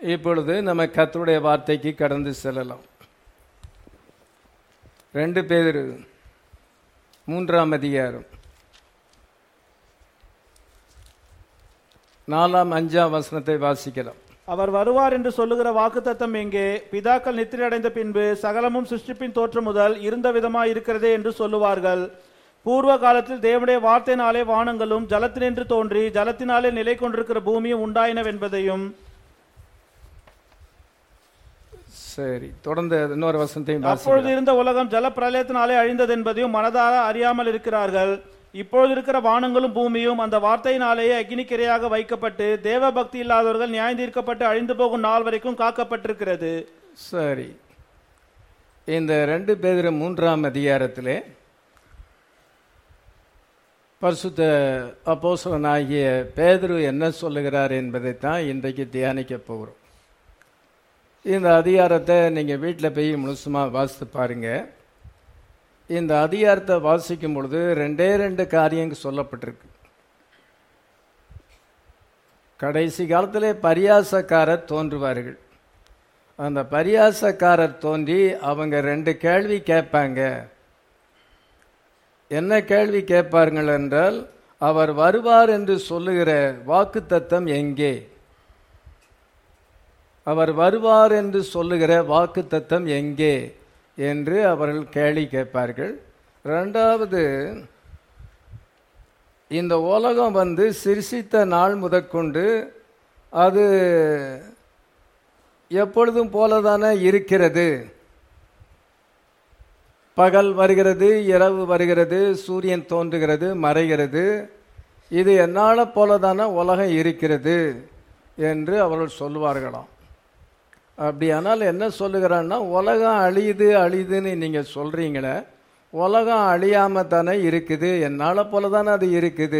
இப்பொழுது நம்ம கர்த்தருடைய வார்த்தைக்கு கடந்து செல்லலாம் ரெண்டு பேர் மூன்றாம் அதிகாரம் நாலாம் அஞ்சாம் வசனத்தை வாசிக்கலாம் அவர் வருவார் என்று சொல்லுகிற வாக்குத்தத்தம் எங்கே பிதாக்கள் நித்திரை அடைந்த பின்பு சகலமும் சிருஷ்டிப்பின் தோற்றம் முதல் இருந்த விதமாய் இருக்கிறதே என்று சொல்லுவார்கள் பூர்வ காலத்தில் தேவனுடைய வார்த்தையினாலே வானங்களும் ஜலத்தினின்று தோன்றி ஜலத்தினாலே நிலை கொண்டிருக்கிற பூமியும் உண்டாயினவென்பதையும் சரி தொடர்ந்து இன்னொரு வசனத்தையும் அப்பொழுது வாசிக்கலாம் இருந்த உலகம் ஜல பிரளயத்தினாலே அழிந்தது என்பதையும் மனதார அறியாமல் இருக்கிறார்கள் இப்பொழுது இருக்கிற வானங்களும் பூமியும் அந்த வார்த்தையினாலேயே அக்னிக்கிரையாக வைக்கப்பட்டு தேவ பக்தி இல்லாதவர்கள் நியாயந்தீர்க்கப்பட்டு அழிந்து போகும் நாள் வரைக்கும் காக்கப்பட்டிருக்கிறது சரி இந்த ரெண்டு பேர் மூன்றாம் அதிகாரத்திலே பரிசுத்த அப்போஸ்தலனாகிய பேதுரு என்ன சொல்லுகிறார் என்பதைத்தான் இன்றைக்கு தியானிக்க போகிறோம் இந்த அதிகாரத்தை நீங்கள் வீட்டில் போய் முழுசுமாக வாசித்து பாருங்க இந்த அதிகாரத்தை வாசிக்கும் பொழுது ரெண்டே ரெண்டு காரியங்கள் சொல்லப்பட்டிருக்கு கடைசி காலத்திலே பரியாசக்காரர் தோன்றுவார்கள் அந்த பரியாசக்காரர் தோன்றி அவங்க ரெண்டு கேள்வி கேட்பாங்க என்ன கேள்வி கேட்பார்கள் என்றால் அவர் வருவார் என்று சொல்லுகிற வாக்குத்தத்தம் எங்கே அவர் வருவார் என்று சொல்லுகிற வாக்குத்தத்தம் எங்கே என்று அவர்கள் கேள்வி கேட்பார்கள் ரெண்டாவது இந்த உலகம் வந்து சிருஷித்த நாள் முதற்கொண்டு அது எப்பொழுதும் போலதானே இருக்கிறது பகல் வருகிறது இரவு வருகிறது சூரியன் தோன்றுகிறது மறைகிறது இது என்னால் போலதான உலகம் இருக்கிறது என்று அவர்கள் சொல்லுவார்களாம் அப்படியானால் என்ன சொல்லுகிறான்னா உலகம் அழியுது அழியுதுன்னு நீங்கள் சொல்கிறீங்களே உலகம் அழியாமல் தானே இருக்குது என்னால் போல தானே அது இருக்குது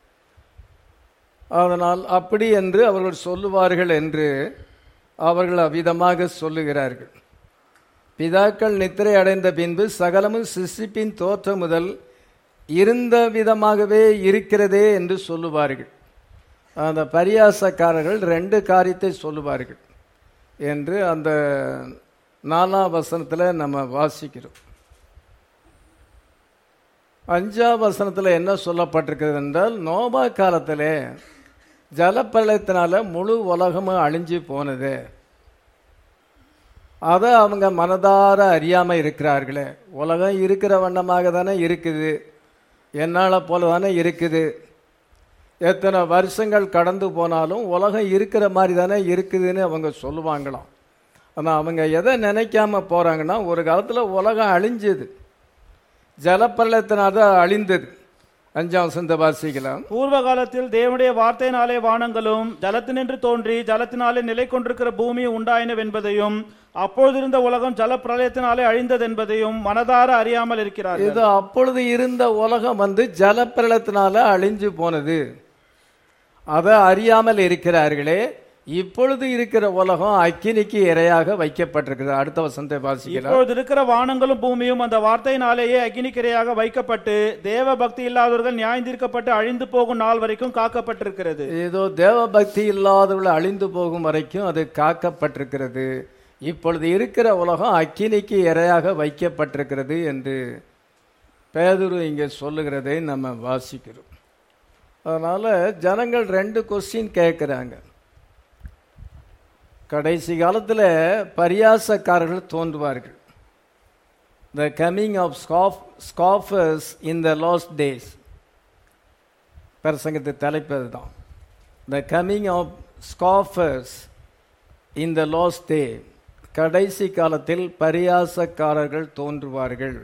அதனால் அப்படி என்று அவர்கள் சொல்லுவார்கள் என்று அவர்கள் அவ்விதமாக சொல்லுகிறார்கள் பிதாக்கள் நித்திரை அடைந்த பின்பு சகலமும் சிசிப்பின் தோற்றம் முதல் இருந்த விதமாகவே இருக்கிறதே என்று சொல்லுவார்கள் அந்த பரியாசக்காரர்கள் ரெண்டு காரியத்தை சொல்லுவார்கள் என்று அந்த நாலாம் வசனத்தில் நம்ம வாசிக்கிறோம் அஞ்சாம் வசனத்தில் என்ன சொல்லப்பட்டிருக்கிறது என்றால் நோபா காலத்தில் ஜலப்பிரளயத்தினால முழு உலகமும் அழிஞ்சு போனது அதை அவங்க மனதார அறியாமல் இருக்கிறார்களே உலகம் இருக்கிற வண்ணமாக தானே இருக்குது என்னால் போல தானே இருக்குது எத்தனை வருஷங்கள் கடந்து போனாலும் உலகம் இருக்கிற மாதிரி தானே இருக்குதுன்னு அவங்க சொல்லுவாங்களாம் ஆனால் அவங்க எதை நினைக்காம போகிறாங்கன்னா ஒரு காலத்தில் உலகம் அழிஞ்சது ஜலப்பள்ளத்தினால அழிந்தது அஞ்சாம் வசந்த வாசிக்கலாம் பூர்வ காலத்தில் தேவனுடைய வார்த்தையினாலே வானங்களும் ஜலத்தினின்று தோன்றி ஜலத்தினாலே நிலை கொண்டிருக்கிற பூமி உண்டாயினவென்பதையும் அப்பொழுதிருந்த உலகம் ஜல பிரளயத்தினாலே அழிந்தது என்பதையும் மனதார அறியாமல் இருக்கிறார்கள் இது அப்பொழுது இருந்த உலகம் வந்து ஜலப்பிரளத்தினால அழிஞ்சு போனது அதை அறியாமல் இருக்கிறார்களே இப்பொழுது இருக்கிற உலகம் அக்கினிக்கு இரையாக வைக்கப்பட்டிருக்கிறது அடுத்த வசனத்தை வாசிக்கலாம் இப்பொழுது இருக்கிற வானங்களும் பூமியும் அந்த வார்த்தையினாலேயே அக்னிக்கிரையாக வைக்கப்பட்டு தேவ பக்தி இல்லாதவர்கள் நியாயந்தீர்க்கப்பட்டு அழிந்து போகும் நாள் வரைக்கும் காக்கப்பட்டிருக்கிறது ஏதோ தேவ பக்தி இல்லாதவர்கள் அழிந்து போகும் வரைக்கும் அது காக்கப்பட்டிருக்கிறது இப்பொழுது இருக்கிற உலகம் அக்கினிக்கு இரையாக வைக்கப்பட்டிருக்கிறது என்று பேதுரு இங்கே சொல்லுகிறதை நம்ம வாசிக்கிறோம் அதனால ஜனங்கள் ரெண்டு கொஸ்டின் கேட்குறாங்க கடைசி காலத்தில் பரியாசக்காரர்கள் தோன்றுவார்கள் the coming of scoff scoffers in the last days பிரசங்கத்து தலைப்பு அதுதான் the coming of scoffers in the last day கடைசி காலத்தில் பரியாசக்காரர்கள் தோன்றுவார்கள்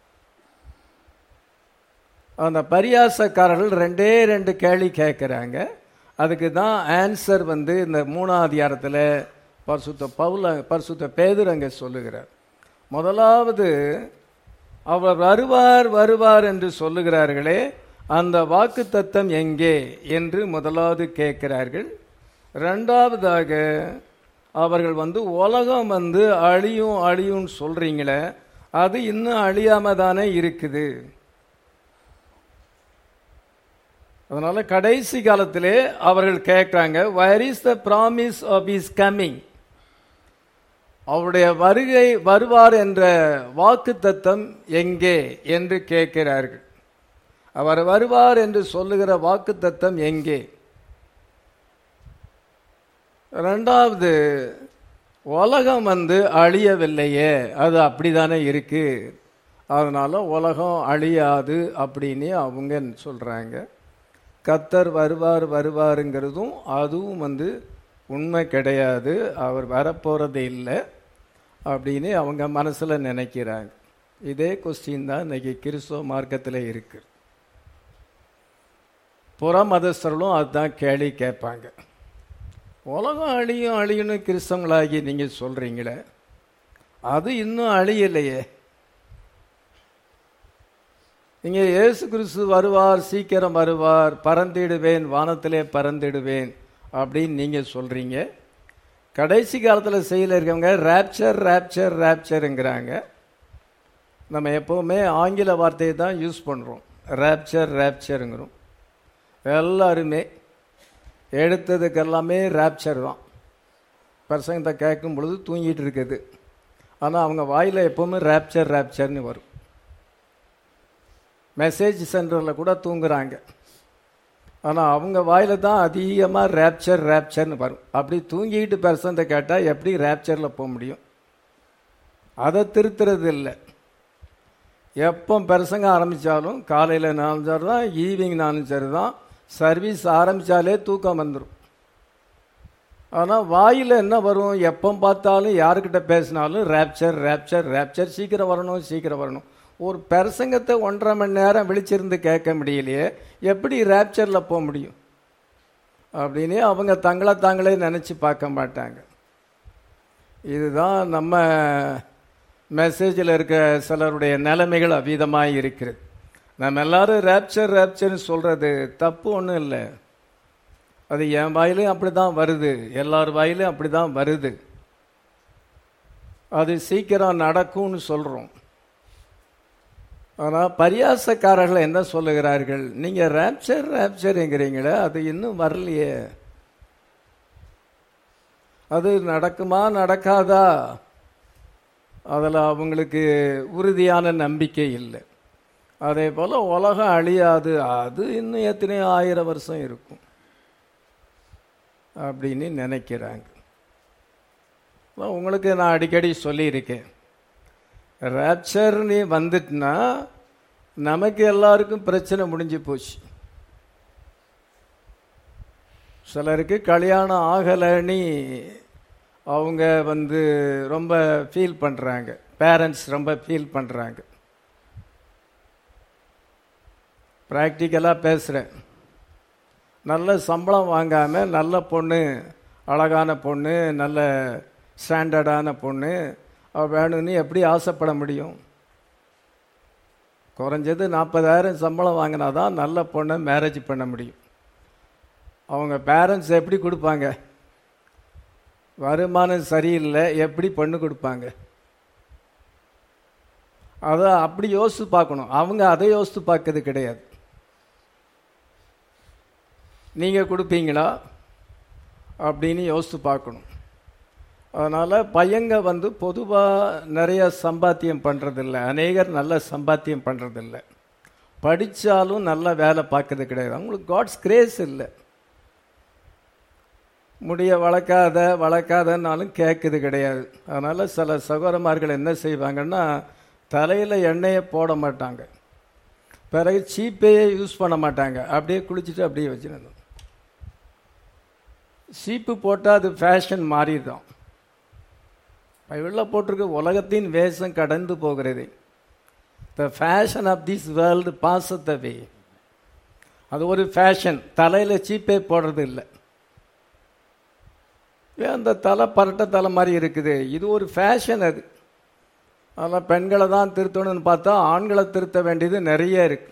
அந்த பரியாசக்காரர்கள் ரெண்டே ரெண்டு கேள்வி கேட்குறாங்க அதுக்கு தான் ஆன்சர் வந்து இந்த மூணாவது அதிகாரத்தில் பரிசுத்த பவுல பரிசுத்த பேதுரு அங்கே சொல்லுகிறார் முதலாவது அவர் வருவார் வருவார் என்று சொல்லுகிறார்களே அந்த வாக்கு தத்தம் எங்கே என்று முதலாவது கேட்கிறார்கள் ரெண்டாவதாக அவர்கள் வந்து உலகம் வந்து அழியும் அழியும்னு சொல்றீங்களே அது இன்னும் அழியாம தானே இருக்குது அதனால கடைசி காலத்திலே அவர்கள் கேட்கிறாங்க where is the promise of his coming அவருடைய வருகை வருவார் என்ற வாக்கு தத்தம் எங்கே என்று கேட்கிறார்கள் அவர் வருவார் என்று சொல்லுகிற வாக்கு தத்தம் எங்கே ரெண்டாவது உலகம் வந்து அழியவில்லையே அது அப்படிதானே இருக்கு அதனால உலகம் அழியாது அப்படின்னு அவங்க சொல்றாங்க கத்தர் வருவார் வருவாருங்கிறதும் அதுவும் வந்து உண்மை கிடையாது அவர் வரப்போறது இல்லை அப்படின்னு அவங்க மனசுல நினைக்கிறாங்க இதே கொஸ்டின் தான் இன்னைக்கு கிறிஸ்துவ மார்க்கத்தில் இருக்கு புற மதஸ்தர்களும் அதுதான் கேள்வி கேட்பாங்க உலகம் அழியும் அழியும்னு கிறிஸ்தவங்களாகி நீங்க சொல்றீங்களே அது இன்னும் அழியலையே நீங்க இயேசு கிறிஸ்து வருவார் சீக்கிரம் வருவார் பறந்திடுவேன் வானத்திலே பறந்திடுவேன் அப்படின்னு நீங்க சொல்றீங்க கடைசி காலத்தில் செய்யல இருக்கவங்க ரேப்சர் ரேப்சர் ரேப்சருங்கிறாங்க நம்ம எப்பவுமே ஆங்கில வார்த்தையை தான் யூஸ் பண்றோம் ரேப்சர் ரேப்சருங்கிறோம் எல்லாருமே எடுத்ததுக்கு எல்லாமே ரேப்சர் தான் பசங்க கேட்கும் பொழுது தூங்கிட்டு இருக்குது ஆனால் அவங்க வாயில் எப்பவுமே ரேப்சர் ரேப்சர்னு வரும் மெசேஜ் சென்டரில் கூட தூங்குறாங்க ஆனால் அவங்க வாயில தான் அதிகமாக ரேப்சர் ரேப்சர்னு வரும் அப்படி தூங்கிட்டு பெர்சன்ட்டை கேட்டால் எப்படி ரேப்சரில் போக முடியும் அதை திருத்துறது இல்லை எப்போ பெருசங்க ஆரம்பித்தாலும் காலையில் நானும் சரி தான் ஈவினிங் நானும் சரி தான் சர்வீஸ் ஆரம்பித்தாலே தூக்கம் வந்துடும் ஆனால் வாயில் என்ன வரும் எப்போ பார்த்தாலும் யாருக்கிட்ட பேசினாலும் ரேப்சர் ரேப்சர் ரேப்சர் சீக்கிரம் வரணும் சீக்கிரம் வரணும் ஒரு பிரசங்கத்தை ஒன்றரை மணி நேரம் விழிச்சிருந்து கேட்க முடியலையே எப்படி ரேப்சரில் போக முடியும் அப்படின்னு அவங்க தங்களை தாங்களே நினச்சி பார்க்க மாட்டாங்க இதுதான் நம்ம மெசேஜில் இருக்க சிலருடைய நிலைமைகள் அவ்விதமாக இருக்கிறது நம்ம எல்லாரும் ரேப்சர் ரேப்சர்னு சொல்கிறது தப்பு ஒன்றும் இல்லை அது என் வாயிலும் அப்படி தான் வருது எல்லார் வாயிலும் அப்படி தான் வருது அது சீக்கிரம் நடக்கும்னு சொல்கிறோம் ஆனால் பரியாசக்காரர்கள் என்ன சொல்லுகிறார்கள் நீங்கள் ரேப்சர் ரேப்சர்ங்கிறீங்களே அது இன்னும் வரலையே அது நடக்குமா நடக்காதா அதில் அவங்களுக்கு உறுதியான நம்பிக்கை இல்லை அதே போல் உலகம் அழியாது அது இன்னும் எத்தனையோ ஆயிரம் வருஷம் இருக்கும் அப்படின்னு நினைக்கிறாங்க உங்களுக்கு நான் அடிக்கடி சொல்லியிருக்கேன் ரேப்சர் நீ வந்துட்டுனா நமக்கு எல்லாருக்கும் பிரச்சனை முடிஞ்சு போச்சு சிலருக்கு கல்யாணம் ஆகலைன்னு அவங்க வந்து ரொம்ப ஃபீல் பண்ணுறாங்க பேரண்ட்ஸ் ரொம்ப ஃபீல் பண்ணுறாங்க ப்ராக்டிக்கலாக பேசுகிறேன் நல்ல சம்பளம் வாங்காமல் நல்ல பொண்ணு அழகான பொண்ணு நல்ல ஸ்டாண்டர்டான பொண்ணு அவ வேணும்னு எப்படி ஆசைப்பட முடியும் குறைஞ்சது நாற்பதாயிரம் சம்பளம் வாங்கினா தான் நல்ல பொண்ணை மேரேஜ் பண்ண முடியும் அவங்க பேரண்ட்ஸ் எப்படி கொடுப்பாங்க வருமானம் சரியில்லை எப்படி பொண்ணு கொடுப்பாங்க அதை அப்படி யோசித்து பார்க்கணும் அவங்க அதை யோசித்து பார்க்கறது கிடையாது நீங்கள் கொடுப்பீங்களா அப்படின்னு யோசித்து பார்க்கணும் அதனால் பையங்க வந்து பொதுவாக நிறைய சம்பாத்தியம் பண்ணுறதில்ல அநேகர் நல்ல சம்பாத்தியம் பண்ணுறதில்ல படித்தாலும் நல்ல வேலை பார்க்கறது கிடையாது அவங்களுக்கு காட்ஸ் கிரேஸ் இல்லை முடிய வளர்க்காத வளர்க்காதன்னாலும் கேட்குது கிடையாது அதனால் சில சகோதரமார்கள் என்ன செய்வாங்கன்னா தலையில் எண்ணெயை போட மாட்டாங்க பிறகு சீப்பையே யூஸ் பண்ண மாட்டாங்க அப்படியே குளிச்சுட்டு அப்படியே வச்சுருந்தோம் சீப்பு போட்டால் அது ஃபேஷன் மாறிடும் பைபிளில் போட்டிருக்க உலகத்தின் வேஷம் கடந்து போகிறது the fashion of this world பாசத்தவே அது ஒரு ஃபேஷன் தலையில் சீப்பே போடுறது இல்லை ஏன் அந்த தலை பரட்ட தலை மாதிரி இருக்குது இது ஒரு ஃபேஷன் அது அதனால் பெண்களை தான் திருத்தணும்னு பார்த்தா ஆண்களை திருத்த வேண்டியது நிறைய இருக்கு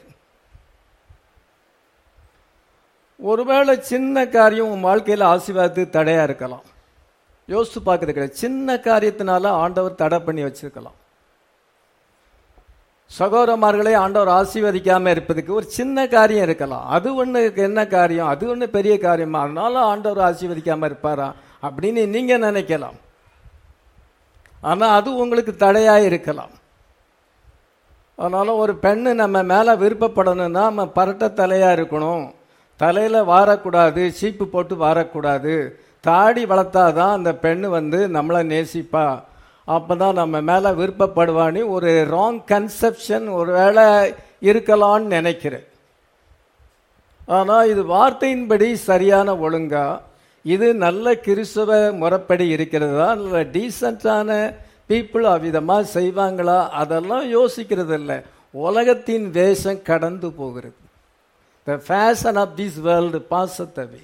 ஒருவேளை சின்ன காரியம் உன் வாழ்க்கையில் ஆசீர்வாதத்துக்கு தடையாக இருக்கலாம் யோசித்து பார்க்கறது கிடையாது சின்ன காரியத்தினால ஆண்டவர் தடை பண்ணி வச்சிருக்கலாம் சகோதரமார்களை ஆண்டவர் ஆசீர்வதிக்காம இருப்பதுக்கு ஒரு சின்ன காரியம் இருக்கலாம் அது ஒண்ணு என்ன காரியம் அது ஒண்ணு பெரிய காரியமா அதனால ஆண்டவர் ஆசீர்வதிக்காம இருப்பாரா அப்படின்னு நீங்க நினைக்கலாம் ஆனா அது உங்களுக்கு தடையா இருக்கலாம் அதனால ஒரு பெண்ணு நம்ம மேல விருப்பப்படணும்னா நம்ம பரட்ட தலையா இருக்கணும் தலையில வாரக்கூடாது சீப்பு போட்டு வாரக்கூடாது தாடி வளர்த்தாதான் அந்த பெண்ணு வந்து நம்மளை நேசிப்பா அப்பதான் நம்ம மேல விருப்பப்படுவான்னு ஒரு ராங் கன்செப்ஷன் ஒருவேளை இருக்கலாம்னு நினைக்கிறேன் ஆனா இது வார்த்தையின்படி சரியான ஒழுங்கா இது நல்ல கிறிஸ்தவ முறைப்படி இருக்கிறதா நல்ல டீசென்டான பீப்புள் அவ்விதமா செய்வாங்களா அதெல்லாம் யோசிக்கிறது இல்லை உலகத்தின் வேஷம் கடந்து போகிறது the fashion of this world பாசத்தவை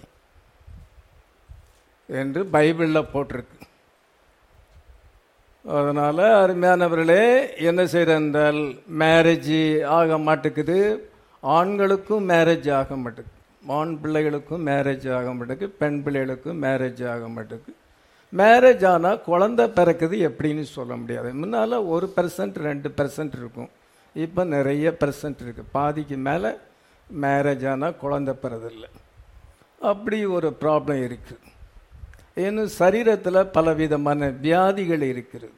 என்று பைபிளில் போட்டிருக்கு அதனால அருமையானவர்களே என்ன செய்யறால் மேரேஜ் ஆக மாட்டேங்குது ஆண்களுக்கும் மேரேஜ் ஆக மாட்டேங்குது ஆண் பிள்ளைகளுக்கும் மேரேஜ் ஆக மாட்டேங்குது பெண் பிள்ளைகளுக்கும் மேரேஜ் ஆக மாட்டேங்குது மேரேஜ் ஆனால் குழந்தை பிறக்குது எப்படின்னு சொல்ல முடியாது முன்னால் ஒரு பெர்சன்ட் ரெண்டு பெர்சன்ட் இருக்கும் இப்போ நிறைய பெர்சன்ட் இருக்கு பாதிக்கு மேலே மேரேஜ் ஆனால் குழந்தை பிறதில்லை அப்படி ஒரு ப்ராப்ளம் இருக்குது இன்னும் சரீரத்தில் பலவிதமான வியாதிகள் இருக்கிறது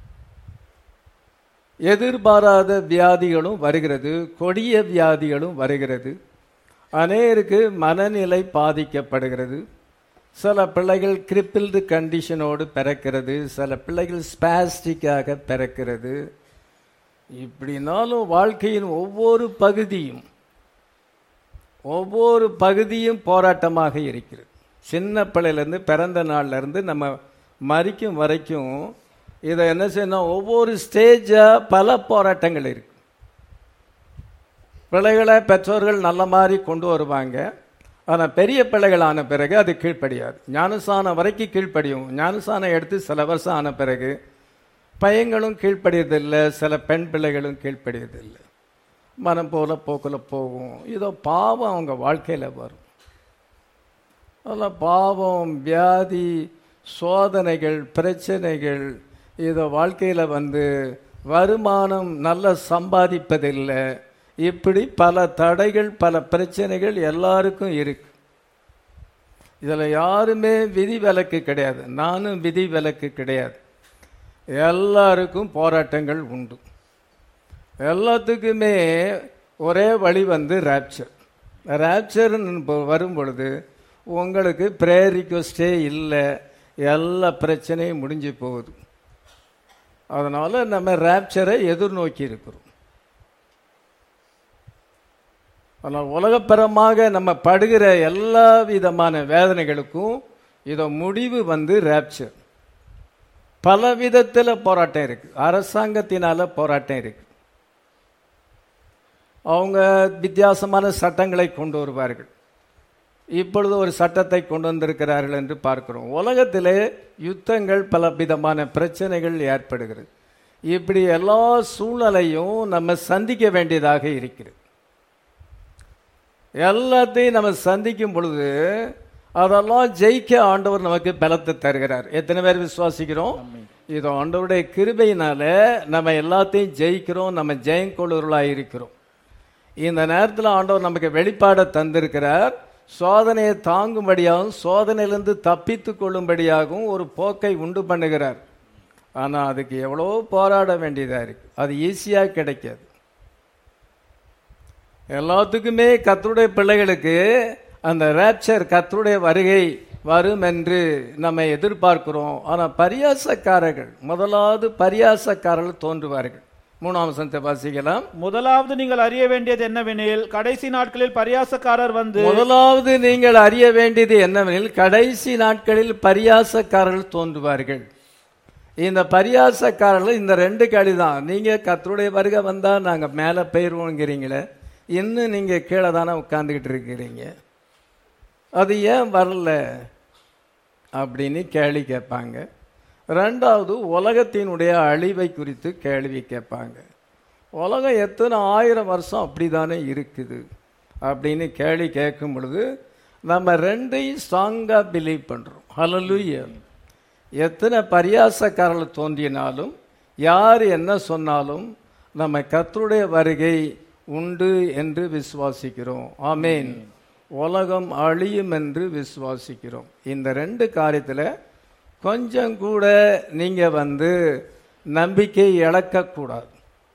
எதிர்பாராத வியாதிகளும் வருகிறது கொடிய வியாதிகளும் வருகிறது அநேருக்கு மனநிலை பாதிக்கப்படுகிறது சில பிள்ளைகள் கிரிப்பில்டு கண்டிஷனோடு பிறக்கிறது சில பிள்ளைகள் ஸ்பாஸ்டிக்காக பிறக்கிறது இப்படினாலும் வாழ்க்கையின் ஒவ்வொரு பகுதியும் ஒவ்வொரு பகுதியும் போராட்டமாக இருக்கிறது சின்ன பிள்ளையிலேருந்து பிறந்த நாள்ல இருந்து நம்ம மறிக்கும் வரைக்கும் இதை என்ன செய்யணும் ஒவ்வொரு ஸ்டேஜாக பல போராட்டங்கள் இருக்கு பிள்ளைகளை பெற்றோர்கள் நல்ல மாதிரி கொண்டு வருவாங்க ஆனால் பெரிய பிள்ளைகள் ஆன பிறகு அது கீழ்ப்படியாது ஞானசானம் வரைக்கும் கீழ்ப்படியும் ஞானசானம் எடுத்து சில வருஷம் ஆன பிறகு பையங்களும் கீழ்ப்படியதில்லை சில பெண் பிள்ளைகளும் கீழ்ப்படியதில்லை மனம் போல போக்கில் போகும் இதோ பாவம் அவங்க வாழ்க்கையில் வரும் அதெல்லாம் பாவம் வியாதி சோதனைகள் பிரச்சனைகள் இதை வாழ்க்கையில் வந்து வருமானம் நல்ல சம்பாதிப்பதில்லை இப்படி பல தடைகள் பல பிரச்சனைகள் எல்லாருக்கும் இருக்கு இதில் யாருமே விதி விலக்கு கிடையாது நானும் விதி விலக்கு கிடையாது எல்லாருக்கும் போராட்டங்கள் உண்டு எல்லாத்துக்குமே ஒரே வழி வந்து ரேப்சர் ரேப்சர் வரும் பொழுது உங்களுக்கு ப்ரேயர் ரிக்வஸ்டே இல்லை எல்லா பிரச்சனையும் முடிஞ்சு போகுது அதனால நம்ம ரேப்சரை எதிர்நோக்கி இருக்கிறோம் ஆனால் உலகப்பரமாக நம்ம படுகிற எல்லா விதமான வேதனைகளுக்கும் இதோ முடிவு வந்து ரேப்சர் பல விதத்தில் போராட்டம் இருக்கு அரசாங்கத்தினால போராட்டம் இருக்கு அவங்க வித்தியாசமான சட்டங்களை கொண்டு வருவார்கள் இப்பொழுது ஒரு சட்டத்தை கொண்டு வந்திருக்கிறார்கள் என்று பார்க்கிறோம் உலகத்திலே யுத்தங்கள் பல விதமான பிரச்சனைகள் ஏற்படுகிறது இப்படி எல்லா சூழ்நிலையும் நம்ம சந்திக்க வேண்டியதாக இருக்கிறது எல்லாத்தையும் நம்ம சந்திக்கும் பொழுது அதெல்லாம் ஜெயிக்க ஆண்டவர் நமக்கு பலத்தை தருகிறார் எத்தனை பேர் விசுவாசிக்கிறோம் இது ஆண்டவருடைய கிருபையினால நம்ம எல்லாத்தையும் ஜெயிக்கிறோம் நம்ம ஜெயங்கொள்ளுவர்களாக இருக்கிறோம் இந்த நேரத்தில் ஆண்டவர் நமக்கு வெளிப்பாடை தந்திருக்கிறார் சோதனையை தாங்கும்படியாகவும் சோதனையிலிருந்து தப்பித்து கொள்ளும்படியாகவும் ஒரு போக்கை உண்டு பண்ணுகிறார் ஆனால் அதுக்கு எவ்வளோ போராட வேண்டியதாக இருக்கு அது ஈஸியாக கிடைக்காது எல்லாத்துக்குமே கத்தருடைய பிள்ளைகளுக்கு அந்த ரேப்சர் கத்தருடைய வருகை வரும் என்று நம்ம எதிர்பார்க்கிறோம் ஆனால் பரியாசக்காரர்கள் முதலாவது பரியாசக்காரர்கள் தோன்றுவார்கள் மூணாம் வசனத்தை வாசிக்கலாம் முதலாவது நீங்கள் அறிய வேண்டியது என்னவெனில் கடைசி நாட்களில் பரியாசக்காரர் வந்து முதலாவது நீங்கள் அறிய வேண்டியது என்னவெனில் கடைசி நாட்களில் பரியாசக்காரர்கள் தோன்றுவார்கள் இந்த பரியாசக்காரர்கள் இந்த ரெண்டு களி தான் நீங்க கத்தருடைய வருகை வந்தா நாங்க மேல போயிருவோங்கிறீங்களே இன்னும் நீங்க கீழே தானே உட்கார்ந்துக்கிட்டு இருக்கிறீங்க அது ஏன் வரல அப்படின்னு கேள்வி கேட்பாங்க ரெண்டாவது உலகத்தினுடைய அழிவை குறித்து கேள்வி கேட்பாங்க உலகம் எத்தனை ஆயிரம் வருஷம் அப்படிதானே இருக்குது அப்படின்னு கேள்வி கேட்கும் பொழுது நம்ம ரெண்டையும் ஸ்ட்ராங்காக பிலீவ் பண்ணுறோம் ஹலலுய எத்தனை பரியாசக்காரர்கள் தோன்றினாலும் யார் என்ன சொன்னாலும் நம்ம கர்த்தருடைய வருகை உண்டு என்று விசுவாசிக்கிறோம் ஆமேன் உலகம் அழியும் என்று விசுவாசிக்கிறோம் இந்த ரெண்டு காரியத்தில் கொஞ்சம் கூட நீங்க வந்து நம்பிக்கை இழக்கக்கூடாது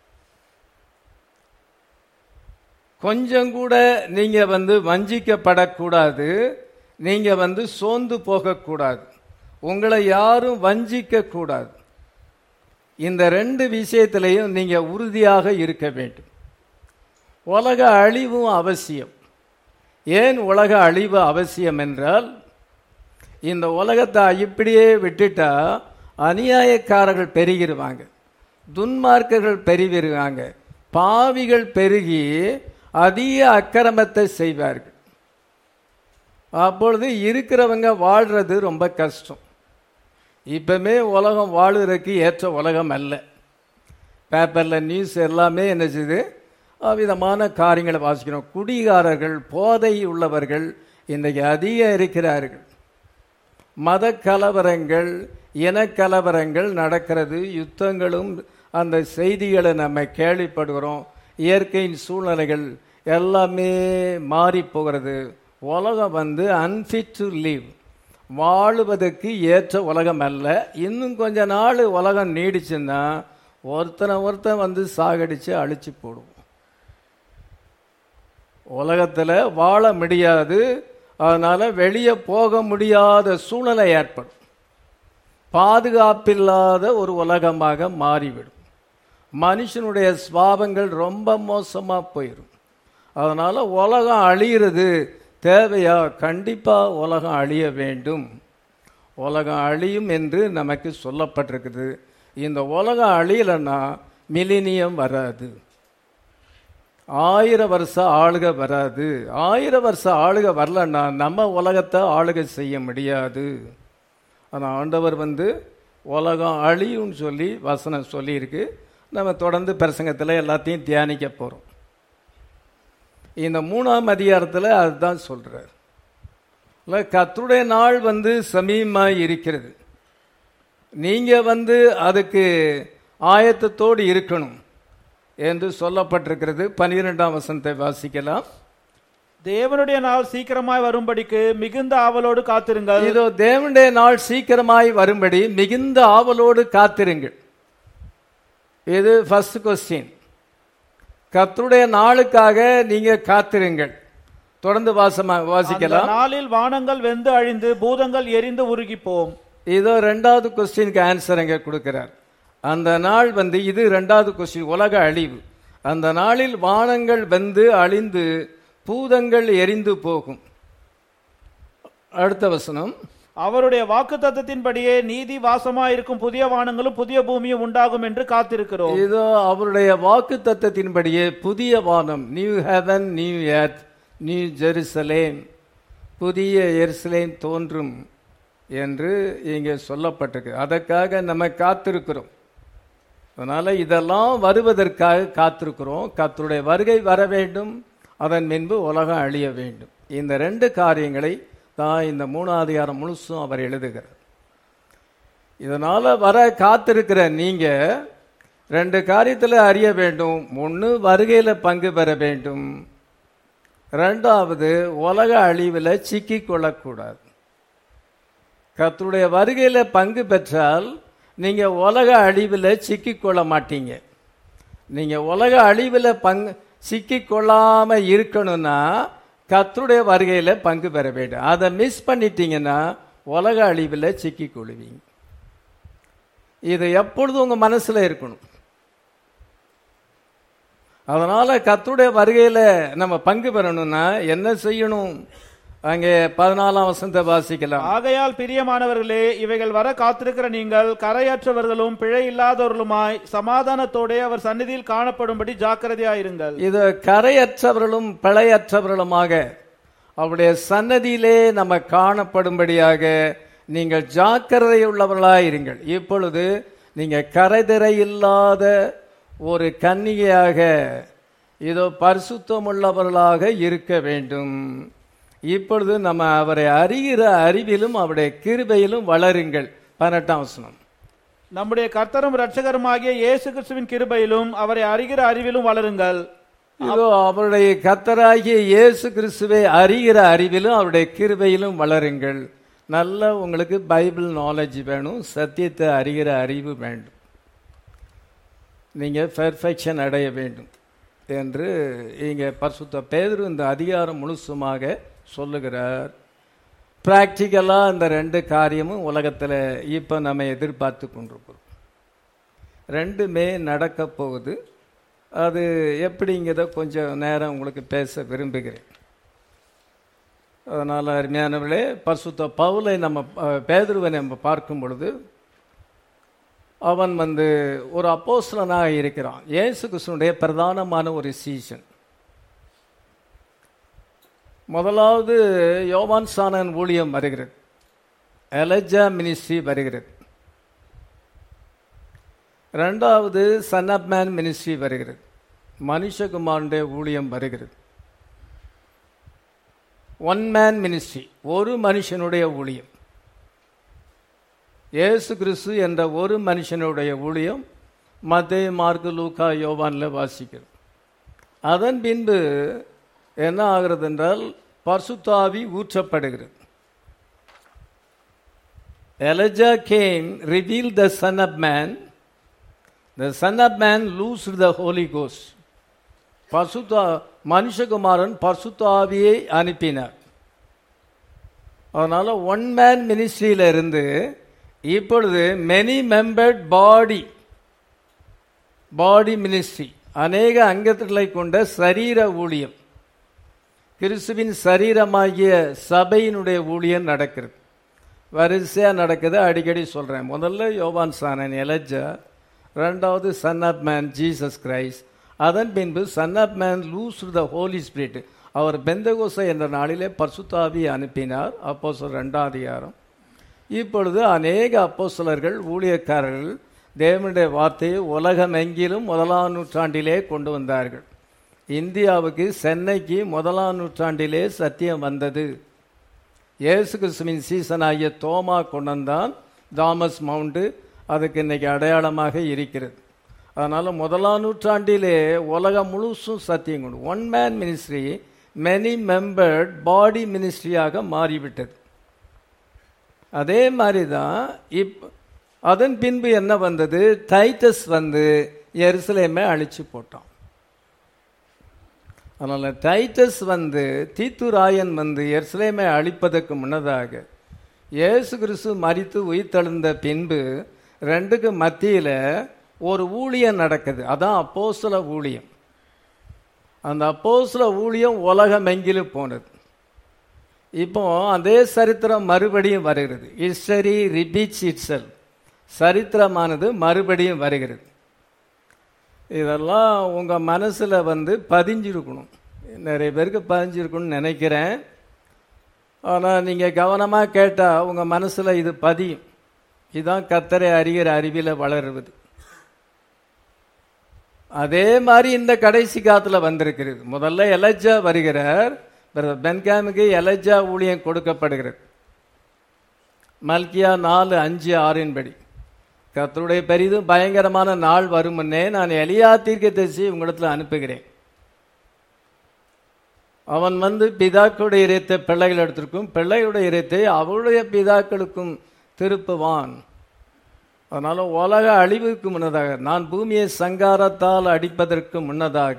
கொஞ்சம் கூட நீங்க வந்து வஞ்சிக்கப்படக்கூடாது நீங்க வந்து சோர்ந்து போகக்கூடாது உங்களை யாரும் வஞ்சிக்க கூடாது இந்த ரெண்டு விஷயத்திலையும் நீங்க உறுதியாக இருக்க வேண்டும் உலக அழிவும் அவசியம் ஏன் உலக அழிவு அவசியம் என்றால் இந்த உலகத்தை இப்படியே விட்டுட்டா அநியாயக்காரர்கள் பெருகிடுவாங்க துன்மார்க்கர்கள் பெருகிடுவாங்க பாவிகள் பெருகி அதிக அக்கிரமத்தை செய்வார்கள் அப்பொழுது இருக்கிறவங்க வாழ்றது ரொம்ப கஷ்டம் இப்பவுமே உலகம் வாழுறதுக்கு ஏற்ற உலகம் அல்ல பேப்பரில் நியூஸ் எல்லாமே என்ன செய்யுது விதமான காரியங்களை வாசிக்கிறோம் குடிகாரர்கள் போதை உள்ளவர்கள் இன்றைக்கு அதிகம் இருக்கிறார்கள் மத கலவரங்கள் இனக்கலவரங்கள் நடக்கிறது யுத்தங்களும் அந்த செய்திகளை நம்ம கேள்விப்படுகிறோம் இயற்கையின் சூழ்நிலைகள் எல்லாமே மாறி போகிறது உலகம் வந்து அன்ஃபிட் டு லிவ் வாழுவதற்கு ஏற்ற உலகம் அல்ல இன்னும் கொஞ்ச நாள் உலகம் நீடிச்சுன்னா ஒருத்தனை ஒருத்தன் வந்து சாகடிச்சு அழிச்சு போடுவோம் உலகத்தில் வாழ முடியாது அதனால வெளியே போக முடியாத சூழ்நிலை ஏற்படும் பாதுகாப்பில்லாத ஒரு உலகமாக மாறிவிடும் மனுஷனுடைய சுவாபங்கள் ரொம்ப மோசமாக போயிடும் அதனால உலகம் அழியிறது தேவையா கண்டிப்பா உலகம் அழிய வேண்டும் உலகம் அழியும் என்று நமக்கு சொல்லப்பட்டிருக்குது இந்த உலகம் அழியலைன்னா மிலினியம் வராது ஆயிரம் வருஷம் ஆளுக வராது ஆயிரம் வருஷம் ஆளுக வரலன்னா நம்ம உலகத்தை ஆளுகை செய்ய முடியாது ஆனால் ஆண்டவர் வந்து உலகம் அழியும்னு சொல்லி வசனம் சொல்லியிருக்கு நம்ம தொடர்ந்து பிரசங்கத்தில் எல்லாத்தையும் தியானிக்க போகிறோம் இந்த மூணாம் அதிகாரத்தில் அதுதான் சொல்றார் இல்லை கத்துடைய நாள் வந்து சமீபமாக இருக்கிறது நீங்க வந்து அதுக்கு ஆயத்தத்தோடு இருக்கணும் என்று சொல்லப்பட்டிருக்கிறது பனிரெண்டாம் வசனத்தை வாசிக்கலாம் தேவனுடைய நாள் சீக்கிரமாய் வரும்படிக்கு மிகுந்த ஆவலோடு காத்திருங்கள் இதோ தேவனுடைய நாள் சீக்கிரமாய் வரும்படி மிகுந்த ஆவலோடு காத்திருங்கள் இது ஃபர்ஸ்ட் கொஸ்டின் கர்த்தருடைய நாளுக்காக நீங்க காத்திருங்கள் தொடர்ந்து வாசமா அந்த வாசிக்கலாம் நாளில் வானங்கள் வெந்து அழிந்து பூதங்கள் எரிந்து உருகி போம் இதோ ரெண்டாவது கொஸ்டினுக்கு ஆன்சர் அங்க கொடுக்கிறார் அந்த நாள் வந்து இது ரெண்டாவது கொஸ்டின் உலக அழிவு அந்த நாளில் வானங்கள் வந்து அழிந்து பூதங்கள் எரிந்து போகும் அடுத்த வசனம் அவருடைய வாக்கு தத்தத்தின்படியே நீதி வாசமாயிருக்கும் புதிய வானங்களும் புதிய பூமியும் உண்டாகும் என்று காத்திருக்கிறோம் இதோ அவருடைய வாக்கு தத்தத்தின்படியே புதிய வானம் new heaven new earth new Jerusalem புதிய எருசலேம் தோன்றும் என்று இங்கே சொல்லப்பட்டிருக்கு அதற்காக நம்ம காத்திருக்கிறோம் அதனால இதெல்லாம் வருவதற்காக காத்திருக்கிறோம் கர்த்தருடைய வருகை வர வேண்டும் அதன் பின்பு உலகம் அழிய வேண்டும் இந்த ரெண்டு காரியங்களை தான் இந்த மூணாவது அதிகாரம் முழுசும் அவர் எழுதுகிறார் இதனால வர காத்திருக்கிற நீங்க ரெண்டு காரியத்தில் அறிய வேண்டும் ஒன்று வருகையில் பங்கு பெற வேண்டும் ரெண்டாவது உலக அழிவில் சிக்கிக் கொள்ளக்கூடாது கர்த்தருடைய வருகையில் பங்கு பெற்றால் நீங்க உலக அழிவில் சிக்கிக் கொள்ள மாட்டீங்க நீங்க உலக அழிவில் பங்கு சிக்கிக் கொள்ளாம இருக்கணும்னா கர்த்தருடைய வருகையில பங்கு பெற வேண்டும் அதை மிஸ் பண்ணிட்டீங்கன்னா உலக அழிவில் சிக்கிக் கொள்வீங்க இது எப்பொழுதும் உங்க மனசுல இருக்கணும் அதனால கர்த்தருடைய வருகையில நம்ம பங்கு பெறணும்னா என்ன செய்யணும் அங்கே பதினாலாம் வசனத்தை வாசிக்கலாம் ஆகையால் பிரியமானவர்களே இவைகள் வர காத்திருக்கிற நீங்கள் கரையற்றவர்களும் பிழை இல்லாதவர்களுமாய் சமாதானத்தோடே அவர் சந்நிதியில் காணப்படும்படி ஜாக்கிரதையாயிருங்கள் இது கரையற்றவர்களும் பிழையற்றவர்களுமாக அவருடைய சன்னதியிலே நம்ம காணப்படும்படியாக நீங்கள் ஜாக்கிரதை உள்ளவர்களாக இருங்கள் இப்பொழுது நீங்க கரைதிரை இல்லாத ஒரு கன்னிகையாக இதோ பரிசுத்தம் உள்ளவர்களாக இருக்க வேண்டும் இப்பொழுது நம்ம அவரை அறிகிற அறிவிலும் அவருடைய கிருபையிலும் வளருங்கள் பதினெட்டாம் வசனம் நம்முடைய கர்த்தரும் இரட்சகருமாகிய இயேசு கிறிஸ்துவின் கிருபையிலும் அவரை அறிகிற அறிவிலும் வளருங்கள் இதோ அவருடைய கத்தராகிய இயேசு கிறிஸ்துவை அறிகிற அறிவிலும் அவருடைய கிருபையிலும் வளருங்கள் நல்ல உங்களுக்கு பைபிள் நாலேஜ் வேணும் சத்தியத்தை அறிகிற அறிவு வேண்டும் நீங்கள் பெர்ஃபெக்ஷன் அடைய வேண்டும் என்று இங்கே பரிசுத்த பேதுரு இந்த அதிகாரம் முழுசுமாக சொல்லுகிறார் ப்ராக்டிக்கலாக இந்த ரெண்டு காரியமும் உலகத்தில் இப்போ நம்ம எதிர்பார்த்து கொண்டிருக்கிறோம் ரெண்டுமே நடக்க போகுது அது எப்படிங்கிறத கொஞ்சம் நேரம் உங்களுக்கு பேச விரும்புகிறேன் அதனால் அருமையானவர்களே பரிசுத்த பவுலை நம்ம அஹ், பேதுருவை நம்ம பார்க்கும் பொழுது அவன் வந்து ஒரு அப்போஸ்தலனாக இருக்கிறான் இயேசு கிறிஸ்துனுடைய பிரதானமான ஒரு சீசன் முதலாவது யோவான் சானன் ஊழியம் வருகிறது எலஜா மினிஸ்ட்ரி வருகிறது ரெண்டாவது சன் ஆப் மேன் மினிஸ்ட்ரி வருகிறது மனுஷகுமாரனுடைய ஊழியம் வருகிறது ஒன் மேன் மினிஸ்ட்ரி ஒரு மனுஷனுடைய ஊழியம் இயேசு கிறிஸ்து என்ற ஒரு மனுஷனுடைய ஊழியம் மத்தேயு மார்க்கு லூக்கா யோவானில் வாசிக்கிறோம் அதன் பின்பு என்ன ஆகிறது என்றால் பர்சுத்தாவி ஊற்றப்படுகிறது Elijah came reveal the son of man the son of man loose the Holy கோஸ் பசுத்தா மனுஷகுமாரன் பர்சுத்தாவியை அனுப்பினார் அதனால ஒன் மேன் மினிஸ்ட்ரியில இருந்து இப்பொழுது மெனி மெம்பர்ட் பாடி பாடி மினிஸ்ட்ரி அநேக அங்கங்களை கொண்ட சரீர ஊழியம் கிறிஸ்துவின் சரீரமாகிய சபையினுடைய ஊழியம் நடக்கிறது வரிசையாக நடக்குது அடிக்கடி சொல்கிறேன் முதல்ல யோவான் சானன் எலஜா ரெண்டாவது son of man Jesus Christ அதன் பின்பு son of man loose the Holy Spirit அவர் பெந்தகோசை என்ற நாளிலே பர்சுத்தாவி அனுப்பினார் அப்போ சொல் ரெண்டாம் அதிகாரம் இப்பொழுது அநேக அப்போஸ்தலர்கள் ஊழியக்காரர்கள் தேவனுடைய வார்த்தையை உலகமெங்கிலும் முதலாம் நூற்றாண்டிலே கொண்டு வந்தார்கள் இந்தியாவுக்கு சென்னைக்கு முதலாம் நூற்றாண்டிலே சத்தியம் வந்தது இயேசு கிறிஸ்துவின் சீசன் ஆகிய தோமா கொண்டந்தான் தாமஸ் மவுண்டு அதுக்கு இன்னைக்கு அடையாளமாக இருக்கிறது அதனால் முதலாம் நூற்றாண்டிலே உலகம் முழுசும் சத்தியம் கொண்டு one man ministry many membered body மினிஸ்ட்ரியாக மாறிவிட்டது அதே மாதிரி தான் இப் அதன் பின்பு என்ன வந்தது டைட்டஸ் வந்து எருசலேமை அழிச்சு போட்டான் அதனால் டைட்டஸ் வந்து தீத்துராயன் வந்து எருசலேமை அழிப்பதற்கு முன்னதாக இயேசு கிறிஸ்து மரித்து உயிர்த்தெழுந்த பின்பு ரெண்டுக்கு மத்தியில் ஒரு ஊழியம் நடக்குது அதான் அப்போஸ்தல ஊழியம் அந்த அப்போஸ்தல ஊழியம் உலகமெங்கிலும் போனது இப்போ அதே சரித்திரம் மறுபடியும் வருகிறது ஹிஸ்டரி ரிபீட்ஸ் இட்செல் சரித்திரமானது மறுபடியும் வருகிறது இதெல்லாம் உங்கள் மனசில் வந்து பதிஞ்சிருக்கணும் நிறைய பேருக்கு பதிஞ்சிருக்கணும்னு நினைக்கிறேன் ஆனால் நீங்கள் கவனமாக கேட்டால் உங்கள் மனசில் இது பதியும் இதுதான் கத்தரை அறிகிற அறிவில் வளருவது அதே மாதிரி இந்த கடைசி காலத்தில் வந்திருக்கிறது முதல்ல எலஜா வருகிறார் பிறகு பென்காமுக்கு எலஜா ஊழியம் கொடுக்கப்படுகிறது மல்கியா நாலு அஞ்சு ஆறின் படி கர்த்தருடைய பெரிதும் பயங்கரமான நாள் வரும் முன்னே நான் எலியா தீர்க்கதரிசி உங்களிடத்தில் அனுப்புகிறேன் அவன் வந்து பிதாக்களுடைய இறைத்தை பிள்ளைகள் இடத்திற்கும் பிள்ளைகளுடைய இறைத்தை அவருடைய பிதாக்களுக்கும் திருப்புவான் அதனால உலக அழிவுக்கு முன்னதாக நான் பூமியை சங்காரத்தால் அடிப்பதற்கு முன்னதாக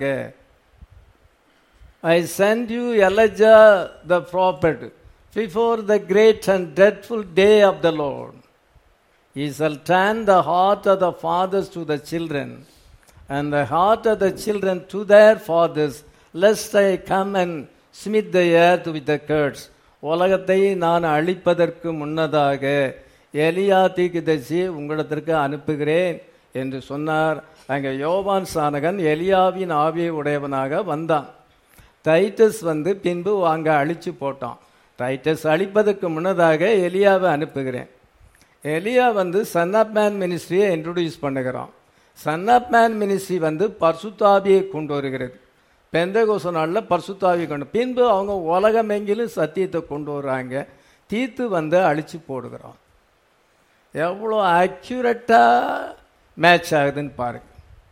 I send you Elijah the prophet before the great and dreadful day of the Lord He shall turn the heart of the fathers to the children, and the heart of the children to their fathers, lest I come and smite the earth with the curse. உலகத்தை நான் அழிப்பதற்கு முன்னதாக எலியா தீக்குதர்சி உங்களிடத்திற்கு அனுப்புகிறேன் என்று சொன்னார் அங்கே யோவான் சானகன் எலியாவின் ஆவியை உடையவனாக வந்தான் டைட்டஸ் வந்து பின்பு அங்கே அழிச்சு போட்டான் டைட்டஸ் அழிப்பதற்கு முன்னதாக எலியாவை அனுப்புகிறேன் எலியா வந்து சன் ஆப் மேன் மினிஸ்ட்ரியை இன்ட்ரடியூஸ் பண்ணுகிறான் சன் ஆப் மேன் மினிஸ்ட்ரி வந்து பர்சுத்தாவியை கொண்டு வருகிறது பெந்தகோச நாளில் பர்சுத்தாவியை கொண்டு பின்பு அவங்க உலகமெங்கிலும் சத்தியத்தை கொண்டு வர்றாங்க தீத்து வந்து அழிச்சு போடுகிறான் எவ்வளோ அக்யூரட்டாக மேட்ச் ஆகுதுன்னு பாருங்க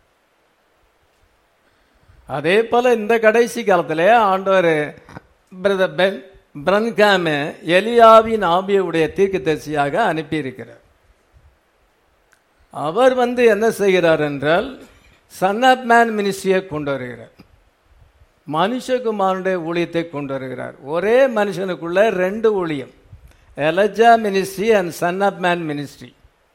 அதே போல இந்த கடைசி காலத்திலே ஆண்டவர் பிரதர் பென் பிரன்காம எலியாவின் ஆவியுடைய தீர்க்கதரிசியாக அனுப்பியிருக்கிறார் அவர் வந்து என்ன செய்கிறார் என்றால் சன் ஆப் மேன் மினிஸ்ட்ரியை கொண்டு வருகிறார் மனுஷகுமாரனுடைய ஊழியத்தை கொண்டு வருகிறார் ஒரே மனுஷனுக்குள்ள ரெண்டு ஊழியம் Elijah ministry and son of man ministry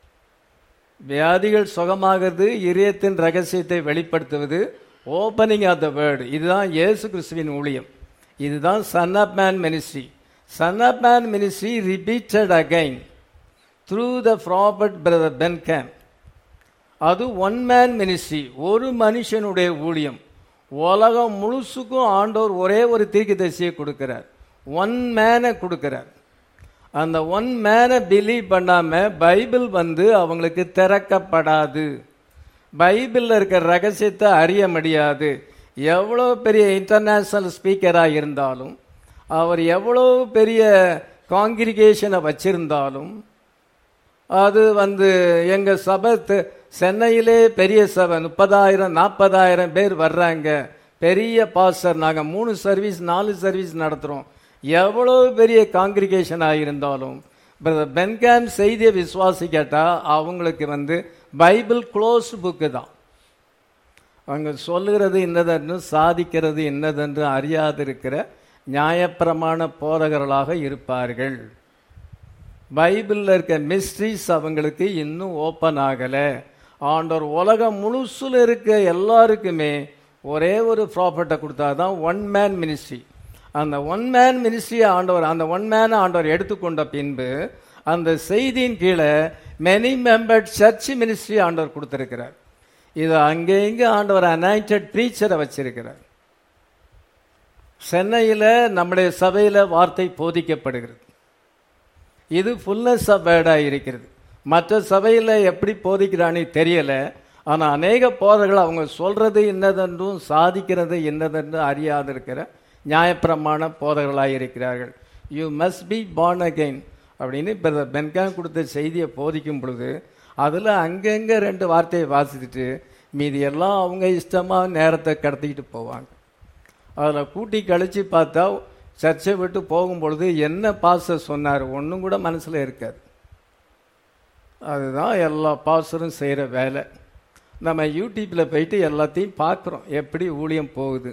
வியாதிகள் சுகமாகிறது இதயத்தின் ரகசியத்தை வெளிப்படுத்துவது ஓப்பனிங் ஆஃப் த வேர்டு இதுதான் இயேசு கிறிஸ்துவின் ஊழியம் இதுதான் son of man ministry son of man ministry repeated again through the prophet brother Branham அது ஒன் மேன் மினிஸ்ட்ரி ஒரு மனுஷனுடைய ஊழியம் உலகம் முழுசுக்கும் ஆண்டவர் ஒரே ஒரு தீர்க்கதரிசியை கொடுக்கிறார் ஒன் மேனை கொடுக்கிறார் அந்த ஒன் மேனை பிலீவ் பண்ணாம பைபிள் வந்து அவங்களுக்கு திறக்கப்படாது பைபிளில் இருக்கிற ரகசியத்தை அறிய முடியாது எவ்வளோ பெரிய இன்டர்நேஷ்னல் ஸ்பீக்கராக இருந்தாலும் அவர் எவ்வளோ பெரிய காங்கிரிகேஷனை வச்சிருந்தாலும் அது வந்து எங்கள் சபை தெ- சென்னையிலே பெரிய சபை முப்பதாயிரம் நாற்பதாயிரம் பேர் வர்றாங்க பெரிய பாஸ்டர் நாங்கள் மூணு சர்வீஸ் நாலு சர்வீஸ் நடத்துகிறோம் எவ்வளோ பெரிய காங்கிரிகேஷனாக இருந்தாலும் பிரதர் பென்காம் செய்தியை விசுவாசிக்கட்டா அவங்களுக்கு வந்து பைபிள் க்ளோஸ் புக்கு தான் அவங்க சொல்லுகிறது என்னதென்று சாதிக்கிறது என்னதென்று அறியாதிருக்கிற நியாயப்பிரமாண போதகர்களாக இருப்பார்கள் பைபிளில் இருக்க மிஸ்ட்ரிஸ் அவங்களுக்கு இன்னும் ஓப்பன் ஆகலை ஆண்டவர் உலகம் முழுசுல இருக்க எல்லாருக்குமே ஒரே ஒரு ப்ராப்பர்ட்டை கொடுத்தா தான் ஒன் மேன் மினிஸ்ட்ரி அந்த ஒன் மேன் மினிஸ்ட்ரியை ஆண்டவர் அந்த ஒன் மேனை ஆண்டவர் எடுத்துக்கொண்ட பின்பு அந்த செய்தியின் கீழே மெனி மெம்பர்ட் சர்ச் மினிஸ்ட்ரி ஆண்டவர் கொடுத்திருக்கிறார் இது அங்கே இங்கே ஆண்டவர் அனாயிண்டட் ப்ரீச்சரை வச்சிருக்கிறார் சென்னையில் நம்முடைய சபையில் வார்த்தை போதிக்கப்படுகிறது இது ஃபுல்னஸ் ஆஃப் வேர்டாக இருக்கிறது மற்ற சபையில் எப்படி போதிக்கிறான்னு தெரியல ஆனால் அநேக போதர்கள் அவங்க சொல்றது என்னதென்றும் சாதிக்கிறது என்னதென்று அறியாது இருக்கிற நியாயப்பிரமாண போதகர்களாக இருக்கிறார்கள் you must be born again அப்படின்னு இப்போ பென்காம் கொடுத்த செய்தியை போதிக்கும் பொழுது அதில் அங்கங்கே ரெண்டு வார்த்தையை வாசிச்சுட்டு மீதி எல்லாம் அவங்க இஷ்டமாக நேரத்தை கடத்திக்கிட்டு போவாங்க அதில் கூட்டி கழிச்சு பார்த்தா சர்ச்சை விட்டு போகும்பொழுது என்ன பாஸ்டர் சொன்னார் ஒன்றும் கூட மனசில் இருக்காது அதுதான் எல்லா பாஸ்டரும் செய்கிற வேலை நம்ம யூடியூப்பில் போயிட்டு எல்லாத்தையும் பார்க்குறோம் எப்படி ஊழியம் போகுது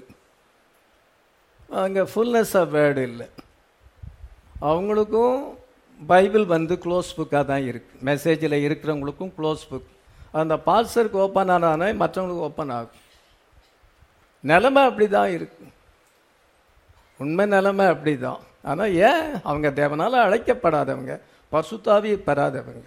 அங்கே ஃபுல்னஸ் ஆஃப் வேர்டு இல்லை அவங்களுக்கும் பைபிள் வந்து க்ளோஸ் புக்காக தான் இருக்குது மெசேஜில் இருக்கிறவங்களுக்கும் க்ளோஸ் புக் அந்த பாஸ்டருக்கு ஓப்பன் ஆனானே மற்றவங்களுக்கு ஓப்பன் ஆகும் நிலைமை அப்படி தான் இருக்கு உண்மை நிலைமை அப்படி தான் ஆனால் ஏன் அவங்க தேவனால் அழைக்கப்படாதவங்க பசுத்தாவியை பெறாதவங்க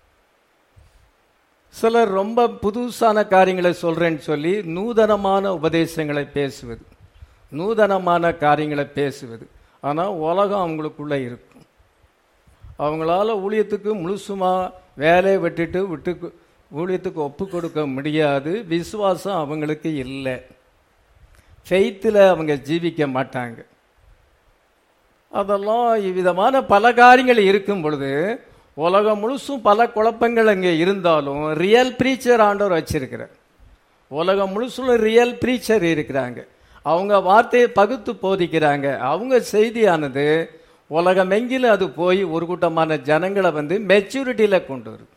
சிலர் ரொம்ப புதுசான காரியங்களை சொல்றேன்னு சொல்லி நூதனமான உபதேசங்களை பேசுவது நூதனமான காரியங்களை பேசுவது ஆனால் உலகம் அவங்களுக்குள்ள இருக்கும் அவங்களால ஊழியத்துக்கு முழுசுமா வேலையை விட்டுட்டு விட்டு ஊழியத்துக்கு ஒப்பு கொடுக்க முடியாது விசுவாசம் அவங்களுக்கு இல்லை ஃபெய்த்தில் அவங்க ஜீவிக்க மாட்டாங்க அதெல்லாம் இவ்விதமான பல காரியங்கள் இருக்கும் பொழுது உலகம் முழுசும் பல குழப்பங்கள் அங்கே இருந்தாலும் ரியல் ப்ரீச்சர் ஆண்டவர் வச்சிருக்கிறார் உலகம் முழுசும் ரியல் ப்ரீச்சர் இருக்கிறாங்க அவங்க வார்த்தையை பகுத்து போதிக்கிறாங்க அவங்க செய்தியானது உலகமெங்கிலும் அது போய் ஒரு கூட்டமான ஜனங்களை வந்து மெச்சூரிட்டியில் கொண்டு வரும்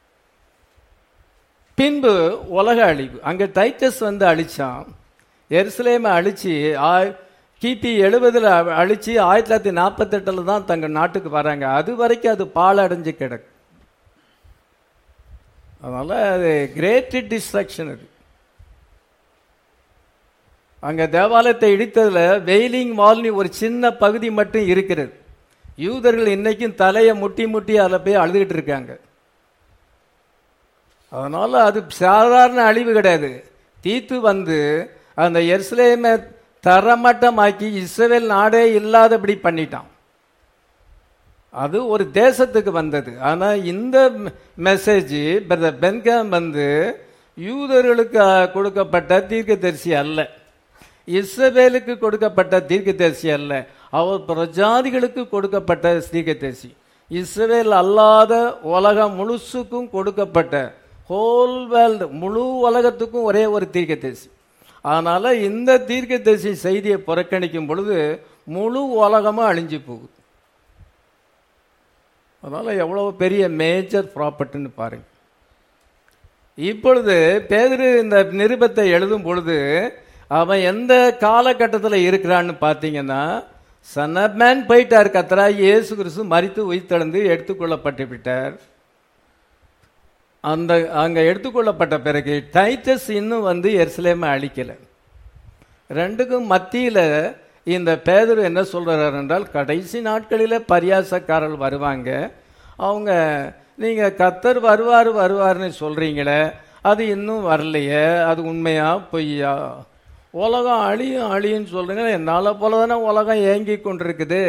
பின்பு உலக அழிவு அங்கே டைட்டஸ் வந்து அழிச்சான் எருசலேமை அழிச்சு ஆய் கிபி எழுபதில் அழிச்சு ஆயிரத்தி தொள்ளாயிரத்தி நாற்பத்தெட்டில் தான் தங்கள் நாட்டுக்கு வராங்க அது வரைக்கும் அது பாழடைஞ்சு கிடக்கு அதனால அது கிரேட் டிஸ்ட்ரக்ஷன் அது அங்க தேவாலயத்தை இடித்ததுல வெயிலிங் வால்னி ஒரு சின்ன பகுதி மட்டும் இருக்கிறது யூதர்கள் இன்னைக்கும் தலையை முட்டி முட்டி அதில் போய் அழுதுகிட்டு இருக்காங்க அதனால அது சாதாரண அழிவு கிடையாது தீத்து வந்து அந்த எருசலேமை தரமட்டமாக்கி இஸ்ரேல் நாடே இல்லாதபடி பண்ணிட்டான் அது ஒரு தேசத்துக்கு வந்தது ஆனா இந்த மெசேஜ் பிரதர் பென்காம் வந்து யூதர்களுக்கு கொடுக்கப்பட்ட தீர்க்கதரிசி அல்ல இஸ்ரவேலுக்கு கொடுக்கப்பட்ட தீர்க்கதரிசி அல்ல அவர் பிரஜாதிகளுக்கு கொடுக்கப்பட்ட தீர்க்கதரிசி இஸ்ரேல் அல்லாத உலகம் முழுசுக்கும் கொடுக்கப்பட்ட ஹோல் வேர்ல்டு முழு உலகத்துக்கும் ஒரே ஒரு தீர்க்கதரிசி அதனால இந்த தீர்க்கதரிசி செய்தியை புறக்கணிக்கும் பொழுது முழு உலகமும் அழிஞ்சு போகுது அதனால எவ்வளவு பெரிய மேஜர் ப்ராப்பர்ட்டின்னு பாருங்க இப்பொழுது பேதுரு இந்த நிருபத்தை எழுதும் பொழுது அவன் எந்த காலகட்டத்தில் இருக்கிறான்னு பார்த்தீங்கன்னா சனமேன் போயிட்டார் கத்தரா இயேசு கிறிஸ்து மறித்து உயிர்த்தெழுந்து எடுத்துக்கொள்ளப்பட்டு விட்டார் அந்த அங்க எடுத்துக்கொள்ளப்பட்ட பிறகு டைட்டஸ் இன்னும் வந்து எருசலேமை அழிக்கல ரெண்டுக்கும் மத்தியில இந்த பேதர் என்ன சொல்றாரு என்றால் கடைசி நாட்களில பரியாசக்காரர்கள் வருவாங்க அவங்க நீங்க கத்தர் வருவார் வருவார்னு சொல்றீங்களே அது இன்னும் வரலையே அது உண்மையா பொய்யா உலகம் அழியும் அழியும் சொல்றீங்க என்னால போல தானே உலகம் ஏங்கி கொண்டிருக்குது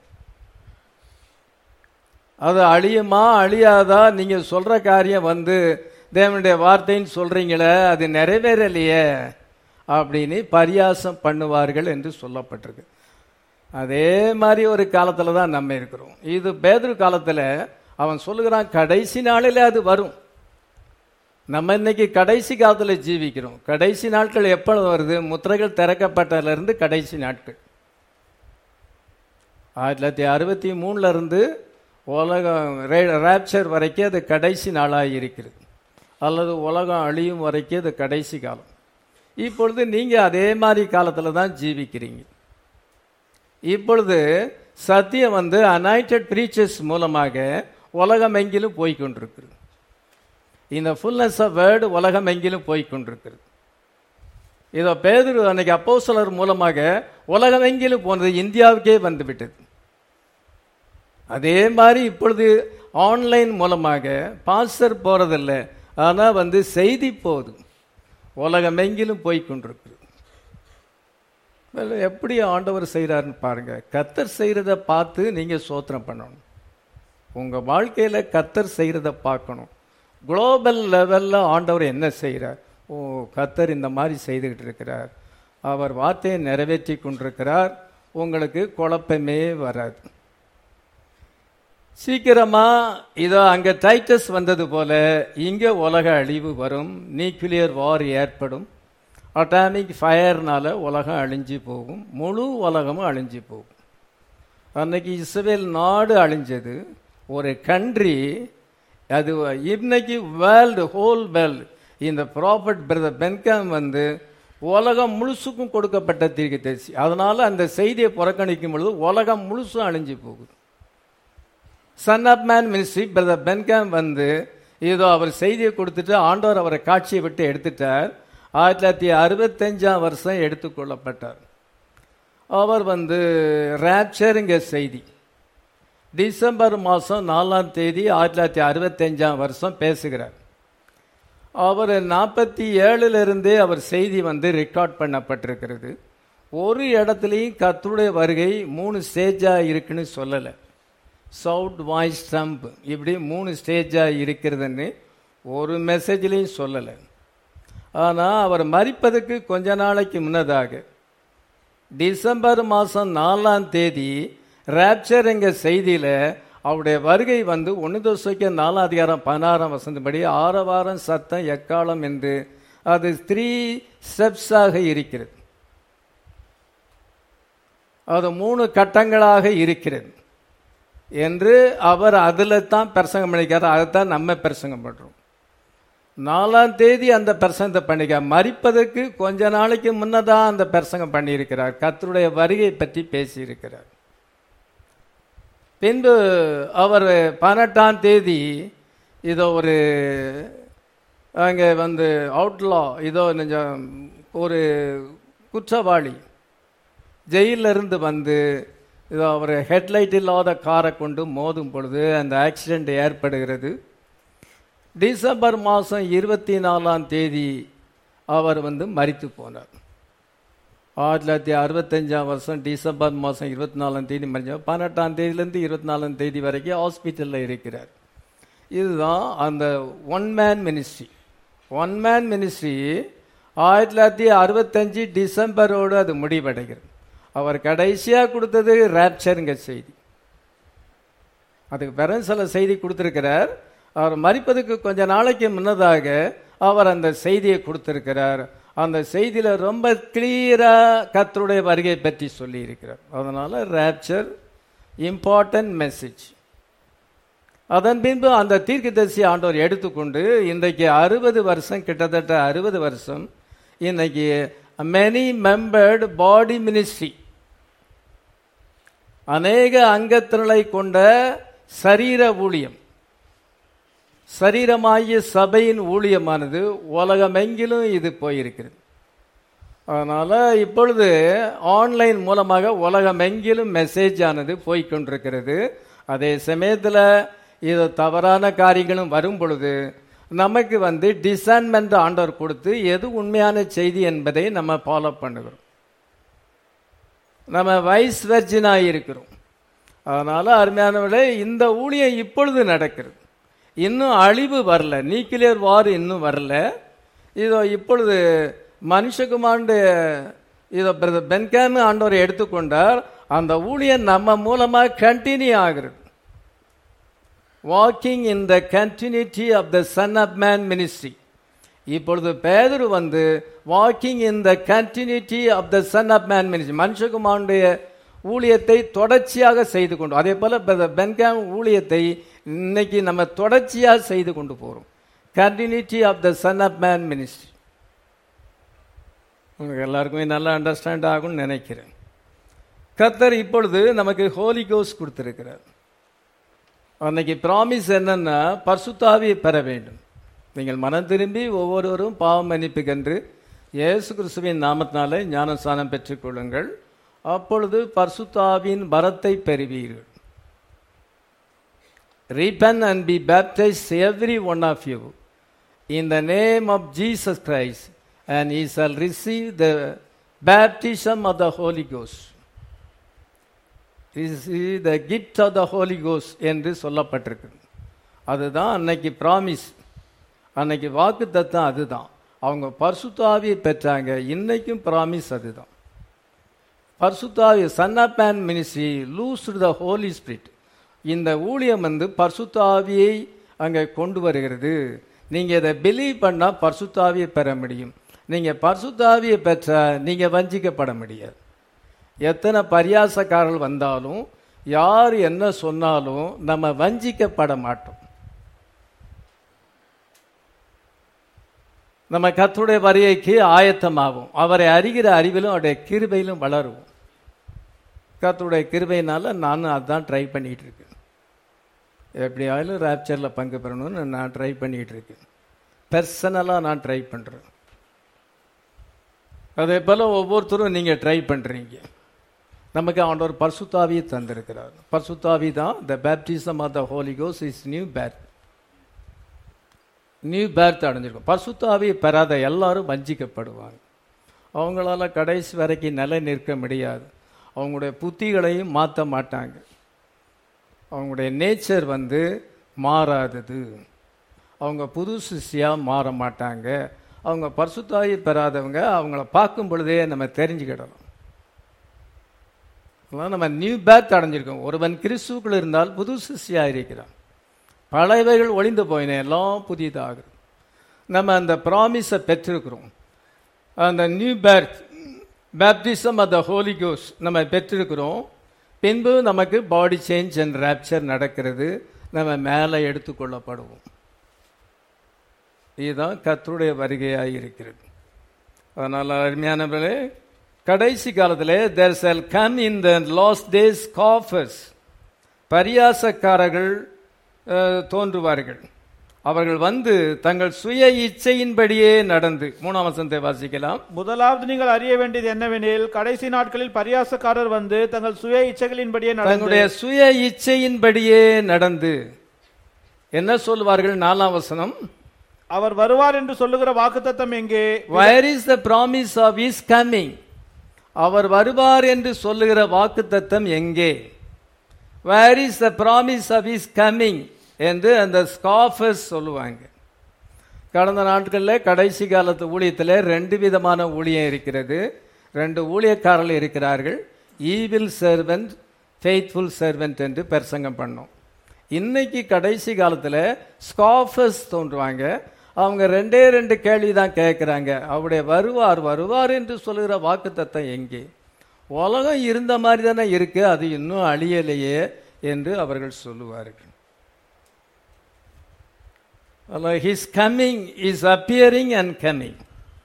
அது அழியுமா அழியாதா நீங்க சொல்ற காரியம் வந்து தேவனுடைய வார்த்தைன்னு சொல்றீங்களே அது நிறைவேறலையே அப்படின்னு பரியாசம் பண்ணுவார்கள் என்று சொல்லப்பட்டிருக்கு அதே மாதிரி ஒரு காலத்துல தான் நம்ம இருக்கிறோம் இது பேதுரு காலத்துல அவன் சொல்லுகிறான் கடைசி நாளில் அது வரும் நம்ம இன்னைக்கு கடைசி காலத்துல ஜீவிக்கிறோம் கடைசி நாட்கள் எப்பொழுது வருது முத்திரைகள் திறக்கப்பட்டதுல இருந்து கடைசி நாட்கள் ஆயிரத்தி தொள்ளாயிரத்தி அறுபத்தி மூணுல இருந்து உலகம் ரேப்சர் வரைக்கும் அது கடைசி நாளாக இருக்கிறது அல்லது உலகம் அழியும் வரைக்கும் அது கடைசி காலம் இப்பொழுது நீங்க அதே மாதிரி காலத்துல தான் ஜீவிக்கிறீங்க இப்பொழுது சத்தியம் வந்து அனாய்டட் பிரீச்சர்ஸ் மூலமாக உலகம் எங்கிலும் போய்கொண்டிருக்கிறது இந்த ஃபுல்னஸ் ஆஃப் வேர்டு உலகம் எங்கிலும் போய்கொண்டிருக்கிறது இதோ பேதுரு அன்னைக்கு அப்போஸ்தலர் மூலமாக உலகம் எங்கிலும் போனது இந்தியாவுக்கே வந்து விட்டது அதே மாதிரி இப்பொழுது ஆன்லைன் மூலமாக பாஸ்டர் போறதில்ல ஆனா வந்து செய்தி போகுது உலகம் எங்கிலும் போய் கொண்டிருக்கிறது well, எப்படி ஆண்டவர் செய்கிறாருன்னு பாருங்க கத்தர் செய்கிறத பார்த்து நீங்க சோத்திரம் பண்ணணும் உங்க வாழ்க்கையில கத்தர் செய்கிறத பார்க்கணும் குளோபல் லெவல்ல ஆண்டவர் என்ன செய்கிறார் ஓ கத்தர் இந்த மாதிரி செய்துகிட்டு இருக்கிறார் அவர் வார்த்தையை நிறைவேற்றி கொண்டிருக்கிறார் உங்களுக்கு குழப்பமே வராது சீக்கிரமா இதோ அங்க டைட்டஸ் வந்தது போல இங்க உலக அழிவு வரும் நியூக்ளியர் வார் ஏற்படும் அட்டாமிக் ஃபயர்னால உலகம் அழிஞ்சு போகும் முழு உலகமும் அழிஞ்சு போகும் அன்னைக்கு இஸ்ரேல் நாடு அழிஞ்சது ஒரு கண்ட்ரி அது இன்னைக்கு வேர்ல்டு ஹோல் வேர்ல்டு இந்த ப்ராஃபட் பிரதர் பென்காம் வந்து உலகம் முழுசுக்கும் கொடுக்கப்பட்ட தீர்க்கதரிசி அதனால அந்த செய்தியை புறக்கணிக்கும் பொழுது உலகம் முழுசும் அழிஞ்சு போகுது son of man ministry brother Branham வந்து ஏதோ அவர் செய்தியை கொடுத்துட்டு ஆண்டவர் அவரை காட்சியை விட்டு எடுத்துட்டார் ஆயிரத்தி தொள்ளாயிரத்தி அறுபத்தஞ்சாம் வருஷம் எடுத்துக்கொள்ளப்பட்டார் அவர் வந்து ரேப்சருங்க செய்தி டிசம்பர் மாதம் நாலாம் தேதி ஆயிரத்தி தொள்ளாயிரத்தி அறுபத்தஞ்சாம் வருஷம் பேசுகிறார் அவர் நாற்பத்தி ஏழுலேருந்தே அவர் செய்தி வந்து ரெக்கார்ட் பண்ணப்பட்டிருக்கிறது ஒரு இடத்துலையும் கர்த்தருடைய வருகை மூணு ஸ்டேஜாக இருக்குன்னு சொல்லலை சவுட் வாய்ஸ் ட்ரம்ப் இப்படி மூணு ஸ்டேஜாக இருக்கிறதுன்னு ஒரு மெசேஜ்லையும் சொல்லலை ஆனால் அவர் மறிப்பதற்கு கொஞ்ச நாளைக்கு முன்னதாக டிசம்பர் மாதம் நாலாம் தேதி ரேப்சர் எங்க செய்தியில் அவருடைய வருகை வந்து ஒன்று தோசைக்கு நாலாம் அதிகாரம் பதினாறாம் வசந்தபடி ஆரவாரம் சத்தம் எக்காலம் என்று அது த்ரீ ஸ்டெப்ஸாக இருக்கிறது அது மூணு கட்டங்களாக இருக்கிறது என்று அவர் அதில் தான் பிரசங்கம் பண்ணிக்கார் அதைத்தான் நம்ம பிரசங்கம் பண்ணுறோம் நாலாம் தேதி அந்த பிரசங்கத்தை பண்ணிக்க மறிப்பதற்கு கொஞ்ச நாளைக்கு முன்னதான் அந்த பிரசங்கம் பண்ணியிருக்கிறார் கத்தருடைய வருகை பற்றி பேசியிருக்கிறார் பின்பு அவர் பதினெட்டாம் தேதி இதோ ஒரு அங்கே வந்து அவுட்லா இதோ கொஞ்சம் ஒரு குற்றவாளி ஜெயிலிருந்து வந்து இதோ அவர் ஹெட்லைட் இல்லாத காரை கொண்டு மோதும் பொழுது அந்த ஆக்சிடெண்ட் ஏற்படுகிறது டிசம்பர் மாதம் இருபத்தி நாலாம் தேதி அவர் வந்து மறித்து போனார் ஆயிரத்தி தொள்ளாயிரத்தி அறுபத்தஞ்சாம் வருஷம் டிசம்பர் மாதம் இருபத்தி நாலாம் தேதி மறிஞ்சார் பதினெட்டாம் தேதியிலேருந்து இருபத்தி நாலாம் தேதி வரைக்கும் ஹாஸ்பிட்டலில் இருக்கிறார் இதுதான் அந்த one man ministry one man ministry ஆயிரத்தி தொள்ளாயிரத்தி அறுபத்தஞ்சு டிசம்பரோடு அது முடிவடைகிறது அவர் கடைசியாக கொடுத்தது ரேப்சருங்க செய்தி அதுக்கு பிறகு சில செய்தி கொடுத்திருக்கிறார் அவர் மறிப்பதுக்கு கொஞ்ச நாளைக்கு முன்னதாக அவர் அந்த செய்தியை கொடுத்திருக்கிறார் அந்த செய்தியில ரொம்ப கிளியரா கர்த்தருடைய வருகை பற்றி சொல்லி இருக்கிறார் அதனால ரேப்சர் இம்பார்ட்டன்ட் மெசேஜ் அதன் பின்பு அந்த தீர்க்கதரிசி ஆண்டவர் எடுத்துக்கொண்டு இன்றைக்கு அறுபது வருஷம் கிட்டத்தட்ட அறுபது வருஷம் இன்னைக்கு மெனி மெம்பர்டு பாடி மினிஸ்ட்ரி அநேக அங்கத்தினரை கொண்ட சரீர ஊழியம் சரீரமாகிய சபையின் ஊழியமானது உலகமெங்கிலும் இது போயிருக்கிறது அதனால இப்பொழுது ஆன்லைன் மூலமாக உலகமெங்கிலும் மெசேஜ் ஆனது போய்க்கொண்டிருக்கிறது அதே சமயத்தில் இது தவறான காரியங்களும் வரும் பொழுது நமக்கு வந்து டிசைன்மெண்ட் ஆண்டவர் கொடுத்து எது உண்மையான செய்தி என்பதை நம்ம ஃபாலோ பண்ணுகிறோம் நம்ம வைஸ் வெர்ஜினாக இருக்கிறோம் அதனால அருமையானவர்களே இந்த ஊழியம் இப்பொழுது நடக்கிறது இன்னும் அழிவு வரல நியூக்ளியர் வார் இன்னும் வரல இதோ இப்பொழுது மனுஷகுமாண்டு இதோ பிரதர் பென்காம் ஆண்டவர் எடுத்துக்கொண்டார் அந்த ஊழியம் நம்ம மூலமாக கண்டினியூ ஆகிறது walking in the continuity of the son of man ministry இப்பொழுது பேதரு வந்து walking in the continuity of the son of man ministry மனுஷகுமாருடைய ஊழியத்தை தொடர்ச்சியாக செய்து கொண்டு அதே போல பென்காம் ஊழியத்தை இன்னைக்கு நம்ம தொடர்ச்சியாக செய்து கொண்டு போகிறோம் continuity of the son of man ministry உங்களுக்கு எல்லாருக்குமே நல்லா அண்டர்ஸ்டாண்ட் ஆகும்னு நினைக்கிறேன் கத்தர் இப்பொழுது நமக்கு ஹோலி கோஸ் கொடுத்திருக்கிறார் அன்னைக்கு ப்ராமிஸ் என்னன்னா பர்சுத்தாவியை பெற வேண்டும் நீங்கள் மனம் திரும்பி ஒவ்வொருவரும் பாவம் மன்னிப்புக்கென்று இயேசு கிறிஸ்துவின் நாமத்தினாலே ஞானஸ்தானம் பெற்றுக்கொள்ளுங்கள் அப்பொழுது பர்சுத்தாவின் வரத்தை பெறுவீர்கள் repent and be baptized every one of you in the name of Jesus Christ and he shall receive the baptism of the Holy Ghost. receive the gift of the Holy Ghost என்று சொல்லப்பட்டிருக்கு அதுதான் அன்னைக்கு promise அன்னைக்கு வாக்கு தத்தம் அதுதான் அவங்க பர்சுத்தாவியை பெற்றாங்க இன்னைக்கும் ப்ராமிஸ் அதுதான் பர்சுத்தாவி son of man ministry loose the Holy Spirit இந்த ஊழியம் வந்து பர்சுத்தாவியை அங்கே கொண்டு வருகிறது நீங்கள் இதை பிலீவ் பண்ணால் பர்சுத்தாவியை பெற முடியும் நீங்கள் பர்சுத்தாவியை பெற்றால் நீங்கள் வஞ்சிக்கப்பட முடியாது எத்தனை பரியாசக்காரர்கள் வந்தாலும் யார் என்ன சொன்னாலும் நம்ம வஞ்சிக்கப்பட மாட்டோம் நம்ம கத்துடைய வருகைக்கு ஆயத்தமாகும் அவரை அறிகிற அறிவிலும் அவருடைய கிருபையிலும் வளருவோம் கத்துடைய கிருபையினால நானும் அதுதான் ட்ரை பண்ணிட்டு இருக்கேன் எப்படியாவது ரேப்சரில் பங்கு பெறணும்னு நான் ட்ரை பண்ணிட்டு இருக்கேன் பர்சனலாக நான் ட்ரை பண்ணுறேன் அதே போல் ஒவ்வொருத்தரும் நீங்கள் ட்ரை பண்ணுறீங்க நமக்கு ஆண்டவர் பர்சுத்தாவியை தந்திருக்கிறார் பர்சுத்தாவி தான் the baptism of the Holy கோஸ் is new birth new birth அடைஞ்சிருக்கும் பர்சுத்தாவியை பெறாத எல்லாரும் வஞ்சிக்கப்படுவாங்க அவங்களால கடைசி வரைக்கும் நிலை நிற்க முடியாது அவங்களுடைய புத்திகளையும் மாற்ற மாட்டாங்க அவங்களுடைய நேச்சர் வந்து மாறாதது அவங்க புது சிஷியாக மாற மாட்டாங்க அவங்க பரிசுத்தாயி பெறாதவங்க அவங்கள பார்க்கும் பொழுதே நம்ம தெரிஞ்சுக்கிடலாம் அதெல்லாம் நம்ம நியூ பேர்த் அடைஞ்சிருக்கோம் ஒருவன் கிறிஸ்துக்குள் இருந்தால் புது சிஷியாக இருக்கிறான் பழையவைகள் ஒளிந்து போயின எல்லாம் புதியதாகிறது நம்ம அந்த ப்ராமிஸை பெற்றிருக்கிறோம் அந்த new birth baptism of the Holy கோஸ் நம்ம பெற்றிருக்கிறோம் பின்பு நமக்கு பாடி சேஞ்ச் அண்ட் ரேப்சர் நடக்கிறது நம்ம மேலே எடுத்துக்கொள்ளப்படுவோம் இதுதான் கத்தருடைய வருகையாக இருக்கிறது அதனால் அருமையானவர்களே கடைசி காலத்தில் there shall come in the last days scoffers பரியாசக்காரர்கள் தோன்றுவார்கள் அவர்கள் வந்து தங்கள் சுய இச்சையின்படியே நடந்து மூணாம் வசனத்தை வாசிக்கலாம் முதலாவது நீங்கள் அறிய வேண்டியது என்னவெனில் கடைசி நாட்களில் பரியாசக்காரர் வந்து தங்கள் சுய இச்சைகளின்படியே நடந்து தங்களுடைய சுய இச்சையின்படியே நடந்து என்ன சொல்வார்கள் நாலாம் வசனம் அவர் வருவார் என்று சொல்லுகிற வாக்குத்தத்தம் எங்கே where is the promise of his coming அவர் வருவார் என்று சொல்லுகிற வாக்குத்தத்தம் எங்கே where is the promise of his coming என்று அந்த ஸ்காஃபர்ஸ் சொல்லுவாங்க கடந்த நாட்களில் கடைசி காலத்து ஊழியத்தில் ரெண்டு விதமான ஊழியம் இருக்கிறது ரெண்டு ஊழியக்காரர்கள் இருக்கிறார்கள் ஈவில் சர்வெண்ட் ஃபெய்த்ஃபுல் சர்வெண்ட் என்று பிரசங்கம் பண்ணோம் இன்னைக்கு கடைசி காலத்தில் ஸ்காஃபஸ் தோன்றுவாங்க அவங்க ரெண்டே ரெண்டு கேள்வி தான் கேட்குறாங்க அவருடைய வருவார் வருவார் என்று சொல்லுகிற வாக்குத்தத்தம் எங்கே உலகம் இருந்த மாதிரி தானே இருக்கு அது இன்னும் அழியலையே என்று அவர்கள் சொல்லுவார்கள் his coming is appearing and coming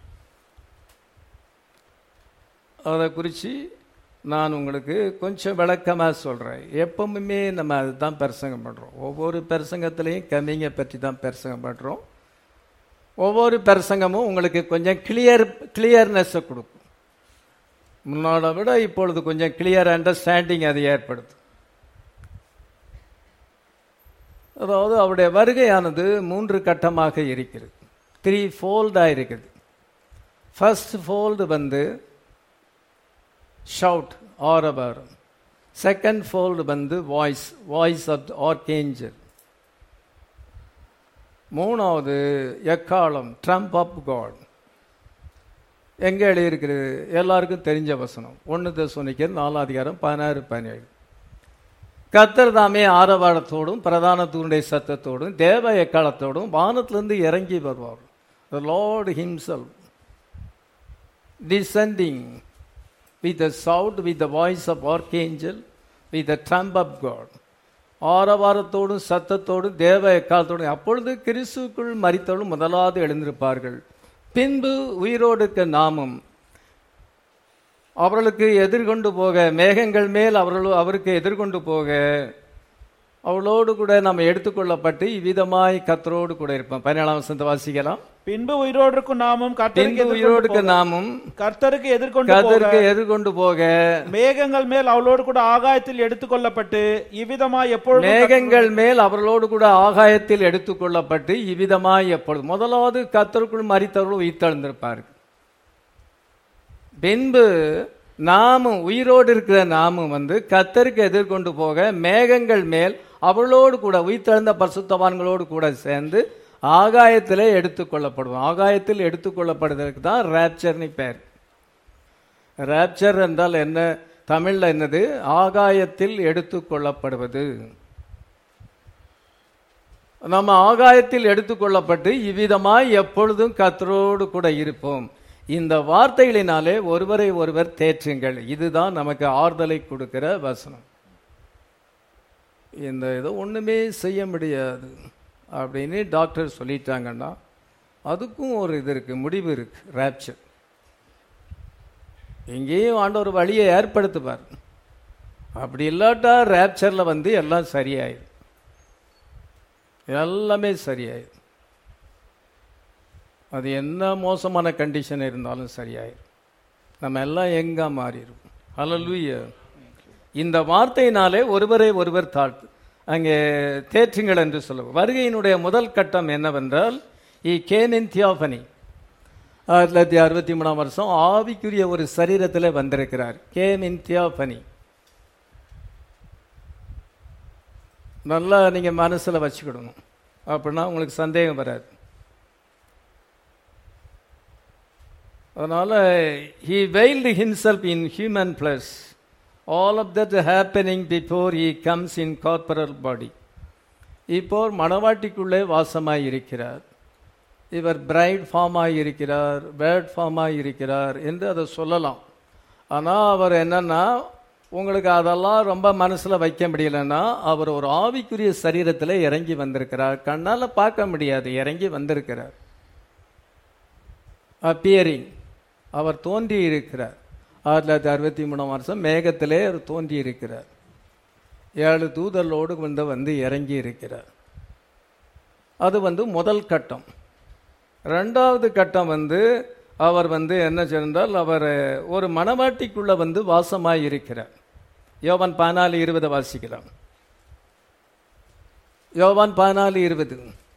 அதை குறித்து நான் உங்களுக்கு கொஞ்சம் விளக்கமாக சொல்கிறேன் எப்பவுமே நம்ம அதுதான் பிரசங்கம் பண்ணுறோம் ஒவ்வொரு பிரசங்கத்திலையும் கம்மிங்கை பற்றி தான் பிரசங்கம் பண்ணுறோம் ஒவ்வொரு பிரசங்கமும் உங்களுக்கு கொஞ்சம் கிளியர் கிளியர்னஸை கொடுக்கும் முன்னாட விட இப்பொழுது கொஞ்சம் கிளியர் அண்டர்ஸ்டாண்டிங் அது ஏற்படுது அதாவது அவருடைய வருகையானது மூன்று கட்டமாக இருக்கிறது த்ரீ ஃபோல்டாக இருக்குது ஃபர்ஸ்ட் ஃபோல்டு வந்து ஷவுட் ஆரவர் செகண்ட் ஃபோல்டு வந்து வாய்ஸ் வாய்ஸ் ஆஃப் ஆர்கேஞ்சல் மூணாவது எக்காலம் ட்ரம்ப் ஆஃப் காட் எங்கே எழுதியிருக்கிறது எல்லாருக்கும் தெரிஞ்ச வசனம் ஒன்று தசுனிக்கர் நாலாம் அதிகாரம் பதினாறு பதினேழு கத்தர் தாமே ஆரவாரத்தோடும் பிரதான தூணுடைய சத்தத்தோடும் தேவ எக்காலத்தோடும் வானத்திலிருந்து இறங்கி வருவார் the Lord himself descending with a sound, with the voice of archangel, with the trump of God. ஆரவாரத்தோடும் சத்தத்தோடும் தேவ எக்காலத்தோடும் அப்பொழுது கிறிஸ்துக்குள் மறித்தோடும் முதலாவது எழுந்திருப்பார்கள் பின்பு உயிரோடுக்க நாமும் அவர்களுக்கு எதிர்கொண்டு போக மேகங்கள் மேல் அவர்கள் அவருக்கு எதிர்கொண்டு போக அவளோடு கூட நாம் எடுத்துக்கொள்ளப்பட்டு இவ்விதமாய் கத்தரோடு கூட இருப்போம் பதினேழாம் வசந்த வாசிக்கலாம் பின்பு உயிரோடு இருக்கும் நாமும் கர்த்தருக்கு பின்பு எதிர்கொண்டு உயிரோடுக்க போக- நாமும் கர்த்தருக்கு எதிர்கொண்டு போக கதருக்கு எதிர்கொண்டு போக மேகங்கள் மேல் அவளோடு கூட ஆகாயத்தில் எடுத்துக்கொள்ளப்பட்டு இவ்விதமாய் எப்பொழுதும் மேகங்கள் மேல் அவர்களோடு கூட ஆகாயத்தில் எடுத்துக்கொள்ளப்பட்டு இவ்விதமாய் எப்பொழுது முதலாவது கத்தருக்குள் மறித்தவர்கள் உயிர்த்தெழுந்திருப்பார்கள் பின்பு நாமும் உயிரோடு இருக்கிற நாமும் வந்து கத்தருக்கு எதிர்கொண்டு போக மேகங்கள் மேல் அவளோடு கூட உயிர்த்தெழுந்த பரிசுத்தவான்களோடு கூட சேர்ந்து ஆகாயத்திலே எடுத்துக்கொள்ளப்படுவோம் ஆகாயத்தில் எடுத்துக்கொள்ளப்படுவதற்கு தான் ரேப்சர்னு பேர் ரேப்சர் என்றால் என்ன தமிழ்ல என்னது ஆகாயத்தில் எடுத்துக்கொள்ளப்படுவது நம்ம ஆகாயத்தில் எடுத்துக்கொள்ளப்பட்டு இவ்விதமாய் எப்பொழுதும் கத்தரோடு கூட இருப்போம் இந்த வார்த்தைகளினாலே ஒருவரை ஒருவர் தேற்றுங்கள் இதுதான் நமக்கு ஆறுதலை கொடுக்கிற வசனம் இந்த இதை ஒண்ணுமே செய்ய முடியாது அப்படின்னு டாக்டர் சொல்லிட்டாங்கன்னா அதுக்கும் ஒரு இது இருக்கு முடிவு இருக்கு ரேப்சர் எங்கேயும் ஆண்டவர் வழியை ஏற்படுத்துவார் அப்படி இல்லாட்டா ரேப்சர்ல வந்து எல்லாம் சரியாயிடும் எல்லாமே சரியாயிடும் அது என்ன மோசமான கண்டிஷன் இருந்தாலும் சரியாயிடும் நம்ம எல்லாம் எங்க மாறிடும் ஹalleluya இந்த வார்த்தையினாலே ஒருவரை ஒருவர் தாழ்த்து அங்கே தேற்றுங்கள் என்று சொல்லுவோம் வருகையினுடைய முதல் கட்டம் என்னவென்றால் இ கேன் இன் தியோபனி ஆயிரத்தி தொள்ளாயிரத்தி அறுபத்தி மூணாம் வருஷம் ஆவிக்குரிய ஒரு சரீரத்தில் வந்திருக்கிறார் கேம் இன் தியோபனி நல்லா நீங்க மனசுல வச்சுக்கிடணும் அப்படின்னா உங்களுக்கு சந்தேகம் வராது அதனால he veiled himself in human flesh all of that happening before he comes in corporal body இப்போ மணவாட்டிக்குள்ளே வாசமாய் இருக்கிறார் இவர் பிரைட் ஃபார்மாய் இருக்கிறார் பேர்ட் ஃபார்மாய் இருக்கிறார் என்று அதை சொல்லலாம் ஆனால் அவர் என்னன்னா உங்களுக்கு அதெல்லாம் ரொம்ப மனசில் வைக்க முடியலன்னா அவர் ஒரு ஆவிக்குரிய சரீரத்தில் இறங்கி வந்திருக்கிறார் கண்ணால் பார்க்க முடியாது இறங்கி வந்திருக்கிறார் அப்பியரிங் அவர் தோன்றி இருக்கிறார் ஆயிரத்தி தொள்ளாயிரத்தி அறுபத்தி மூணாம் வருஷம் மேகத்திலே அவர் தோன்றி இருக்கிறார் ஏழு தூதர்களோடு வந்து வந்து இறங்கி இருக்கிறார் அது வந்து முதல் கட்டம் ரெண்டாவது கட்டம் வந்து அவர் வந்து என்ன சொன்னால் அவர் ஒரு மணவாட்டிக்குள்ள வந்து வாசமாய் இருக்கிறார் யோவான் பதினாலு இருபதை வாசிக்கலாம் யோவான் பதினாலு இருபது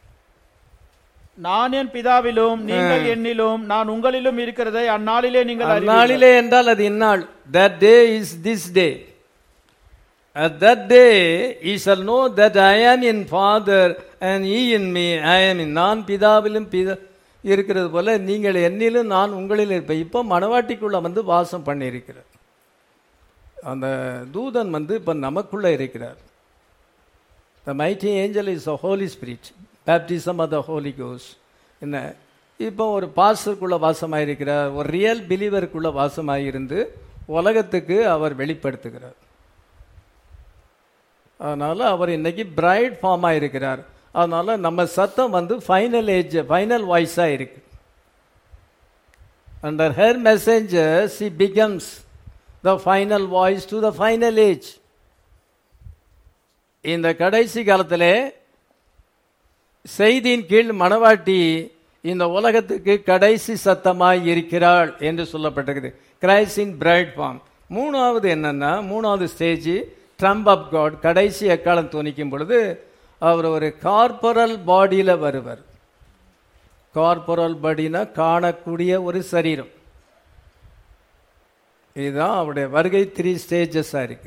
நான் என் பிதாவிலும் நீங்கள் என்னிலும் நான் உங்களிலும் இருக்கிறதை அந்நாளிலே நீங்கள் அறிவீர்கள். அந்நாளிலே என்றால் அது இந்நாள் that day is this day at that day ye shall know that I am in father and ye in me I am in நான் பிதாவிலும் பிதா இருக்கிறது போல நீங்கள் என்னிலும் நான் உங்களிலும் இருப்பேன் இப்போ மணவாட்டிக்குள்ள வந்து வாசம் பண்ணி இருக்கிறார் அந்த தூதன் வந்து இப்ப நமக்குள்ள இருக்கிறார் the mighty angel is the Holy Spirit baptism of the Holy கோஸ் என்ன இப்போ ஒரு பாஸ்டருக்குள்ள வாசமாயிருக்கிறார் ஒரு ரியல் பிலீவருக்குள்ள வாசமாயிருந்து உலகத்துக்கு அவர் வெளிப்படுத்துகிறார் அதனால அவர் இன்னைக்கு பிரைட் ஃபார்ம் இருக்கிறார் அதனால நம்ம சத்தம் வந்து ஃபைனல் ஏஜ் ஃபைனல் வாய்ஸா இருக்கு under her messenger she becomes the final voice to the final age இந்த கடைசி காலத்திலே செய்தியின் கீழ் மணவாட்டி இந்த உலகத்துக்கு கடைசி சத்தமாய் இருக்கிறாள் என்று சொல்லப்பட்டிருக்குது கிரைஸ்டின் பிரைட் ஃபார்ம் மூணாவது என்னன்னா மூணாவது ஸ்டேஜ் ட்ரம்ப் ஆஃப் காட் கடைசி எக்காலம் துணிக்கும் பொழுது அவர் ஒரு கார்பரல் பாடியில் வருவர் கார்பரல் பாடினா காணக்கூடிய ஒரு சரீரம் இதுதான் அவருடைய வருகை த்ரீ ஸ்டேஜஸாக இருக்கு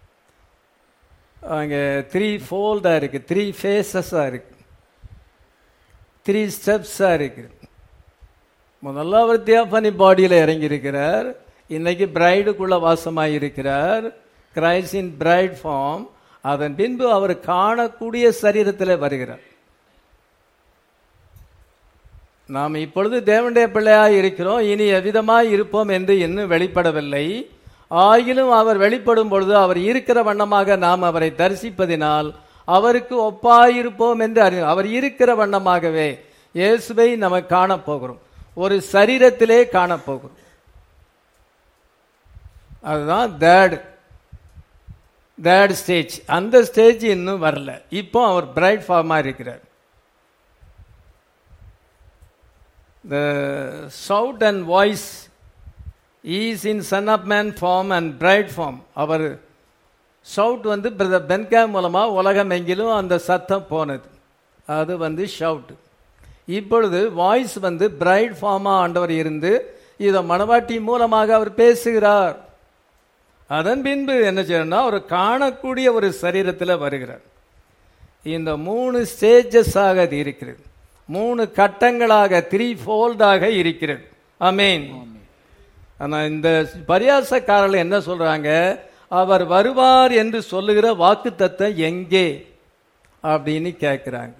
அங்கே த்ரீ ஃபோல்டாக இருக்கு த்ரீ ஃபேஸஸாக இருக்கு த்ரீ ஸ்டெப்ஸாக இருக்குது முதல்ல அவர் தியாபனி பாடியில் இறங்கியிருக்கிறார் இன்னைக்கு பிரைடுக்குள்ள வாசமாக இருக்கிறார் கிரைஸ்டின் பிரைட் ஃபார்ம் அதன் பின்பு அவர் காணக்கூடிய சரீரத்தில் வருகிறார் நாம் இப்பொழுது தேவனுடைய பிள்ளையாய் இருக்கிறோம் இனி எவ்விதமாய் இருப்போம் என்று இன்னும் வெளிப்படவில்லை ஆயினும் அவர் வெளிப்படும் பொழுது அவர் இருக்கிற வண்ணமாக நாம் அவரை தரிசிப்பதினால் அவருக்கு ஒப்பாயிருப்போம் என்று அறி அவர் இருக்கிற வண்ணமாகவே இயேசுவை நம்ம காணப்போகிறோம் ஒரு சரீரத்திலே காணப்போகிறோம் அதுதான் தேர்ட் தேர்ட் ஸ்டேஜ் அந்த ஸ்டேஜ் இன்னும் வரல இப்போ அவர் பிரைட் ஃபார்மாக இருக்கிறார் the shout and voice is in son of man form and bride form அவர் ஷவுட் வந்து பிரதர் பென்கேம் மூலமாக உலகம் எங்கிலும் அந்த சத்தம் போனது அது வந்து ஷவுட் இப்பொழுது வாய்ஸ் வந்து பிரைட் ஃபார்மாக ஆண்டவர் இருந்து இதை மணவாட்டி மூலமாக அவர் பேசுகிறார் அதன் பின்பு என்ன செய்யணும்னா அவர் காணக்கூடிய ஒரு சரீரத்தில் வருகிறார் இந்த மூணு ஸ்டேஜஸாக அது இருக்கிறது மூணு கட்டங்களாக த்ரீ ஃபோல்டாக இருக்கிறது அமேன் ஆனால் இந்த பரியாசக்காரர்கள் என்ன சொல்றாங்க அவர் வருவார் என்று சொல்லுகிற வாக்கு எங்கே அப்படின்னு கேட்குறாங்க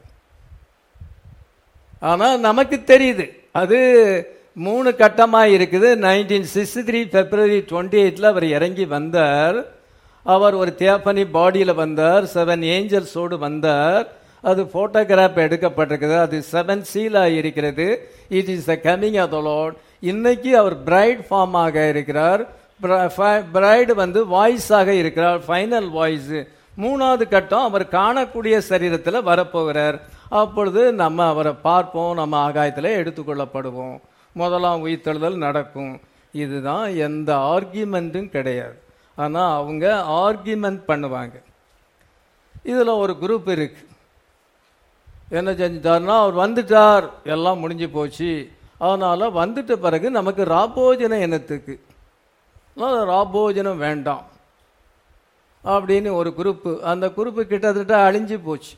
ஆனால் நமக்கு தெரியுது அது மூணு கட்டமாக இருக்குது nineteen sixty three February twenty எயிட்டில் அவர் இறங்கி வந்தார் அவர் ஒரு தியாபனி பாடியில் வந்தார் செவன் ஏஞ்சல்ஸோடு வந்தார் அது ஃபோட்டோகிராஃப் எடுக்கப்பட்டிருக்குது அது செவன் சீலாக இருக்கிறது it is the coming of the Lord இன்னைக்கு அவர் பிரைட் ஃபார்மாக இருக்கிறார் பிரைடு வந்து வாய்ஸாக இருக்கிறார் ஃபைனல் வாய்ஸ் மூணாவது கட்டம் அவர் காணக்கூடிய சரீரத்தில் வரப்போகிறார் அப்பொழுது நம்ம அவரை பார்ப்போம் நம்ம ஆகாயத்தில் எடுத்துக்கொள்ளப்படுவோம் முதலாம் உயிர்த்தெழுதல் நடக்கும் இதுதான் எந்த ஆர்கியூமெண்ட்டும் கிடையாது ஆனால் அவங்க ஆர்கியூமெண்ட் பண்ணுவாங்க இதில் ஒரு குரூப் இருக்கு என்ன செஞ்சிட்டார்னா அவர் வந்துட்டார் எல்லாம் முடிஞ்சு போச்சு அதனால் வந்துட்ட பிறகு நமக்கு ராபோஜனம் என்னத்துக்கு ராபோஜனம் வேண்டாம் அப்படின்னு ஒரு குரூப்பு அந்த குரூப்பு கிட்டத்தட்ட அழிஞ்சு போச்சு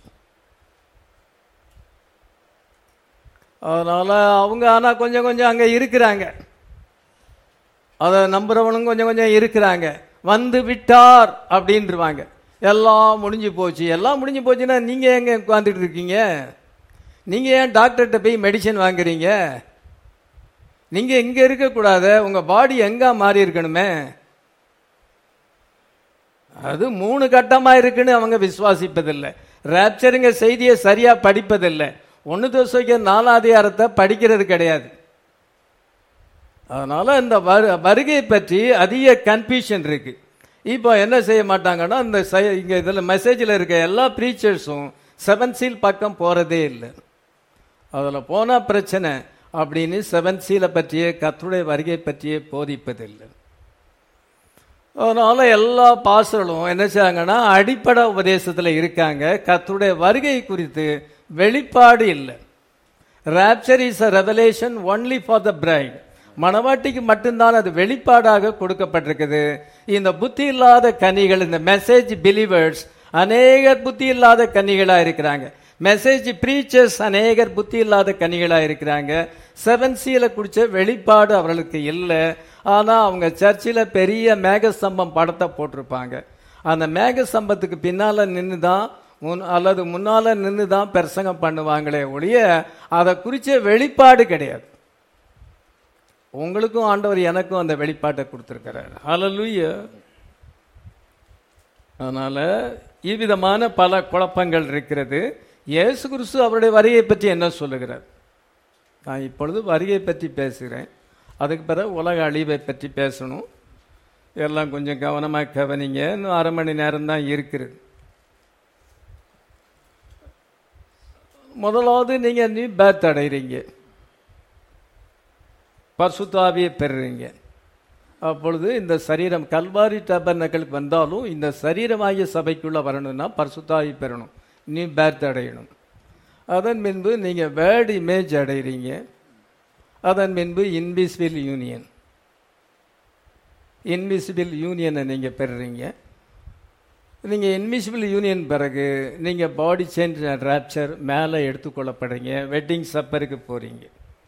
அதனால அவங்க ஆனால் கொஞ்சம் கொஞ்சம் அங்கே இருக்கிறாங்க அதை நம்புறவனும் கொஞ்சம் கொஞ்சம் இருக்கிறாங்க வந்து விட்டார் அப்படின்ட்டுருவாங்க எல்லாம் முடிஞ்சு போச்சு எல்லாம் முடிஞ்சு போச்சுன்னா நீங்கள் எங்கே உட்காந்துட்டு இருக்கீங்க நீங்கள் ஏன் டாக்டர்கிட்ட போய் மெடிசன் வாங்குறீங்க நீங்கள் இங்கே இருக்கக்கூடாது உங்கள் பாடி எங்கே மாறி இருக்கணுமே அது மூணு கட்டமாக இருக்குன்னு அவங்க விசுவாசிப்பதில்லை ரேப்சருங்க செய்தியை சரியாக படிப்பதில்லை ஒன்று தோசைக்கு நாலாதிகாரத்தை படிக்கிறது கிடையாது அதனால இந்த வருகை பற்றி அதிக கன்ஃபியூஷன் இருக்கு இப்போ என்ன செய்ய மாட்டாங்கன்னா இந்த இங்க இதில் மெசேஜில் இருக்க எல்லா ப்ரீச்சர்ஸும் செவன் சீல் பக்கம் போறதே இல்லை அதில் போனால் பிரச்சனை அப்படின்னு செவன் சீலை பற்றிய கத்துடைய வருகை பற்றியே போதிப்பதில்லை அதனால எல்லா பாசர்களும் என்ன செய்யாங்கன்னா அடிப்படை உபதேசத்தில் இருக்காங்க கத்துடைய வருகை குறித்து வெளிப்பாடு இல்லை rapture is a revelation only for the bride மணவாட்டிக்கு மட்டும்தான் அது வெளிப்பாடாக கொடுக்கப்பட்டிருக்குது இந்த புத்தி இல்லாத கனிகள் இந்த மெசேஜ் பிலீவர்ஸ் அநேகர் புத்தி இல்லாத கனிகளா இருக்கிறாங்க மெசேஜ் ப்ரீச்சர்ஸ் அநேகர் புத்தி இல்லாத கனிகளா இருக்கிறாங்க செவன் சீல குடிச்ச வெளிப்பாடு அவர்களுக்கு இல்லை ஆனா அவங்க சர்ச்சில் பெரிய மேகஸ்தம்பம் படத்தை போட்டிருப்பாங்க அந்த மேகஸ்தம்பத்துக்கு பின்னால நின்று தான் முன் அல்லது முன்னால நின்று தான் பிரசங்கம் பண்ணுவாங்களே ஒழிய அதை குறித்த வெளிப்பாடு கிடையாது உங்களுக்கும் ஆண்டவர் எனக்கும் அந்த வெளிப்பாட்டை கொடுத்துருக்கிறார் ஹalleluya அதனால இவ்விதமான பல குழப்பங்கள் இருக்கிறது இயேசு கிறிஸ்து அவருடைய வருகை பற்றி என்ன சொல்லுகிறார் நான் இப்பொழுது வருகை பற்றி பேசுகிறேன் அதுக்கு பிறகு உலக அழிவை பற்றி பேசணும் எல்லாம் கொஞ்சம் கவனமாக கவனிங்க இன்னும் அரை மணி நேரம் தான் இருக்கிறது முதலாவது நீங்கள் நீ பேத் அடைகிறீங்க பர்சுத்தாவியை பெறுறீங்க அப்பொழுது இந்த சரீரம் கல்வாரி டபர்னக்களுக்கு வந்தாலும் இந்த சரீரமாகிய சபைக்குள்ள வரணும்னா பர்சுத்தாவி பெறணும் நீ பேர்த் அடையணும் அதன் பின்பு நீங்கள் வேர்டு இமேஜ் அடைகிறீங்க அதன் பின்பு இன்விசிபிள் யூனியன் இன்விசிபிள் யூனியனை நீங்கள் பெறுறீங்க நீங்கள் இன்விசிபிள் யூனியன் பிறகு நீங்கள் பாடி சேஞ்ச் ராப்சர் மேலே எடுத்துக்கொள்ளப்படுறீங்க வெட்டிங் சப்பருக்கு போகிறீங்க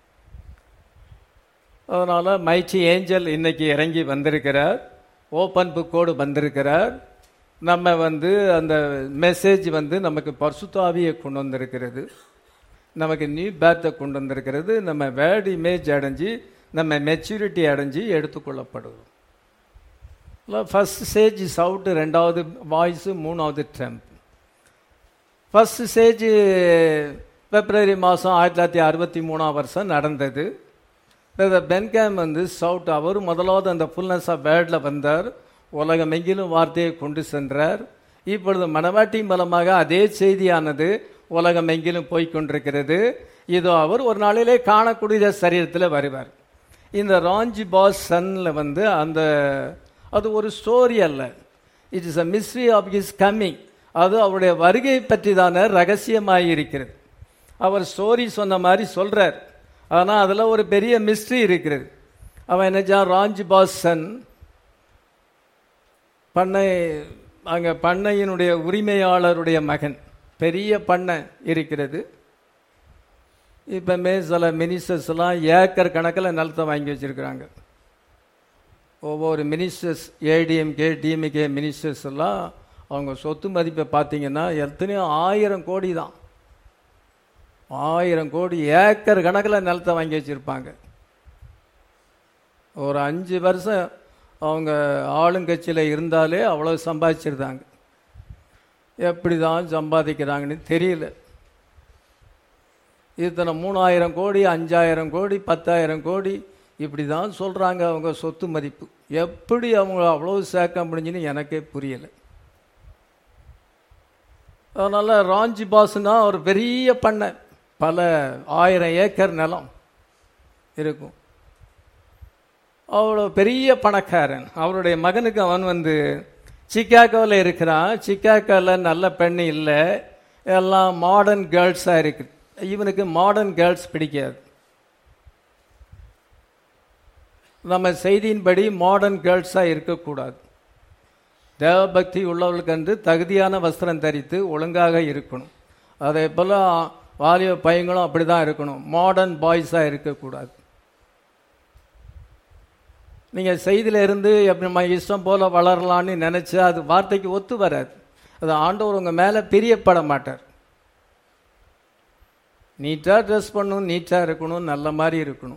அதனால் மைச்சி ஏஞ்சல் இன்னைக்கு இறங்கி வந்திருக்கிறார் ஓப்பன் புக்கோடு வந்திருக்கிறார் நம்ம வந்து அந்த மெசேஜ் வந்து நமக்கு பர்சுத்தாவியை கொண்டு வந்திருக்கிறது நமக்கு நியூ பேர்த்தை கொண்டு வந்திருக்கிறது நம்ம வேர்டு இமேஜ் அடைஞ்சு நம்ம மெச்சூரிட்டி அடைஞ்சு எடுத்துக்கொள்ளப்படுவோம் ஃபர்ஸ்ட் ஸ்டேஜ் சவுட்டு ரெண்டாவது வாய்ஸு மூணாவது ட்ரம்ப் ஃபர்ஸ்ட் ஸ்டேஜ் பிப்ரவரி மாதம் ஆயிரத்தி தொள்ளாயிரத்தி அறுபத்தி மூணாம் வருஷம் நடந்தது பென்கேம் வந்து சவுட் அவர் முதலாவது அந்த ஃபுல்னஸ் ஆஃப் வேர்டில் வந்தார் உலகமெங்கிலும் வார்த்தையை கொண்டு சென்றார் இப்பொழுது மணவாட்டி மூலமாக அதே செய்தியானது உலகமெங்கிலும் போய் கொண்டிருக்கிறது இதோ அவர் ஒரு நாளிலே காணக்கூடிய சரீரத்தில் வருவார் இந்த ராஞ்சி பாஸ் சன்னில் வந்து அந்த அது ஒரு ஸ்டோரி அல்ல it is a mystery of his coming அது அவருடைய வருகை பற்றி தானே ரகசியமாக இருக்கிறது அவர் ஸ்டோரி சொன்ன மாதிரி சொல்றார் ஆனால் அதில் ஒரு பெரிய மிஸ்ட்ரி இருக்கிறது அவன் என்னச்சான் ராஞ்சி பாஸ் சன் பண்ணை அங்கே பண்ணையினுடைய உரிமையாளருடைய மகன் பெரிய பண்ணை இருக்கிறது இப்போ சில மினிஸ்டர்ஸ்லாம் ஏக்கர் கணக்கில் நிலத்தை வாங்கி வச்சுருக்குறாங்க ஒவ்வொரு மினிஸ்டர்ஸ் ஏடிஎம்கே டிஎம்கே மினிஸ்டர்ஸ் எல்லாம் அவங்க சொத்து மதிப்பை பார்த்தீங்கன்னா எத்தனையோ ஆயிரம் கோடி தான் ஆயிரம் கோடி ஏக்கர் கணக்கில் நிலத்தை வாங்கி வச்சுருப்பாங்க ஒரு அஞ்சு வருஷம் அவங்க ஆளுங்கட்சியில் இருந்தாலே அவ்வளோ சம்பாதிச்சிருந்தாங்க எப்படி தான் சம்பாதிக்கிறாங்கன்னு தெரியல இத்தனை மூணாயிரம் கோடி அஞ்சாயிரம் கோடி பத்தாயிரம் கோடி இப்படி தான் சொல்கிறாங்க அவங்க சொத்து மதிப்பு எப்படி அவங்க அவ்வளோ சேர்க்க முடிஞ்சுன்னு எனக்கே புரியலை அதனால் ராஞ்சி பாஸ்னா ஒரு பெரிய பண்ணை பல ஆயிரம் ஏக்கர் நிலம் இருக்கும் அவ்வளோ பெரிய பணக்காரன் அவருடைய மகனுக்கு அவன் வந்து சிக்காகோவில் இருக்கிறான் சிக்காகோவில் நல்ல பெண் இல்லை எல்லாம் மாடர்ன் கேர்ள்ஸாக இருக்குது இவனுக்கு மாடர்ன் கேர்ள்ஸ் பிடிக்காது நம்ம செய்தியின்படி மாடர்ன் கேர்ள்ஸாக இருக்கக்கூடாது தேவபக்தி உள்ளவர்களுக்கு என்று தகுதியான வஸ்திரம் தரித்து ஒழுங்காக இருக்கணும் அதே போல் வாலிப பையங்களும் அப்படி தான் இருக்கணும் மாடர்ன் பாய்ஸாக இருக்கக்கூடாது நீங்கள் செய்தியில் இருந்து எப்படி நம்ம இஷ்டம் போல் வளரலான்னு நினச்சா அது வார்த்தைக்கு ஒத்து வராது அது ஆண்டவர் உங்கள் மேலே பிரியப்பட மாட்டார் நீட்டாக ட்ரெஸ் பண்ணணும் நீட்டாக இருக்கணும் நல்ல மாதிரி இருக்கணும்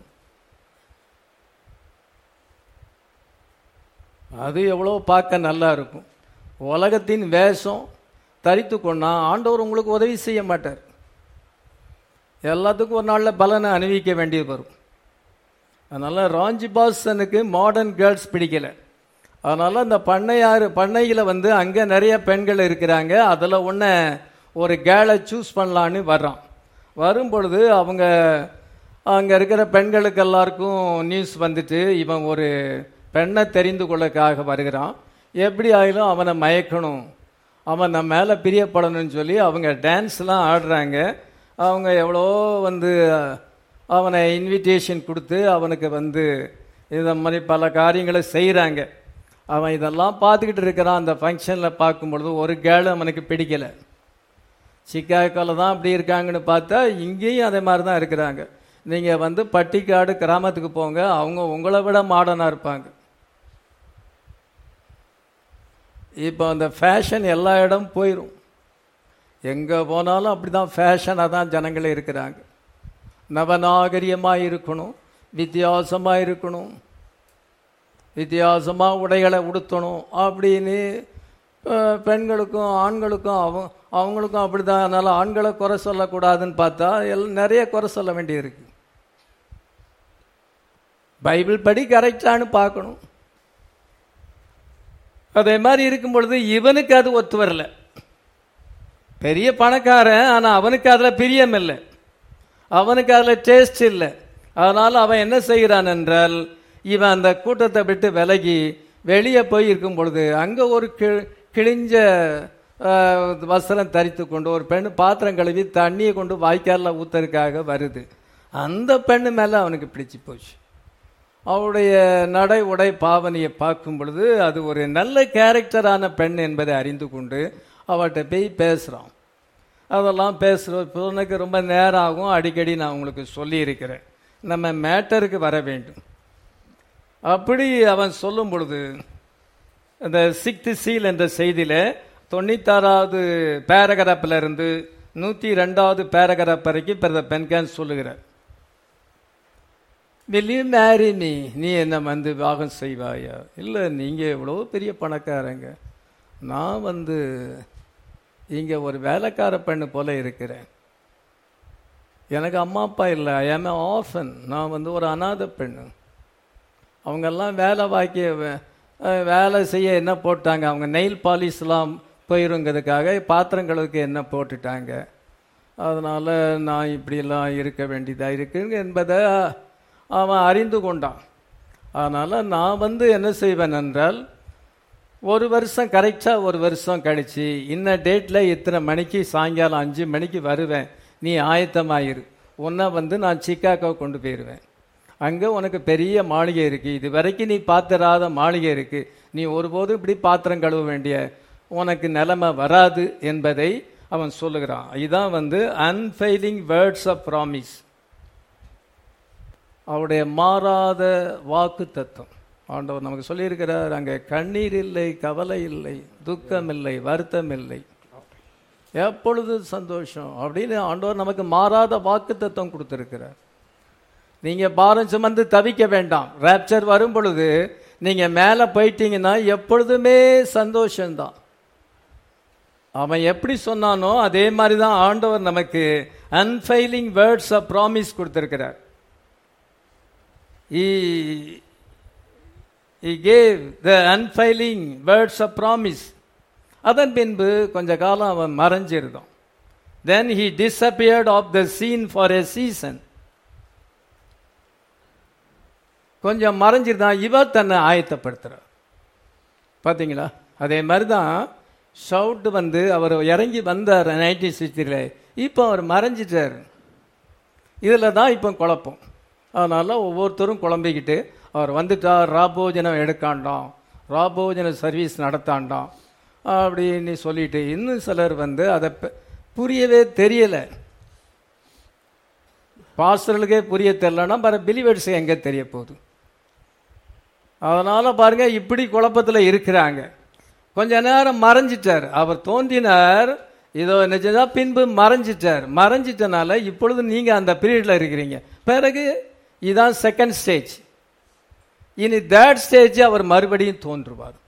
அது எவ்வளோ பார்க்க நல்லா இருக்கும் உலகத்தின் வேஷம் தரித்து கொண்டா ஆண்டவர் உங்களுக்கு உதவி செய்ய மாட்டார் எல்லாத்துக்கும் ஒரு நாளில் பலனை அணிவிக்க வேண்டியது வரும் அதனால் ராஞ்சி பாசனுக்கு மாடர்ன் கேர்ள்ஸ் பிடிக்கல அதனால் அந்த பண்ணையார் பண்ணையில் வந்து அங்கே நிறைய பெண்கள் இருக்கிறாங்க அதில் ஒன்று ஒரு கேளை சூஸ் பண்ணலான்னு வர்றான் வரும் பொழுது அவங்க அங்கே இருக்கிற பெண்களுக்கு எல்லாருக்கும் நியூஸ் வந்துட்டு இவன் ஒரு பெண்ணை தெரிந்து கொள்ளக்காக வருகிறான் எப்படி ஆகிலும் அவனை மயக்கணும் அவன் நம்ம மேலே பிரியப்படணும்னு சொல்லி அவங்க டான்ஸ்லாம் ஆடுறாங்க அவங்க எவ்வளோ வந்து அவனை இன்விடேஷன் கொடுத்து அவனுக்கு வந்து இதை மாதிரி பல காரியங்களை செய்கிறாங்க அவன் இதெல்லாம் பார்த்துக்கிட்டு இருக்கிறான் அந்த ஃபங்க்ஷனில் பார்க்கும்பொழுது ஒரு கேளு அவனுக்கு பிடிக்கலை சிக்காகோவில் தான் அப்படி இருக்காங்கன்னு பார்த்தா இங்கேயும் அதே மாதிரி தான் இருக்கிறாங்க நீங்கள் வந்து பட்டிக்காடு கிராமத்துக்கு போங்க அவங்க உங்களை விட மாடர்னாக இருப்பாங்க இப்போ அந்த ஃபேஷன் எல்லா இடம் போயிடும் எங்கே போனாலும் அப்படி தான் ஃபேஷனாக தான் ஜனங்களே இருக்கிறாங்க நவநாகரியமாக இருக்கணும் வித்தியாசமாக இருக்கணும் வித்தியாசமாக உடைகளை உடுத்தணும் அப்படின்னு அஹ், பெண்களுக்கும் ஆண்களுக்கும் அவ அவங்களுக்கும் அப்படி தான் அதனால் ஆண்களை குறை சொல்லக்கூடாதுன்னு பார்த்தா எல்லாம் நிறைய குறை சொல்ல வேண்டியிருக்கு பைபிள் படி கரெக்டானு பார்க்கணும் அதே மாதிரி இருக்கும் பொழுது இவனுக்கு அது ஒத்து வரல பெரிய பணக்காரன் ஆனால் அவனுக்கு அதில் பிரியம் இல்லை அவனுக்கு அதில் டேஸ்ட் இல்லை அதனால் அவன் என்ன செய்கிறான் என்றால் இவன் அந்த கூட்டத்தை விட்டு விலகி வெளியே போய் இருக்கும் பொழுது அங்கே ஒரு கி கிழிஞ்ச அஹ், வஸ்திரம் தரித்து கொண்டு ஒரு பெண் பாத்திரம் கழுவி தண்ணியை கொண்டு வாய்க்காலில் ஊத்துறதுக்காக வருது அந்த பெண்ணு மேலே அவனுக்கு பிடிச்சு போச்சு அவளுடைய நடை உடை பாவனையை பார்க்கும் பொழுது அது ஒரு நல்ல கேரக்டரான பெண் என்பதை அறிந்து கொண்டு அவட்ட போய் பேசுகிறான் அதெல்லாம் பேசுகிற உனக்கு ரொம்ப நேரம் ஆகும் அடிக்கடி நான் உங்களுக்கு சொல்லியிருக்கிறேன் நம்ம மேட்டருக்கு வர வேண்டும் அப்படி அவன் சொல்லும் பொழுது இந்த சிக்ஸ்த் சீல் என்ற செய்தியில் தொண்ணூத்தாறாவது பேரகிராஃபில் இருந்து நூற்றி ரெண்டாவது பேரகிராஃப் வரைக்கும் பிரதர் பென்கான் சொல்லுகிறார் will you marry me நீ என்ன வந்து விவாகம் செய்வாயா இல்லை நீங்கள் எவ்வளோ பெரிய பணக்காரங்க நான் வந்து இங்கே ஒரு வேலைக்கார பெண்ணு போல இருக்கிறேன் எனக்கு அம்மா அப்பா இல்லை ஐ ஆம் ஆஃபன் நான் வந்து ஒரு அநாத பெண்ணு அவங்கெல்லாம் வேலை வாக்கிய வே- அஹ் வேலை செய்ய என்ன போட்டாங்க அவங்க நெயில் பாலிஷ்லாம் போயிருங்கிறதுக்காக பாத்திரங்களுக்கு என்ன போட்டுட்டாங்க அதனால் நான் இப்படியெல்லாம் இருக்க வேண்டியதாக இருக்குங்க என்பதை அவன் அறிந்து கொண்டான் அதனால் நான் வந்து என்ன செய்வேன் என்றால் ஒரு வருஷம் கரெக்டாக ஒரு வருஷம் கழிச்சு இன்ன டேட்டில் இத்தனை மணிக்கு சாயங்காலம் அஞ்சு மணிக்கு வருவேன் நீ ஆயத்தமாயிரு உன்னை வந்து நான் சிக்காகோ கொண்டு போயிடுவேன் அங்கே உனக்கு பெரிய மாளிகை இருக்குது இது வரைக்கும் நீ பார்த்திராத மாளிகை இருக்குது நீ ஒருபோதும் இப்படி பாத்திரம் கழுவ வேண்டிய உனக்கு நிலைமை வராது என்பதை அவன் சொல்லுகிறான் இதுதான் வந்து அன்ஃபெயிலிங் வேர்ட்ஸ் ஆஃப் ப்ராமிஸ் அவருடைய மாறாத வாக்கு தத்துவம் ஆண்டவர் நமக்கு சொல்லியிருக்கிறார் அங்கே கண்ணீர் இல்லை கவலை இல்லை துக்கம் இல்லை வருத்தம் இல்லை எப்பொழுது சந்தோஷம் அப்படின்னு ஆண்டவர் நமக்கு மாறாத வாக்கு தத்துவம் கொடுத்திருக்கிறார் நீங்க பாரம் சுமந்து தவிக்க வேண்டாம் ரேப்சர் வரும் பொழுது நீங்க மேலே போயிட்டீங்கன்னா எப்பொழுதுமே சந்தோஷம்தான் அவன் எப்படி சொன்னானோ அதே மாதிரி தான் ஆண்டவர் நமக்கு அன்ஃபைலிங் வேர்ட்ஸ் ஆஃப் ப்ராமிஸ் கொடுத்திருக்கிறார் he he gave the unfailing words of promise அதன் பின்பு கொஞ்ச காலம் அவன் மறைஞ்சிருந்தான் then he disappeared off the scene for a season கொஞ்சம் மறைஞ்சிருந்தான் இவர் தன்னை ஆயத்தப்படுத்துறார் பாத்தீங்களா அதே மாதிரி தான் ஷவுட் வந்து அவர் இறங்கி வந்தார் நைன்டீன் சிக்ஸ்டியில் இப்போ அவர் மறைஞ்சிட்டார் இதில் தான் இப்போ குழப்பம் அதனால ஒவ்வொருத்தரும் குழம்பிக்கிட்டு அவர் வந்துட்டார் ராபோஜனம் எடுக்காண்டாம் ராபோஜன சர்வீஸ் நடத்தாண்டாம் அப்படின்னு சொல்லிட்டு இன்னும் சிலர் வந்து அதை ப- புரியவே தெரியல பாஸ்டர்களுக்கே புரிய தெரியலன்னா பாரு பிலிவர்ஸ் எங்க தெரிய போகுது அதனால பாருங்க இப்படி குழப்பத்துல இருக்கிறாங்க கொஞ்ச நேரம் மறைஞ்சிட்டார் அவர் தோன்றினார் இதோ நிஜதா பின்பு மறைஞ்சிட்டார் மறைஞ்சிட்டனால இப்பொழுது நீங்க அந்த பீரியட்ல இருக்கிறீங்க பிறகு இதான் செகண்ட் ஸ்டேஜ் இனி தேர்ட் ஸ்டேஜ் அவர் மறுபடியும் தோன்றுவார்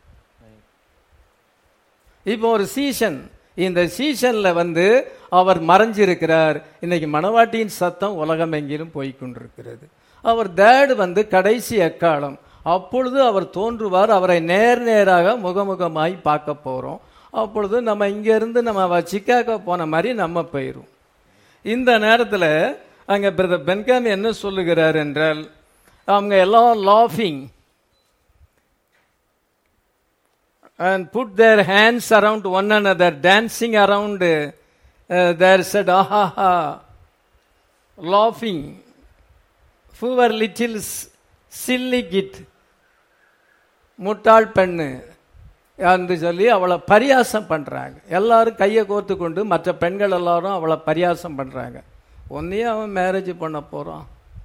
இப்போ ஒரு சீசன் இந்த சீசன்ல வந்து அவர் மறைஞ்சிருக்கிறார் இன்னைக்கு மணவாட்டியின் சத்தம் உலகம் எங்கிலும் போய்க்கொண்டிருக்கிறது அவர் தேர்டு வந்து கடைசி எக்காலம் அப்பொழுது அவர் தோன்றுவார் அவரை நேர் நேராக முகமுகமாய் பார்க்க போறோம் அப்பொழுது நம்ம இங்க இருந்து நம்ம சிக்காகோ போன மாதிரி நம்ம போயிரும் இந்த நேரத்தில் அங்க பிரதர் பென்காம் என்ன சொல்லுகிறார் என்றால் அவங்க எல்லாம் லாஃபிங் and put their hands around one another, dancing around uh, there, said, ah, ah, ah, laughing. Poor little s- silly git. முட்டாள் பெண்ணு என்று சொல்லி அவளை பரியாசம் பண்றாங்க எல்லாரும் கையை கோர்த்து கொண்டு மற்ற பெண்கள் எல்லாரும் அவளை பரியாசம் பண்றாங்க ஒன்னையும் அவன் மேரேஜ் பண்ண போறான்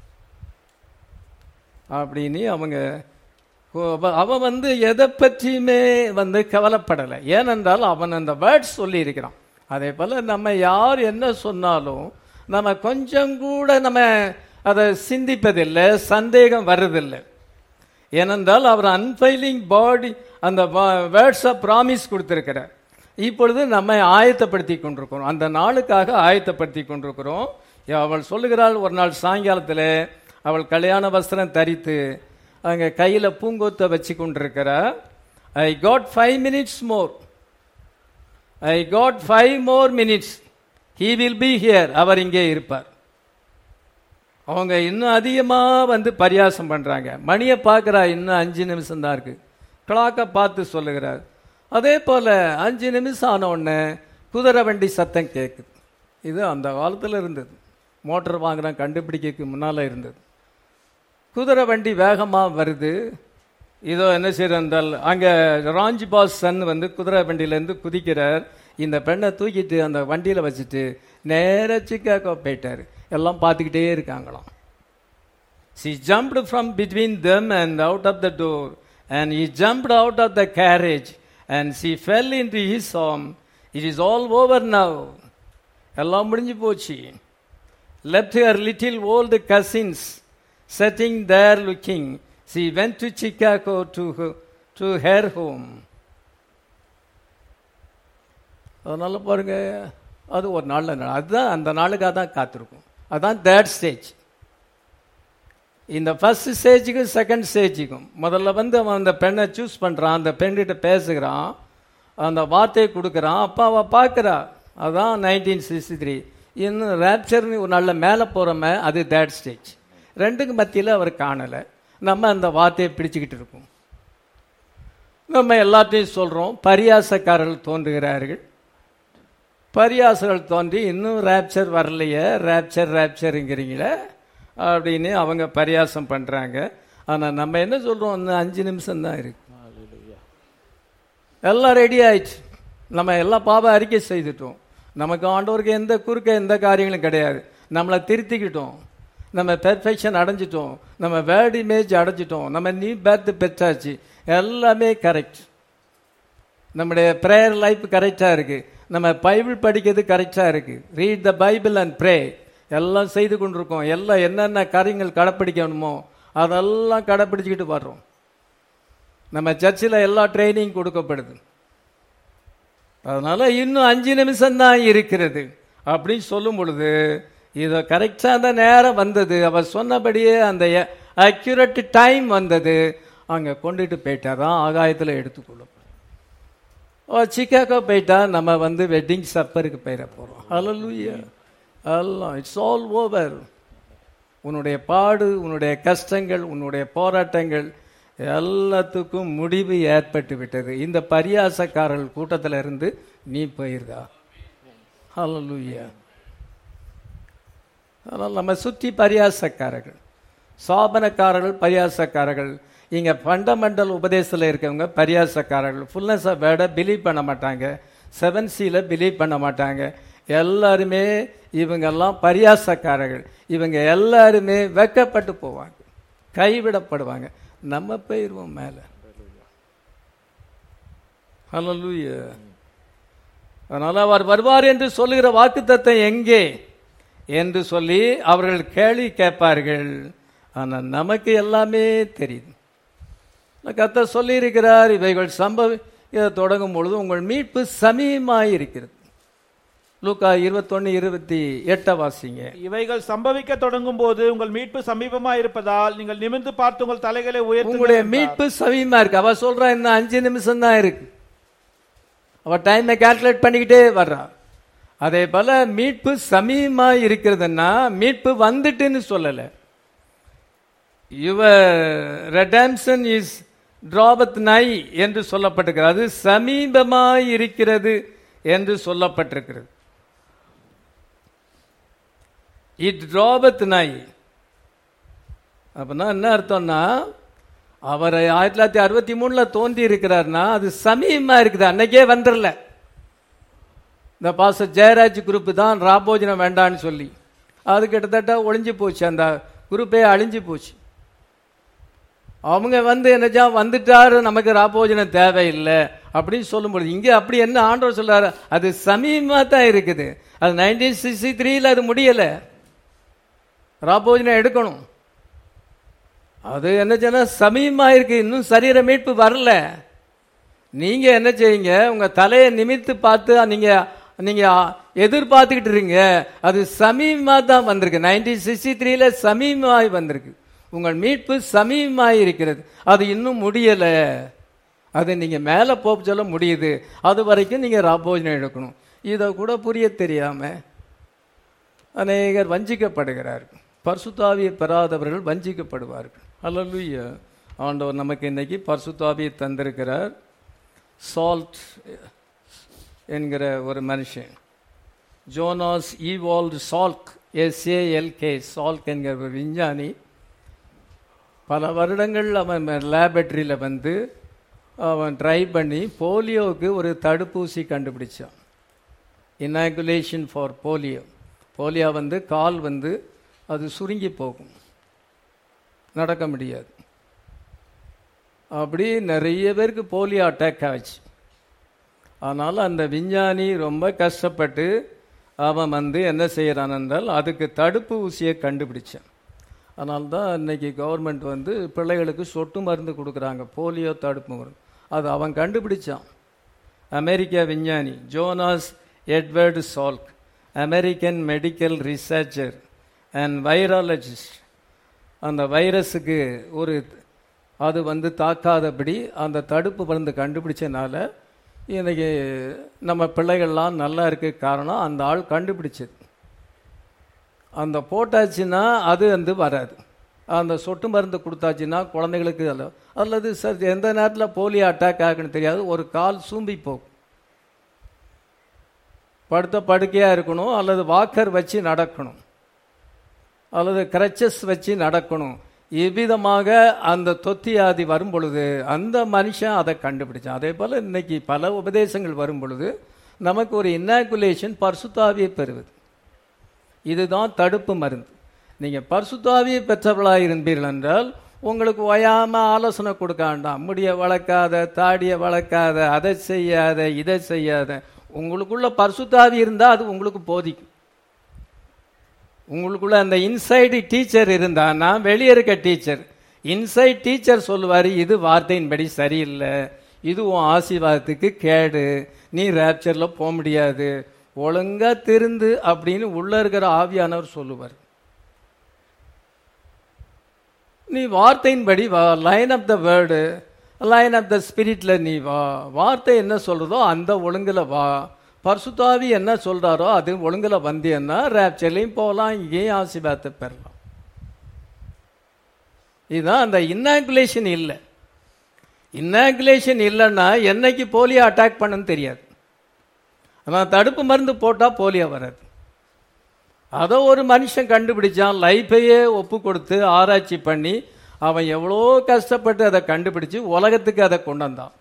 அப்படின்னு அவங்க அவ- அவன் வந்து எதை பற்றியுமே வந்து கவலைப்படலை ஏனென்றால் அவன் அந்த வேர்ட்ஸ் சொல்லி இருக்கிறான் அதே போல நம்ம யார் என்ன சொன்னாலும் நம்ம கொஞ்சம் கூட நம்ம அதை சிந்திப்பதில்லை சந்தேகம் வர்றதில்லை ஏனென்றால் அவர் அன்ஃபைலிங் பாடி அந்த வேர்ட்ஸ் ஆஃப் ப்ராமிஸ் கொடுத்திருக்கிறார் இப்பொழுது நம்ம ஆயத்தப்படுத்தி கொண்டிருக்கிறோம் அந்த நாளுக்காக ஆயத்தப்படுத்தி கொண்டிருக்கிறோம் அவள் சொல்லுகிறாள் ஒரு நாள் சாயங்காலத்தில் அவள் கல்யாண வஸ்திரம் தரித்து அங்கே கையில் பூங்கொத்தை வச்சு கொண்டிருக்கிறார் I got five minutes more I got five more minutes he will be here அவர் இங்கே இருப்பார் அவங்க இன்னும் அதிகமாக வந்து பரியாசம் பண்ணுறாங்க மணியை பார்க்குறா இன்னும் அஞ்சு நிமிஷம் தான் இருக்கு கிளாக்கை பார்த்து சொல்லுகிறார் அதே போல் அஞ்சு நிமிஷம் ஆன உடனே குதிரை வண்டி சத்தம் கேட்குது இது அந்த காலத்தில் இருந்தது மோட்டர் வாங்குறேன் கண்டுபிடிக்கிறதுக்கு முன்னால் இருந்தது குதிரை வண்டி வேகமாக வருது இதோ என்ன செய்யறால் அங்கே ராஞ்சி பாஸ் சன் வந்து குதிரை வண்டியிலேருந்து குதிக்கிறார் இந்த பெண்ணை தூக்கிட்டு அந்த வண்டியில் வச்சுட்டு நேராக சிக்காகோ போயிட்டார் எல்லாம் பார்த்துக்கிட்டே இருக்காங்களாம் she jumped from between them and out of the door and he jumped out of the carriage and she fell into his home it is all over now எல்லாம் முடிஞ்சு போச்சு left her little old cousins sitting there looking. She went to Chicago to her, to her home. அதனால பாருங்க அது ஒரு நாளில் நட- அதுதான் அந்த நாளுக்காக தான் காத்திருக்கும் அதான் தேர்ட் ஸ்டேஜ் இந்த ஃபர்ஸ்ட் ஸ்டேஜுக்கும் செகண்ட் ஸ்டேஜுக்கும் முதல்ல வந்து அவன் அந்த பெண்ணை சூஸ் பண்ணுறான் அந்த பெண்கிட்ட பேசுகிறான் அந்த வார்த்தையை கொடுக்குறான் அப்பா அவ பார்க்குறா அதான் நைன்டீன் சிக்ஸ்டி த்ரீ இன்னும் ரேப்சர்னு ஒரு நல்ல மேலே போகிறோமே அது தேர்ட் ஸ்டேஜ் ரெண்டுக்கு மத்தியில் அவர் காணலை நம்ம அந்த வார்த்தையை பிடிச்சுக்கிட்டு இருக்கோம் நம்ம எல்லாத்தையும் சொல்கிறோம் பரியாசக்காரர்கள் தோன்றுகிறார்கள் பரியாசங்கள் தோன்றி இன்னும் ரேப்சர் வரலையே ரேப்சர் ரேப்சருங்கிறீங்களே அப்படின்னு அவங்க பரியாசம் பண்ணுறாங்க ஆனால் நம்ம என்ன சொல்கிறோம் இன்னும் அஞ்சு நிமிஷம் தான் இருக்கு எல்லாம் ரெடி ஆயிடுச்சு நம்ம எல்லா பாவ அறிக்கை செய்துட்டோம் நமக்கு ஆண்டவருக்கு எந்த குறுக்க எந்த காரியங்களும் கிடையாது நம்மளை திருத்திக்கிட்டோம் நம்ம பெர்ஃபெக்ஷன் அடைஞ்சிட்டோம் நம்ம வேர்ட் இமேஜ் அடைஞ்சிட்டோம் நம்ம நியூ பேர்த் பெற்றாச்சு எல்லாமே கரெக்ட் நம்முடைய ப்ரேயர் லைஃப் கரெக்டாக இருக்கு நம்ம பைபிள் படிக்கிறது கரெக்டாக இருக்கு read the Bible and pray எல்லாம் செய்து கொண்டிருக்கோம் எல்லாம் என்னென்ன காரியங்கள் கடைப்பிடிக்கணுமோ அதெல்லாம் கடைப்பிடிச்சிக்கிட்டு வர்றோம் நம்ம சர்ச்சில் எல்லா ட்ரைனிங் கொடுக்கப்படுது அதனால இன்னும் அஞ்சு நிமிஷம் தான் இருக்கிறது அப்படின்னு சொல்லும் பொழுது இதை கரெக்டாக அந்த நேரம் வந்தது அவர் சொன்னபடியே அந்த அக்யூரேட் டைம் வந்தது அங்கே கொண்டுட்டு போயிட்டா தான் ஆகாயத்தில் எடுத்துக்கொள்ளும் ஓ சிக்காகோ போயிட்டா நம்ம வந்து வெட்டிங் சப்பருக்கு போயிட போகிறோம் ஹalleluya எல்லாம் இட்ஸ் ஆல் ஓவர் உன்னுடைய பாடு உன்னுடைய கஷ்டங்கள் உன்னுடைய போராட்டங்கள் எல்லாத்துக்கும் முடிவு ஏற்பட்டு விட்டது இந்த பரியாசக்காரர்கள் கூட்டத்தில் இருந்து நீ போயிருதா ஹalleluya அதனால் நம்ம சுற்றி பரியாசக்காரர்கள் சாபனக்காரர்கள் பரியாசக்காரர்கள் இங்க ஃபண்டமெண்டல் உபதேசத்தில் இருக்கவங்க பரியாசக்காரர்கள் ஃபுல்னஸ் ஆஃப் வேர்டை பிலீவ் பண்ண மாட்டாங்க செவன் சியில் பிலீவ் பண்ண மாட்டாங்க எல்லாருமே இவங்கெல்லாம் பரியாசக்காரர்கள் இவங்க எல்லாருமே வெக்கப்பட்டு போவாங்க கைவிடப்படுவாங்க நம்ம போயிடுவோம் மேலே ஹalleluya அதனால அவர் வருவார் என்று சொல்லுகிற வாக்குத்தத்தம் எங்கே என்று சொல்லி அவர்கள் கேள்வி கேட்பார்கள் ஆனால் நமக்கு எல்லாமே தெரியுது கத்த சொல்லி இருக்கிறார் இவைகள் சம்பவ இதை தொடங்கும் பொழுது உங்கள் மீட்பு சமீபமாய் இருக்கிறது லூக்கா இருபத்தொன்னு இருபத்தி எட்டை வாசிங்க இவைகள் சம்பவிக்க தொடங்கும் போது உங்கள் மீட்பு சமீபமா இருப்பதால் நீங்கள் நிமிர்ந்து பார்த்து உங்கள் தலைகளை உயர்த்துங்கள் உங்களுடைய என்றார். மீட்பு சமீபமா இருக்கு அவ சொல்றா இன்னும் அஞ்சு நிமிஷம் தான் இருக்கு அவ டைமை கால்குலேட் பண்ணிக்கிட்டே வர்றா அதே போல மீட்பு சமீபமா இருக்கிறதுன்னா மீட்பு வந்துட்டுன்னு சொல்லல யுவர் ரெடம்சன் இஸ் டிராபத் நை என்று சொல்லப்பட்டிருக்கிறது அது சமீபமாய் இருக்கிறது என்று சொல்லப்பட்டிருக்கிறது இட் டிராபத் நாய் அப்படின்னா என்ன அர்த்தம்னா அவர் ஆயிரத்தி தொள்ளாயிரத்தி அறுபத்தி மூணுல தோன்றி இருக்கிறார்னா அது சமீபமா இருக்குது அன்னைக்கே வந்துடல இந்த பாச ஜெயராஜ் குரூப் தான் ராபோஜனம் வேண்டான்னு சொல்லி அது கிட்டத்தட்ட ஒளிஞ்சு போச்சு அந்த குரூப்பே அழிஞ்சு போச்சு அவங்க வந்து என்னச்சா வந்துட்டாரு நமக்கு ராபோஜனம் தேவையில்லை அப்படின்னு சொல்லும்பொழுது இங்கே அப்படி என்ன ஆண்டவர் சொல்றாரு அது சமீபமா தான் இருக்குது அது நைன்டீன் சிக்ஸ்டி த்ரீல அது முடியலை ராபோஜனம் எடுக்கணும் அது என்ன சொன்னா சமீபமா இருக்கு இன்னும் சரீர மீட்பு வரல நீங்க என்ன செய்யுங்க உங்க தலையை நிமித்து பார்த்து நீங்க நீங்க எதிர்பார்த்துக்கிட்டு இருக்கீங்க அது சமீபமா தான் வந்திருக்கு நைன்டீன் சிக்ஸ்டி த்ரீல சமீபமாய் வந்திருக்கு உங்கள் மீட்பு சமீபமாய் இருக்கிறது அது இன்னும் முடியல அது நீங்க மேல போக சொல்ல முடியுது அது வரைக்கும் நீங்க ராபோஜனம் எடுக்கணும் இதை கூட புரிய தெரியாம அநேகர் வஞ்சிக்கப்படுகிறார்கள் பரிசுத்தாவியை பெறாதவர்கள் வஞ்சிக்கப்படுவார்கள் அல்லலுயா ஆண்டவர் நமக்கு இன்னைக்கு பரிசுத்தாவியை தந்திருக்கிறார் சால்ட் என்கிற ஒரு மனுஷன் Jonas Ewald Salk S A L K Salk என்கிற ஒரு விஞ்ஞானி பல வருடங்கள் அவன் லேபரட்டரியில் வந்து அவன் ட்ரை பண்ணி போலியோவுக்கு ஒரு தடுப்பூசி கண்டுபிடிச்சான் இனாகுலேஷன் ஃபார் போலியோ போலியோ வந்து கால் வந்து அது சுருங்கி போகும் நடக்க முடியாது அப்படி நிறைய பேருக்கு போலியோ அட்டாக் ஆச்சு ஆனால் அந்த விஞ்ஞானி ரொம்ப கஷ்டப்பட்டு அவன் வந்து என்ன செய்கிறான் என்றால் அதுக்கு தடுப்பு ஊசியை கண்டுபிடிச்சான் அதனால தான் இன்னைக்கு கவர்மெண்ட் வந்து பிள்ளைகளுக்கு சொட்டு மருந்து கொடுக்குறாங்க போலியோ தடுப்பு மருந்து அது அவன் கண்டுபிடிச்சான் அமெரிக்கா விஞ்ஞானி Jonas Edward Salk American medical researcher and virologist அந்த வைரஸுக்கு ஒரு அது வந்து தாக்காதபடி அந்த தடுப்பு மருந்து கண்டுபிடிச்சனால இன்னைக்கு நம்ம பிள்ளைகள்லாம் நல்லா இருக்க காரணம் அந்த ஆள் கண்டுபிடிச்சது அந்த போட்டாச்சுன்னா அது வந்து வராது அந்த சொட்டு மருந்து கொடுத்தாச்சுன்னா குழந்தைகளுக்கு அல்ல அல்லது சார் எந்த நேரத்தில் போலியோ அட்டாக் ஆகுன்னு தெரியாது ஒரு கால் சூம்பி போகும் படுத்த படுக்கையாக இருக்கணும் அல்லது வாக்கர் வச்சு நடக்கணும் அல்லது கிரச்சஸ் வச்சு நடக்கணும் இவ்விதமாக அந்த தொத்தியாதி வரும் பொழுது அந்த மனுஷன் அதை கண்டுபிடிச்சான் அதே போல் இன்னைக்கு பல உபதேசங்கள் வரும் பொழுது நமக்கு ஒரு இன்னாகுலேஷன் பர்சுத்தாவியை பெறுவது இதுதான் தடுப்பு மருந்து நீங்கள் பரிசுத்தாவியை பெற்றவர்களாக இருந்தீர்கள் என்றால் உங்களுக்கு ஓயாமல் ஆலோசனை கொடுக்க வேண்டாம் முடிய வளர்க்காத தாடியை வளர்க்காத அதை செய்யாத இதை செய்யாத உங்களுக்குள்ள பரிசுத்தாவி இருந்தால் அது உங்களுக்கு போதிக்கும் உங்களுக்குள்ள அந்த இன்சைடு டீச்சர் இருந்தான்னா வெளியே இருக்க டீச்சர் இன்சைட் டீச்சர் சொல்லுவார் இது வார்த்தையின்படி சரியில்லை இது உன் ஆசீர்வாதத்துக்கு கேடு நீ ரேப்சரில் போக முடியாது ஒழுங்கா திருந்து அப்படின்னு உள்ள இருக்கிற ஆவியானவர் சொல்லுவார் நீ வார்த்தையின்படி வா line of the word line of the ஸ்பிரிட்ல நீ வா வார்த்தை என்ன சொல்றதோ அந்த ஒழுங்குல வா பர்சுத்தாவி என்ன சொல்றாரோ அது ஒழுங்குல வந்தியன்னா ரேப்சர்லையும் போகலாம் இங்கேயும் ஆசீர்வாதத்தை பெறலாம் இதுதான் அந்த இன்னாகுலேஷன் இல்லை இன்னாகுலேஷன் இல்லைன்னா என்னைக்கு போலியோ அட்டாக் பண்ணுன்னு தெரியாது ஆனால் தடுப்பு மருந்து போட்டால் போலியோ வராது அதை ஒரு மனுஷன் கண்டுபிடிச்சான் லைஃபையே ஒப்பு கொடுத்து ஆராய்ச்சி பண்ணி அவன் எவ்வளோ கஷ்டப்பட்டு அதை கண்டுபிடிச்சு உலகத்துக்கு அதை கொண்டு வந்தான்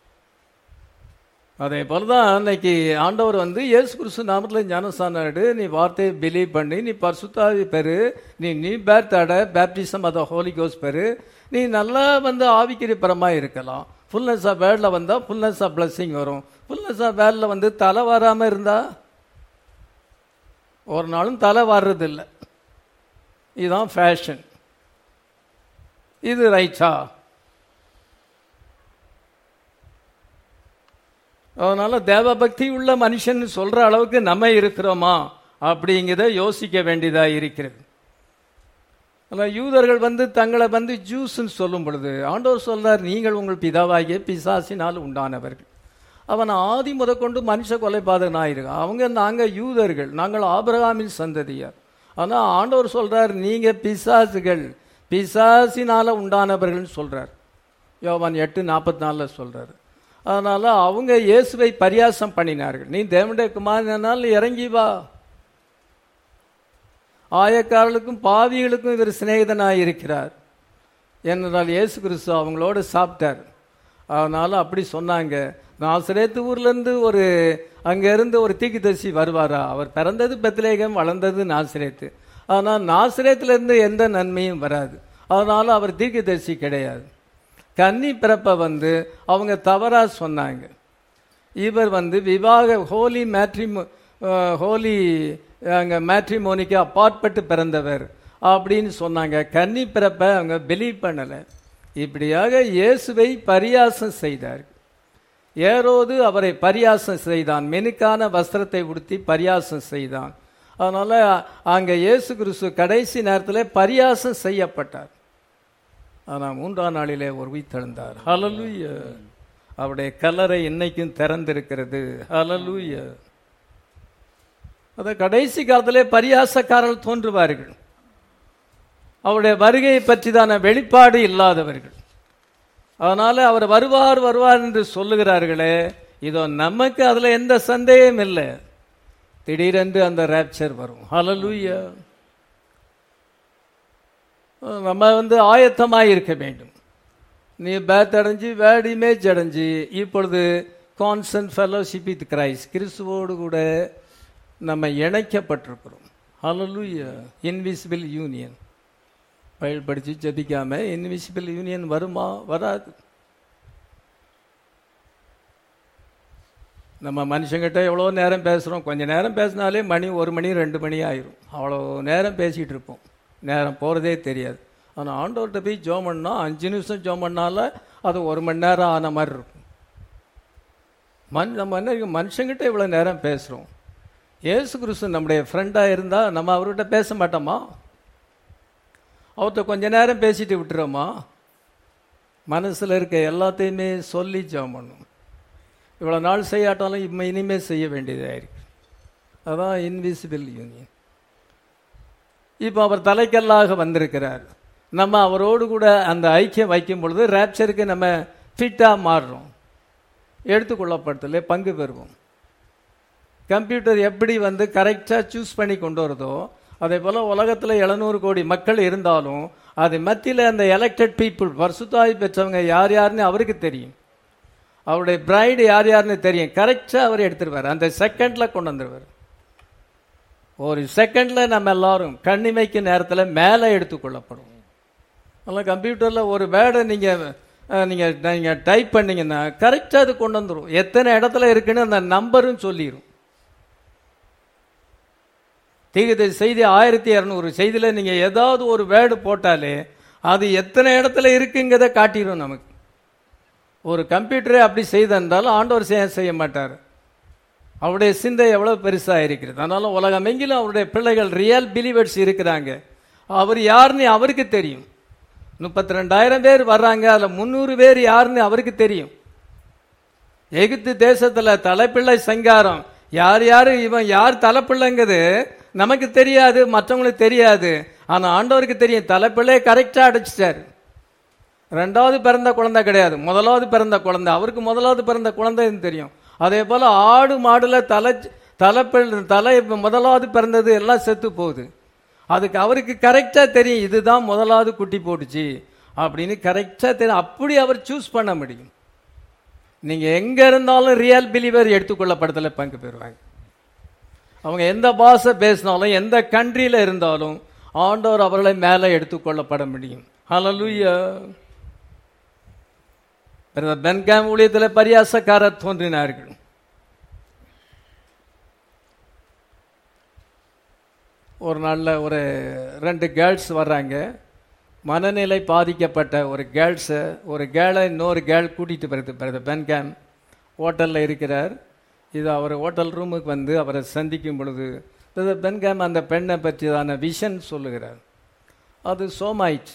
அதே போல தான் இன்னைக்கு ஆண்டவர் வந்து இயேசு கிறிஸ்து நாமத்தில் ஞானஸ்தானம் எடு நீ வார்த்தையை பிலீவ் பண்ணி நீ பரிசுத்தாவி பெரு நீ நீ பேர் தட பேப்டிசம் அதை ஹோலி கோஸ் பெரு நீ நல்லா வந்து ஆவிக்கிரிப்பரமாக இருக்கலாம் ஃபுல்னஸ் ஆஃப் வேர்டில் வந்தால் ஃபுல்னஸ் ஆஃப் பிளஸ்ஸிங் வரும் ஃபுல்னஸ் ஆஃப் வேர்டில் வந்து தலை வராமல் இருந்தா ஒரு நாளும் தலை வர்றதில்லை இதுதான் ஃபேஷன் இது ரைட்டா அதனால தேவபக்தி உள்ள மனுஷன் சொல்ற அளவுக்கு நம்ம இருக்கிறோமா அப்படிங்கிறத யோசிக்க வேண்டியதா இருக்கிறது ஆனால் யூதர்கள் வந்து தங்களை வந்து ஜூஸ்ன்னு சொல்லும் பொழுது ஆண்டவர் சொல்றார் நீங்கள் உங்கள் பிதாவாகிய பிசாசினால் உண்டானவர்கள் அவன் ஆதி முதற்கொண்டு மனுஷ கொலைபாதகனாயிருக்கான் அவங்க நாங்கள் யூதர்கள் நாங்கள் ஆபிரகாமின் சந்ததியார் ஆனால் ஆண்டவர் சொல்றார் நீங்க பிசாசுகள் பிசாசினால உண்டானவர்கள்னு சொல்றார் யோவான் எட்டு நாற்பத்தி நாலில் சொல்றாரு அதனால அவங்க இயேசுவை பரியாசம் பண்ணினார்கள் நீ தேவனுடைய குமாரனால் இறங்கி வா ஆயக்காரர்களுக்கும் பாவிகளுக்கும் இவர் சிநேகிதனாக இருக்கிறார் என்றால் இயேசு கிறிஸ்து அவங்களோட சாப்பிட்டார் அதனால அப்படி சொன்னாங்க நாசிரேத்து ஊர்லேருந்து ஒரு அங்கேருந்து ஒரு தீக்குதரிசி வருவாரா அவர் பிறந்தது பெத்லேகம் வளர்ந்தது நாசிரேத்து ஆனால் நாசிரேத்துலேருந்து எந்த நன்மையும் வராது அதனால அவர் தீர்க்கதரிசி கிடையாது கன்னி பிறப்பை வந்து அவங்க தவறாக சொன்னாங்க இவர் வந்து விவாக ஹோலி மேட்ரிமோ ஹோலி அங்கே மேட்ரிமோனிக்கு அப்பாற்பட்டு பிறந்தவர் அப்படின்னு சொன்னாங்க கன்னி பிறப்பை அவங்க பிலீவ் பண்ணலை இப்படியாக இயேசுவை பரியாசம் செய்தார் ஏரோது அவரை பரியாசம் செய்தான் மெனுக்கான வஸ்திரத்தை உடுத்தி பரியாசம் செய்தான் அதனால அங்கே இயேசு கிறிஸ்து கடைசி நேரத்தில் பரியாசம் செய்யப்பட்டார் ஆனால் மூன்றாம் நாளிலே ஒரு உயிர்த்தெழுந்தார் ஹalleluya அவருடைய கல்லறை இன்னைக்கும் திறந்திருக்கிறது ஹalleluya அத கடைசி காலத்திலே பரியாசக்காரர்கள் தோன்றுவார்கள் அவருடைய வருகையை பற்றிதான வெளிப்பாடு இல்லாதவர்கள் அதனால அவர் வருவார் வருவார் என்று சொல்லுகிறார்களே இதோ நமக்கு அதுல எந்த சந்தேகம் இல்லை திடீரென்று அந்த ரேப்சர் வரும் ஹalleluya நம்ம வந்து ஆயத்தமாக இருக்க வேண்டும் நீ பேத் அடைஞ்சு வேட் இமேஜ் அடைஞ்சு இப்பொழுது கான்சன்ட் ஃபெலோஷிப் வித் கிரைஸ்ட் கிறிஸ்துவோடு கூட நம்ம இணைக்கப்பட்டிருக்கிறோம் ஹalleluya இன்விசிபிள் யூனியன் பயில் படித்து ஜபிக்காம இன்விசிபிள் யூனியன் வருமா வராது நம்ம மனுஷங்கிட்ட எவ்வளோ நேரம் பேசுகிறோம் கொஞ்ச நேரம் பேசினாலே மணி ஒரு மணி ரெண்டு மணி ஆயிரும் அவ்வளோ நேரம் பேசிகிட்டு இருப்போம் நேரம் போகிறதே தெரியாது ஆனால் ஆண்டவர்கிட்ட போய் ஜோம் பண்ணா அஞ்சு நிமிஷம் ஜோம் பண்ணால அது ஒரு மணி நேரம் ஆன மாதிரி இருக்கும் மண் நம்ம என்ன இருக்கு, மனுஷங்கிட்ட இவ்வளோ நேரம் பேசுகிறோம் ஏசு கிறிஸ்து நம்முடைய ஃப்ரெண்டாக இருந்தால் நம்ம அவர்கிட்ட பேச மாட்டோமா அவர்கிட்ட கொஞ்ச நேரம் பேசிட்டு விட்டுறோமா மனசில் இருக்க எல்லாத்தையுமே சொல்லி ஜெபம் பண்ணும் இவ்வளோ நாள் செய்யாட்டாலும் இம்ம இனிமேல் செய்ய வேண்டியதாக இருக்கு அதான் இன்விசிபிள் யூனியன் இப்போ அவர் தலைக்கல்லாக வந்திருக்கிறார் நம்ம அவரோடு கூட அந்த ஐக்கியம் வைக்கும் பொழுது ரேப்சருக்கு நம்ம ஃபிட்டாக மாறுறோம் எடுத்துக்கொள்ளப்படுத்தல பங்கு பெறுவோம் கம்ப்யூட்டர் எப்படி வந்து கரெக்டாக சூஸ் பண்ணி கொண்டு வருதோ அதே போல் உலகத்தில் எழுநூறு கோடி மக்கள் இருந்தாலும் அது மத்தியில் அந்த எலெக்டட் பீப்புள் பரிசுத்தாய் பெற்றவங்க யார் யாருன்னு அவருக்கு தெரியும் அவருடைய பிரைடு யார் யாருன்னு தெரியும் கரெக்டாக அவர் எடுத்துருவார் அந்த செகண்டில் கொண்டு வந்துடுவார் ஒரு செகண்டில் நம்ம எல்லாரும் கண்ணிமைக்கு நேரத்தில் மேலே எடுத்துக்கொள்ளப்படும் அதெல்லாம் கம்ப்யூட்டரில் ஒரு வேர்டை நீங்கள் நீங்கள் நீங்கள் டைப் பண்ணீங்கன்னா கரெக்டாக அது கொண்டு வந்துடும் எத்தனை இடத்துல இருக்குன்னு அந்த நம்பரும் சொல்லிடும் தீகத செய்தி ஆயிரத்தி இரநூறு செய்தியில் நீங்கள் ஏதாவது ஒரு வேர்டு போட்டாலே அது எத்தனை இடத்துல இருக்குங்கிறத காட்டிடும் நமக்கு ஒரு கம்ப்யூட்டரே அப்படி செய்தென்றால் ஆண்டவர் செய்ய செய்ய மாட்டார் அவருடைய சிந்தை எவ்வளவு பெருசாக இருக்கிறது அதனால உலகமெங்கிலும் அவருடைய பிள்ளைகள் ரியல் பிலீவர்ஸ் இருக்கிறாங்க அவர் யாருன்னு அவருக்கு தெரியும் முப்பத்தி ரெண்டாயிரம் பேர் வர்றாங்க அதில் முந்நூறு பேர் யாருன்னு அவருக்கு தெரியும் எகிப்து தேசத்துல தலைப்பிள்ளை சங்காரம் யார் யாரு இவன் யார் தலைப்பிள்ளைங்கிறது நமக்கு தெரியாது மற்றவங்களுக்கு தெரியாது ஆனா ஆண்டவருக்கு தெரியும் தலைப்பிள்ளை கரெக்டா அடைச்சிட்டாரு ரெண்டாவது பிறந்த குழந்தை கிடையாது முதலாவது பிறந்த குழந்தை அவருக்கு முதலாவது பிறந்த குழந்தைன்னு தெரியும் அதே போல ஆடு மாடுல தலை தலைப்பிள் தலை முதலாவது பிறந்தது எல்லாம் செத்து போகுது அதுக்கு அவருக்கு கரெக்டா தெரியும் இதுதான் முதலாவது குட்டி போட்டுச்சு அப்படின்னு கரெக்டா தெரியும் அப்படி அவர் சூஸ் பண்ண முடியும் நீங்க எங்க இருந்தாலும் ரியல் பிலீவர் எடுத்துக்கொள்ளப்படுதல பங்கு பெறுவாங்க அவங்க எந்த பாஷை பேசினாலும் எந்த கண்ட்ரியில இருந்தாலும் ஆண்டவர் அவர்களை மேலே எடுத்துக்கொள்ளப்பட முடியும் ஹalleluya பென்காம் ஊழியத்தில் பரியாசக்காரர் தோன்றினார்கள் ஒரு நாளில் ஒரு ரெண்டு கேர்ள்ஸ் வர்றாங்க மனநிலை பாதிக்கப்பட்ட ஒரு கேர்ள்ஸை ஒரு கேர்ளை இன்னொரு கேர்ள் கூட்டிகிட்டு வருது பிரதர் பென்காம் ஹோட்டலில் இருக்கிறார் இது அவர் ஹோட்டல் ரூமுக்கு வந்து அவரை சந்திக்கும் பொழுது பிரதர் பென்காம் அந்த பெண்ணை பற்றியதான விஷன் சொல்லுகிறார் அது சோமாயிற்று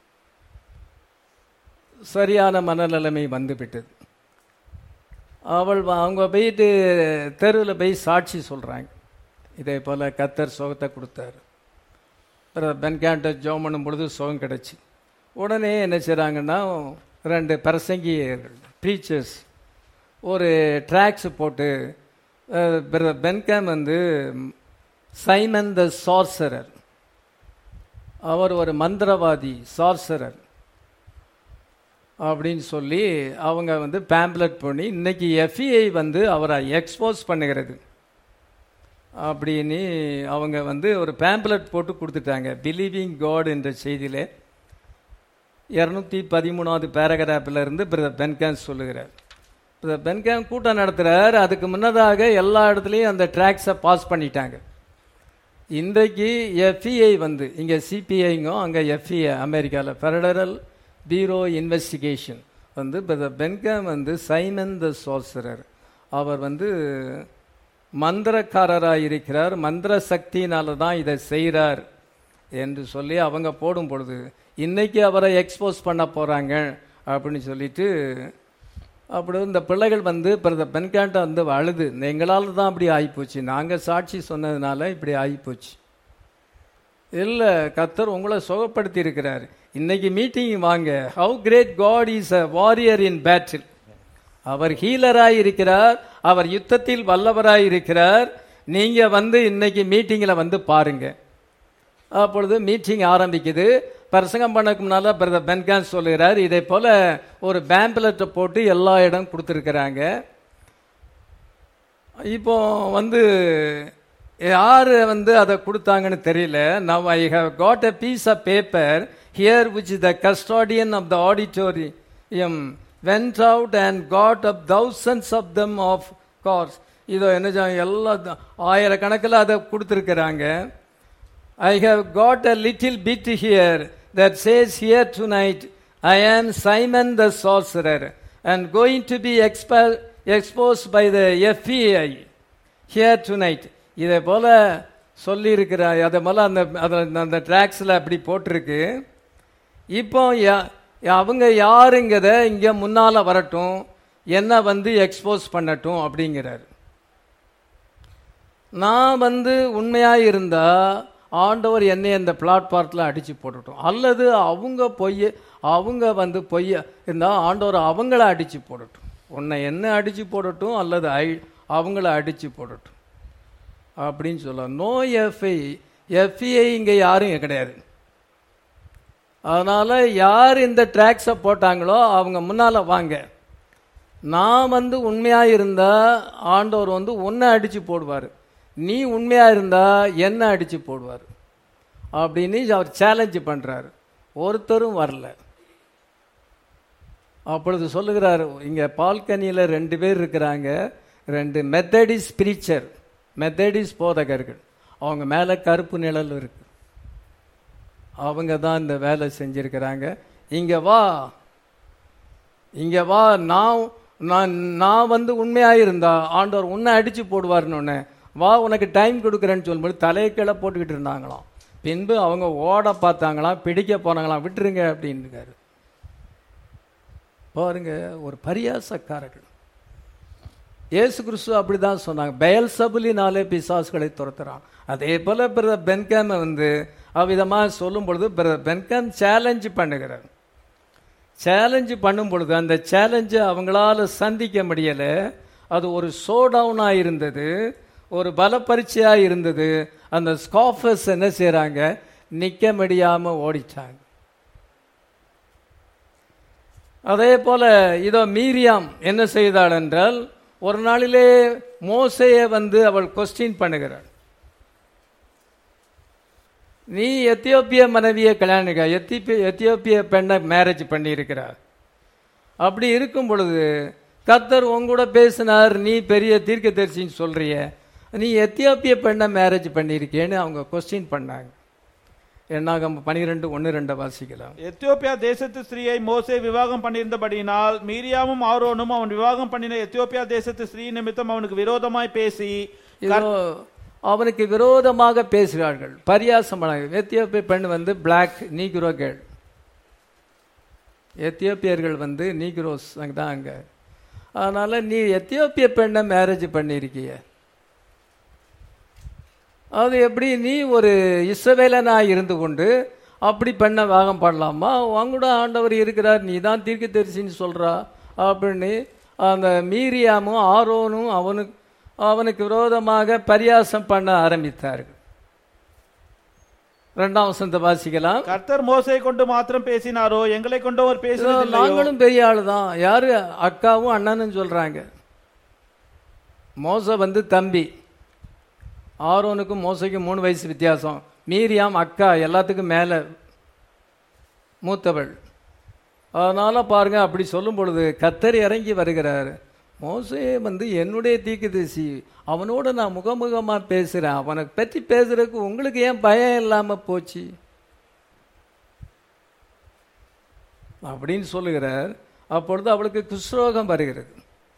சரியான மனநிலைமை வந்துவிட்டது அவள் வ- அவங்க போயிட்டு தெருவில் போய் சாட்சி சொல்கிறாங்க இதே போல் கத்தர் சுகத்தை கொடுத்தாரு அப்புறம் பென்கான்ட்ட ஜோம் பண்ணும் பொழுது சுகம் கிடச்சி உடனே என்ன செய்கிறாங்கன்னா ரெண்டு பிரசங்கியர்கள் ப்ரீச்சர்ஸ் ஒரு ட்ராக்ஸ் போட்டு அஹ், பிற- பென்காம் வந்து சைமன் த சார்சரர் அவர் ஒரு மந்திரவாதி சார்சரர் அப்படின்னு சொல்லி அவங்க வந்து பேம்ப்லெட் பண்ணி இன்னைக்கு எஃப்இஐ வந்து அவரை எக்ஸ்போஸ் பண்ணுகிறது அப்படின்னு அவங்க வந்து ஒரு பேம்ப்லெட் போட்டு கொடுத்துட்டாங்க பிலீவிங் காட் என்ற செய்தியில் இரநூத்தி பதிமூணாவது பேராகிராஃபில் இருந்து பிரதர் பென்கான் சொல்லுகிறார் இந்த பென்கேம் கூட்டம் நடத்துகிறார் அதுக்கு முன்னதாக எல்லா இடத்துலையும் அந்த ட்ராக்ஸை பாஸ் பண்ணிட்டாங்க இன்றைக்கு எஃப்இஐ வந்து இங்கே சிபிஐங்கும் அங்கே எஃப்இஐ அமெரிக்காவில் ஃபெடரல் பீரோ இன்வெஸ்டிகேஷன் வந்து இப்போ பென்கேம் வந்து சைமன் த சோசரர் அவர் வந்து மந்திரக்காரராக இருக்கிறார் மந்திர சக்தியினால தான் இதை செய்கிறார் என்று சொல்லி அவங்க போடும் பொழுது இன்னைக்கு அவரை எக்ஸ்போஸ் பண்ண போகிறாங்க அப்படின்னு சொல்லிட்டு அப்படி இந்த பிள்ளைகள் வந்து இப்போ இந்த பெண்காண்ட வந்து அழுது எங்களால் தான் அப்படி ஆகிப்போச்சு நாங்கள் சாட்சி சொன்னதுனால இப்படி ஆகிப்போச்சு இல்லை கத்தர் உங்களை சுகப்படுத்தி இருக்கிறார் இன்னைக்கு மீட்டிங் வாங்க how great God is a warrior in battle அவர் ஹீலராய் இருக்கிறார் அவர் யுத்தத்தில் வல்லவராய் இருக்கிறார் நீங்க வந்து இன்னைக்கு மீட்டிங்கில் வந்து பாருங்க அப்பொழுது மீட்டிங் ஆரம்பிக்குது பிரசங்கம் பண்ணக்கு முன்னால பிரதர் பென்கான் சொல்லுகிறார் இதே போல ஒரு பேம்பலெட்டை போட்டு எல்லா இடம் கொடுத்துருக்குறாங்க இப்போ வந்து யார் வந்து அதை கொடுத்தாங்கன்னு தெரியல now I have got a piece of paper here which the custodian of the auditorium went out and got up thousands of them of cars இதோ என்ன செய்ய- எல்லா ஆயிரக்கணக்கில் அதை கொடுத்துருக்குறாங்க I have got a little bit here that says here tonight, I am Simon the sorcerer and going to be expo- exposed by the FBI here tonight. இதை போல சொல்லியிருக்கிற அதை போல அந்த அதில் அந்த ட்ராக்ஸில் அப்படி போட்டிருக்கு இப்போ யா- அவங்க யாருங்கிறத இங்கே முன்னால் வரட்டும் என்ன வந்து எக்ஸ்போஸ் பண்ணட்டும் அப்படிங்கிறார் நான் வந்து உண்மையாக இருந்தா ஆண்டவர் என்னை அந்த பிளாட்பாரத்தில் அடித்து போடட்டும் அல்லது அவங்க பொய்ய அவங்க வந்து பொய்ய இருந்தால் ஆண்டவர் அவங்கள அடித்து போடட்டும் உன்னை என்ன அடித்து போடட்டும் அல்லது ஐ அவங்கள அடித்து போடட்டும் அப்படின்னு சொல்ல நோ எஃப்ஐ எஃப்ஐ இங்கே யாரும் இங்க கிடையாது அதனால் யார் இந்த ட்ராக்ஸை போட்டாங்களோ அவங்க முன்னால் வாங்க நான் வந்து உண்மையாக இருந்தால் ஆண்டவர் வந்து உன்னை அடித்து போடுவார் நீ உண்மையாக இருந்தால் என்ன அடித்து போடுவார் அப்படின்னு அவர் சேலஞ்சு பண்ணுறாரு ஒருத்தரும் வரல அப்பொழுது சொல்லுகிறார் இங்கே பால்கனியில் ரெண்டு பேர் இருக்கிறாங்க ரெண்டு மெத்தடிஸ் பிரீச்சர் மெத்தடிஸ் போதகர்கள் அவங்க மேலே கருப்பு நிழல் இருக்கு அவங்க தான் இந்த வேலை செஞ்சிருக்கிறாங்க இங்கே வா இங்கே வா நான் நான் நான் வந்து உண்மையாக இருந்தா ஆண்டவர் உன்னை அடித்து போடுவார்னு ஒன்று வா உனக்கு டைம் கொடுக்குறேன்னு சொல்லும்போது தலையை கீழே போட்டுக்கிட்டு இருந்தாங்களாம் பின்பு அவங்க ஓட பார்த்தாங்களாம் பிடிக்க போனாங்களாம் விட்டுருங்க அப்படின்னுக்காரு பாருங்க ஒரு பரியாசக்காரர்கள் இயேசு கிறிஸ்து அப்படிதான் சொன்னாங்க பெயல் சபுலினாலே பிசாசுகளை துரத்துறான் அதே போல பிரதர் பென்கேமை வந்து அவ்விதமாக சொல்லும் பொழுது பிரதர் பென்கேம் சேலஞ்சு பண்ணுகிறார் சேலஞ்சு பண்ணும் பொழுது அந்த சேலஞ்சை அவங்களால சந்திக்க முடியலை அது ஒரு ஷோ டவுனாக இருந்தது ஒரு பல பரீட்சையாக இருந்தது அந்த ஸ்காஃபர்ஸ் என்ன செய்கிறாங்க நிற்க முடியாமல் ஓடிச்சாங்க அதே போல இதோ மீரியாம் என்ன செய்தாள் என்றால் ஒரு நாளிலே மோசையை வந்து அவள் கொஸ்டின் பண்ணுகிறாள் நீ எத்தியோப்பிய மனைவியை கல்யாணிக்க எத்தியோப்பிய எத்தியோப்பிய பெண்ணை மேரேஜ் பண்ணியிருக்கிறார் அப்படி இருக்கும் பொழுது கத்தர் உங்கூட பேசினார் நீ பெரிய தீர்க்கதரிசின்னு சொல்றிய நீ எத்தியோப்பிய பெண்ணை மேரேஜ் பண்ணியிருக்கேன்னு அவங்க கொஸ்டின் பண்ணாங்க என்னாகம் பனிரெண்டு ஒன்று ரெண்டை வாசிக்கலாம் எத்தியோப்பியா தேசத்து ஸ்திரீயை மோசே விவாகம் பண்ணியிருந்தபடியினால் மீரியாமும் ஆரோனும் அவன் விவாகம் பண்ணின எத்தியோப்பியா தேசத்து ஸ்திரீ நிமித்தம் அவனுக்கு விரோதமாய் பேசி இதோ அவனுக்கு விரோதமாக பேசுகிறார்கள் பரியாசமான எத்தியோப்பிய பெண் வந்து பிளாக் நீக்ரோ கேள் எத்தியோப்பியர்கள் வந்து நீக்ரோஸ் அங்கே தான் அங்கே அதனால நீ எத்தியோப்பிய பெண்ணை மேரேஜ் பண்ணியிருக்கிய அது எப்படி நீ ஒரு இஸ்ரவேலனா இருந்து கொண்டு அப்படி பெண்ணை வாகம் பண்ணலாமா உங்கூட ஆண்டவர் இருக்கிறார் நீ தான் தீர்க்க தரிசின்னு சொல்றா அப்படின்னு அந்த மீரியாமும் ஆரோனும் அவனுக்கு அவனுக்கு விரோதமாக பரியாசம் பண்ண ஆரம்பித்தார்கள் ரெண்டாம் வசனத்தை வாசிக்கலாம் கர்த்தர் மோசை கொண்டு மாத்திரம் பேசினாரோ எங்களை கொண்டு அவர் இதோ பேசினதில்லையோ நாங்களும் பெரிய ஆளு தான் யாரு அக்காவும் அண்ணனும் சொல்றாங்க மோச வந்து தம்பி ஆரோனுக்கும் மோசைக்கும் மூணு வயசு வித்தியாசம் மீரியாம் அக்கா எல்லாத்துக்கும் மேலே மூத்தவள் அதனால பாருங்க அப்படி சொல்லும் பொழுது கத்தர் இறங்கி வருகிறார் மோசே வந்து என்னுடைய தீர்க்கதரிசி அவனோட நான் முகமுகமா பேசுறேன் அவனை பற்றி பேசுறதுக்கு உங்களுக்கு ஏன் பயம் இல்லாம போச்சு அப்படின்னு சொல்லுகிறார் அப்பொழுது அவளுக்கு குஷ்ரோகம் வருகிறது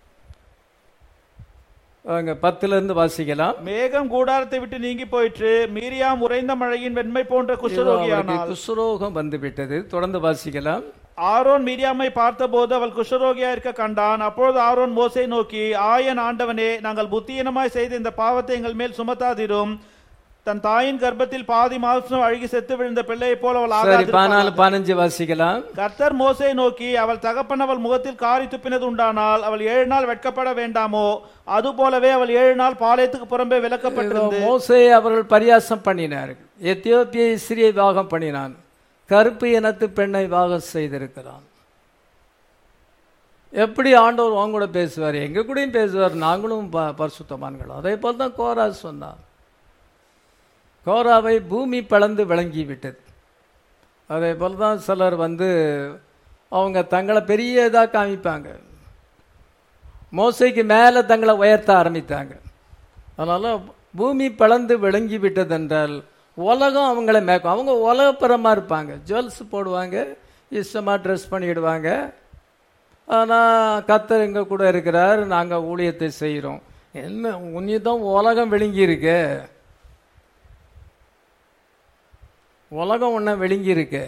அங்க பத்துல இருந்து வாசிக்கலாம் மேகம் கூடாரத்தை விட்டு நீங்கி போயிற்று மீரியாம் உறைந்த மழையின் வெண்மை போன்ற அவளுக்கு குஷ்டரோகியானாள் குஷ்ரோகம் வந்து விட்டது தொடர்ந்து வாசிக்கலாம் ஆரோன் மீரியாமை பார்த்தபோது அவள் குஷ்டரோகியா இருக்க கண்டான் அப்பொழுது ஆரோன் மோசை நோக்கி ஆயன் ஆண்டவனே நாங்கள் புத்தியீனமாய் செய்த இந்த பாவத்தை எங்கள் மேல் சுமத்தாதிரும் தன் தாயின் கர்ப்பத்தில் பாதி மாசம் அழுகி செத்து விழுந்த பிள்ளையை போல அவள் சரி ஆகாதிருப்பாள். பதினாலு பதினஞ்சு வாசிக்கலாம் கர்த்தர் மோசை நோக்கி அவள் தகப்பன் அவள் முகத்தில் காரி துப்பினது உண்டானால் அவள் ஏழு நாள் வெட்கப்பட வேண்டாமோ அது போலவே அவள் ஏழு நாள் பாளையத்துக்கு புறம்பே விலக்கப்பட்டிருந்து மோசே அவர்கள் பரியாசம் பண்ணினார்கள் எத்தியோப்பிய இஸ்ரியை வாகம் பண்ணினான் கருப்பு இனத்து பெண்ணை வாகம் செய்திருக்கிறான் எப்படி ஆண்டவர் உன் கூட பேசுவார் எங்க கூடயும் பேசுவார் நாங்களும் ப- பரிசுத்தவான்கள் அதே போல் தான் கோரா சொன்னார் கோராவை பூமி பிளந்து விளங்கி விட்டது அதே போல் தான் சிலர் வந்து அவங்க தங்களை பெரிய இதாக காமிப்பாங்க மோசைக்கு மேலே தங்களை உயர்த்த ஆரம்பித்தாங்க அதனால பூமி பிளந்து விளங்கி விட்டதென்றால் உலகம் அவங்கள மேற்கும் அவங்க உலகப்புறமாக இருப்பாங்க ஜுவல்ஸ் போடுவாங்க இஷ்டமாக ட்ரெஸ் பண்ணிடுவாங்க ஆனால் கத்தர் எங்க கூட இருக்கிறார் நாங்கள் ஊழியத்தை செய்கிறோம் என்ன உன்னி தான் உலகம் விழுங்கி இருக்கு உலகம் ஒன்றும் விழுங்கி இருக்கு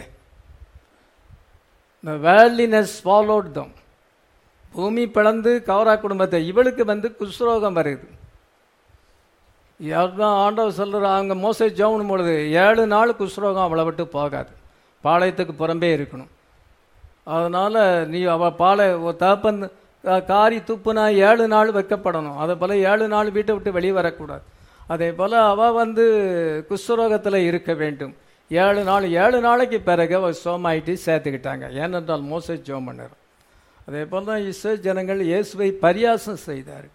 the worldliness followed them பூமி பிளந்து கௌரா குடும்பத்தை இவளுக்கு வந்து குஷ்ரோகம் வருது யார்தான் ஆண்டவர் சொல்கிற அவங்க மோசை ஜவுனும் பொழுது ஏழு நாள் குஷ்ரோகம் அவளை விட்டு போகாது பாளையத்துக்கு புறம்பே இருக்கணும் அதனால் நீ அவள் பாலை ஒரு தகப்பன் கா- காரி துப்புனா ஏழு நாள் வைக்கப்படணும் அதே போல் ஏழு நாள் வீட்டை விட்டு வெளியே வரக்கூடாது அதே போல் அவள் வந்து குஷ்ரோகத்தில் இருக்க வேண்டும் ஏழு நாள் ஏழு நாளைக்கு பிறகு அவள் சோமாயிட்டு சேர்த்துக்கிட்டாங்க ஏனென்றால் மோசை ஜோம் பண்ணார் அதே போல் தான் இஸ்ரோ ஜனங்கள் இயேசுவை பரியாசம் செய்தார்கள்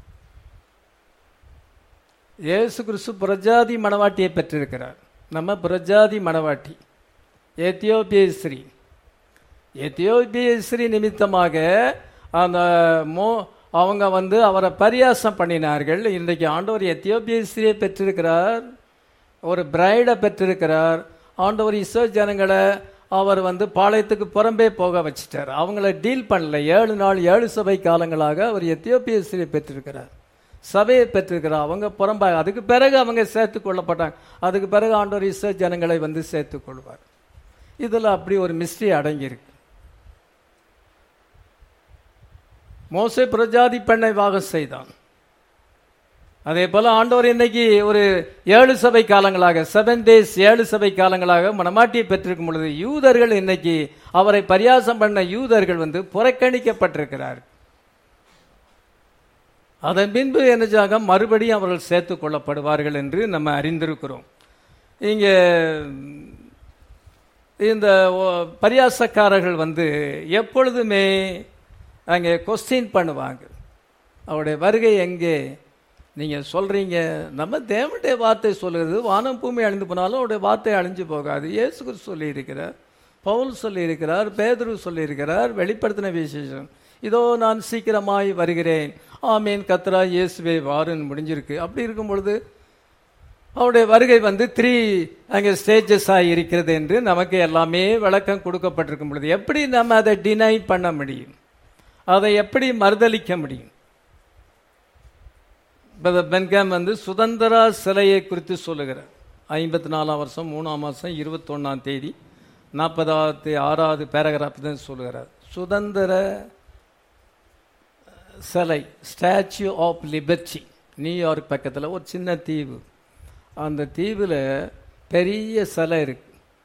இயேசு கிறிஸ்து பிரஜாதி மணவாட்டியை பெற்றிருக்கிறார் நம்ம பிரஜாதி மணவாட்டி எத்தியோப்பிய ஸ்ரீ எத்தியோப்பிய ஸ்ரீ நிமித்தமாக அந்த மோ அவங்க வந்து அவரை பரியாசம் பண்ணினார்கள் இன்றைக்கு ஆண்டவர் எத்தியோப்பிய ஸ்ரீயை பெற்றிருக்கிறார் ஒரு பிரைடை பெற்றிருக்கிறார் ஆண்டவர் இஸ்ரோ ஜனங்களை அவர் வந்து பாளையத்துக்கு புறம்பே போக வச்சிட்டார் அவங்கள டீல் பண்ணல ஏழு நாள் ஏழு சபை காலங்களாக அவர் எத்தியோப்பிய ஸ்ரீயை பெற்றிருக்கிறார் சபையை பெற்றிருக்கிறார் அவங்க புறம்பாக அதுக்கு பிறகு அவங்க சேர்த்து கொள்ளப்பட்டாங்க அதுக்கு பிறகு ஆண்டவர் இஸ்ரோ ஜனங்களை வந்து சேர்த்து கொள்வார் இதில் அப்படி ஒரு மிஸ்ட்ரி அடங்கியிருக்கு மோசே பிரஜாதி பெண்ணை வாகம் செய்தான் அதே போல ஆண்டவர் இன்னைக்கு ஒரு ஏழு சபை காலங்களாக செவன் டேஸ் ஏழு சபை காலங்களாக மனமாட்டியை பெற்றிருக்கும் பொழுது யூதர்கள் இன்னைக்கு அவரை பரியாசம் பண்ண யூதர்கள் வந்து புறக்கணிக்கப்பட்டிருக்கிறார் அதன் பின்பு என்னச்சாக மறுபடியும் அவர்கள் சேர்த்துக் கொள்ளப்படுவார்கள் என்று நம்ம அறிந்திருக்கிறோம் இங்கே இந்த ஓ- பரியாசக்காரர்கள் வந்து எப்பொழுதுமே அங்கே கொஸ்டின் பண்ணுவாங்க அவருடைய வருகை எங்கே நீங்கள் சொல்கிறீங்க நம்ம தேவனுடைய வார்த்தை சொல்லுறது வானம் பூமி அழிந்து போனாலும் அவருடைய வார்த்தை அழிஞ்சு போகாது இயேசு கிறிஸ்து சொல்லியிருக்கிறார் பவுல் சொல்லியிருக்கிறார் பேதுரு சொல்லியிருக்கிறார் வெளிப்படுத்தின விசேஷம் இதோ நான் சீக்கிரமாய் வருகிறேன் ஆமீன் கத்ரா இயேசுவே வாருன்னு முடிஞ்சிருக்கு அப்படி இருக்கும் பொழுது அவருடைய வருகை வந்து த்ரீ அங்கே ஸ்டேஜஸாக இருக்கிறது என்று நமக்கு எல்லாமே விளக்கம் கொடுக்கப்பட்டிருக்கும் பொழுது எப்படி நம்ம அதை டினை பண்ண முடியும் அதை எப்படி மறுதலிக்க முடியும் பிரதர் பென்காம் வந்து சுதந்திரா சிலையை குறித்து சொல்லுகிறார் ஐம்பத்தி நாலாம் வருஷம் மூணாம் மாதம் இருபத்தொன்னாம் தேதி நாற்பதாவது ஆறாவது பேராகிராஃப் தான் சொல்லுகிறார் சுதந்திர சிலை ஸ்டாச்சு ஆஃப் லிபர்ட்டி நியூயார்க் பக்கத்தில் ஒரு சின்ன தீவு அந்த தீவில் பெரிய சிலை இருக்கு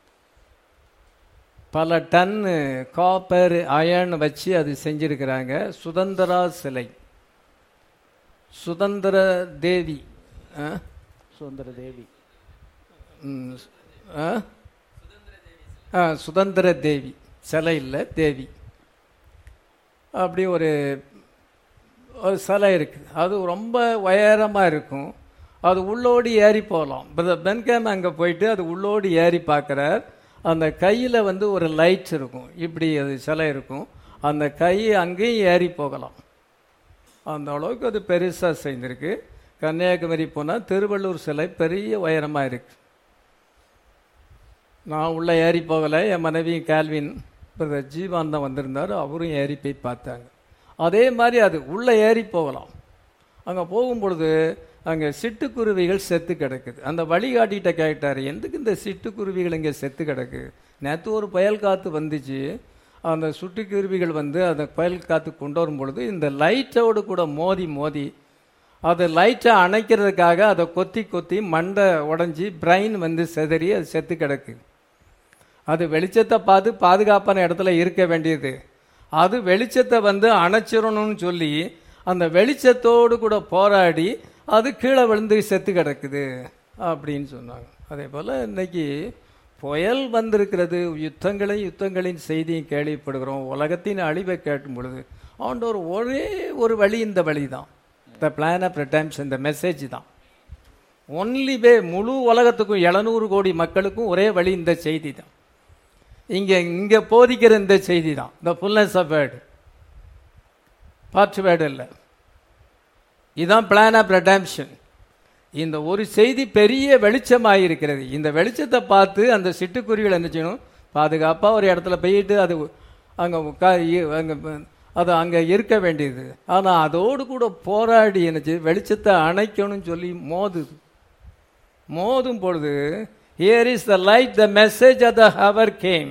பல டன்னு காப்பர் அயர்ன் வச்சு அது செஞ்சிருக்கிறாங்க சுதந்திரா சிலை சுதந்திர தேவி ஆ? சுதந்திர தேவி ம், ஆ? ஆ, சுதந்திர தேவி சிலை இல்லை தேவி அப்படி ஒரு ஒரு சிலை இருக்குது அது ரொம்ப உயரமாக இருக்கும் அது உள்ளோடி ஏறி போகலாம் பிரதர் பென்கேம் அங்கே போயிட்டு அது உள்ளோடி ஏறி பார்க்குறார் அந்த கையில் வந்து ஒரு லைட் இருக்கும் இப்படி அது சிலை இருக்கும் அந்த கை அங்கேயும் ஏறி போகலாம் அந்த அளவுக்கு அது பெருசாக செய்திருக்கு கன்னியாகுமரி போனால் திருவள்ளூர் சிலை பெரிய உயரமாக இருக்கு நான் உள்ள ஏறி போகலை என் மனைவி கேல்வின் பிரதர் ஜீவான் தான் வந்திருந்தார் அவரும் ஏறி போய் பார்த்தாங்க அதே மாதிரி அது உள்ளே ஏறி போகலாம் அங்கே போகும்பொழுது அங்கே சிட்டுக்குருவிகள் செத்து கிடக்குது அந்த வழிகாட்டிகிட்ட கேட்டார் எதுக்கு இந்த சிட்டுக்குருவிகள் இங்கே செத்து கிடக்கு நேற்று ஒரு புயல் காற்று வந்துச்சு அந்த சுட்டுக்குருவிகள் வந்து அந்த புயல் காற்று கொண்டு வரும் பொழுது இந்த லைட்டோடு கூட மோதி மோதி அது லைட்டை அணைக்கிறதுக்காக அதை கொத்தி கொத்தி மண்டை உடஞ்சி பிரைன் வந்து செதறி அது செத்து கிடக்கு அது வெளிச்சத்தை பார்த்து பாதுகாப்பான இடத்துல இருக்க வேண்டியது அது வெளிச்சத்தை வந்து அணைச்சிடணும்னு சொல்லி அந்த வெளிச்சத்தோடு கூட போராடி அது கீழே விழுந்து செத்து கிடக்குது அப்படின்னு சொன்னாங்க அதே போல் இன்னைக்கு புயல் வந்திருக்கிறது யுத்தங்களையும் யுத்தங்களின் செய்தியும் கேள்விப்படுகிறோம் உலகத்தின் அழிவை கேட்கும் பொழுது ஆண்டவர் ஒரே ஒரு வழி இந்த வழி தான் த பிளான் ஆஃப் டைம்ஸ் இந்த மெசேஜ் தான் ஒன்லி வே முழு உலகத்துக்கும் எழுநூறு கோடி மக்களுக்கும் ஒரே வழி இந்த செய்தி தான் இங்கே இங்கே போதிக்கிற இந்த செய்தி தான் the fullness of word part word இல்லை இதுதான் பிளான் ஆஃப் ரெடாம்ஷன் இந்த ஒரு செய்தி பெரிய வெளிச்சமாக இருக்கிறது இந்த வெளிச்சத்தை பார்த்து அந்த சிட்டுக்குருவிகள் என்ன செய்யணும் பாதுகாப்பாக ஒரு இடத்துல போயிட்டு அது அங்கே உட்கா அங்கே அது அங்கே இருக்க வேண்டியது ஆனால் அதோடு கூட போராடி என்ன செய்யுது வெளிச்சத்தை அணைக்கணும்னு சொல்லி மோதுது மோதும் பொழுது here is the light the message of the hour came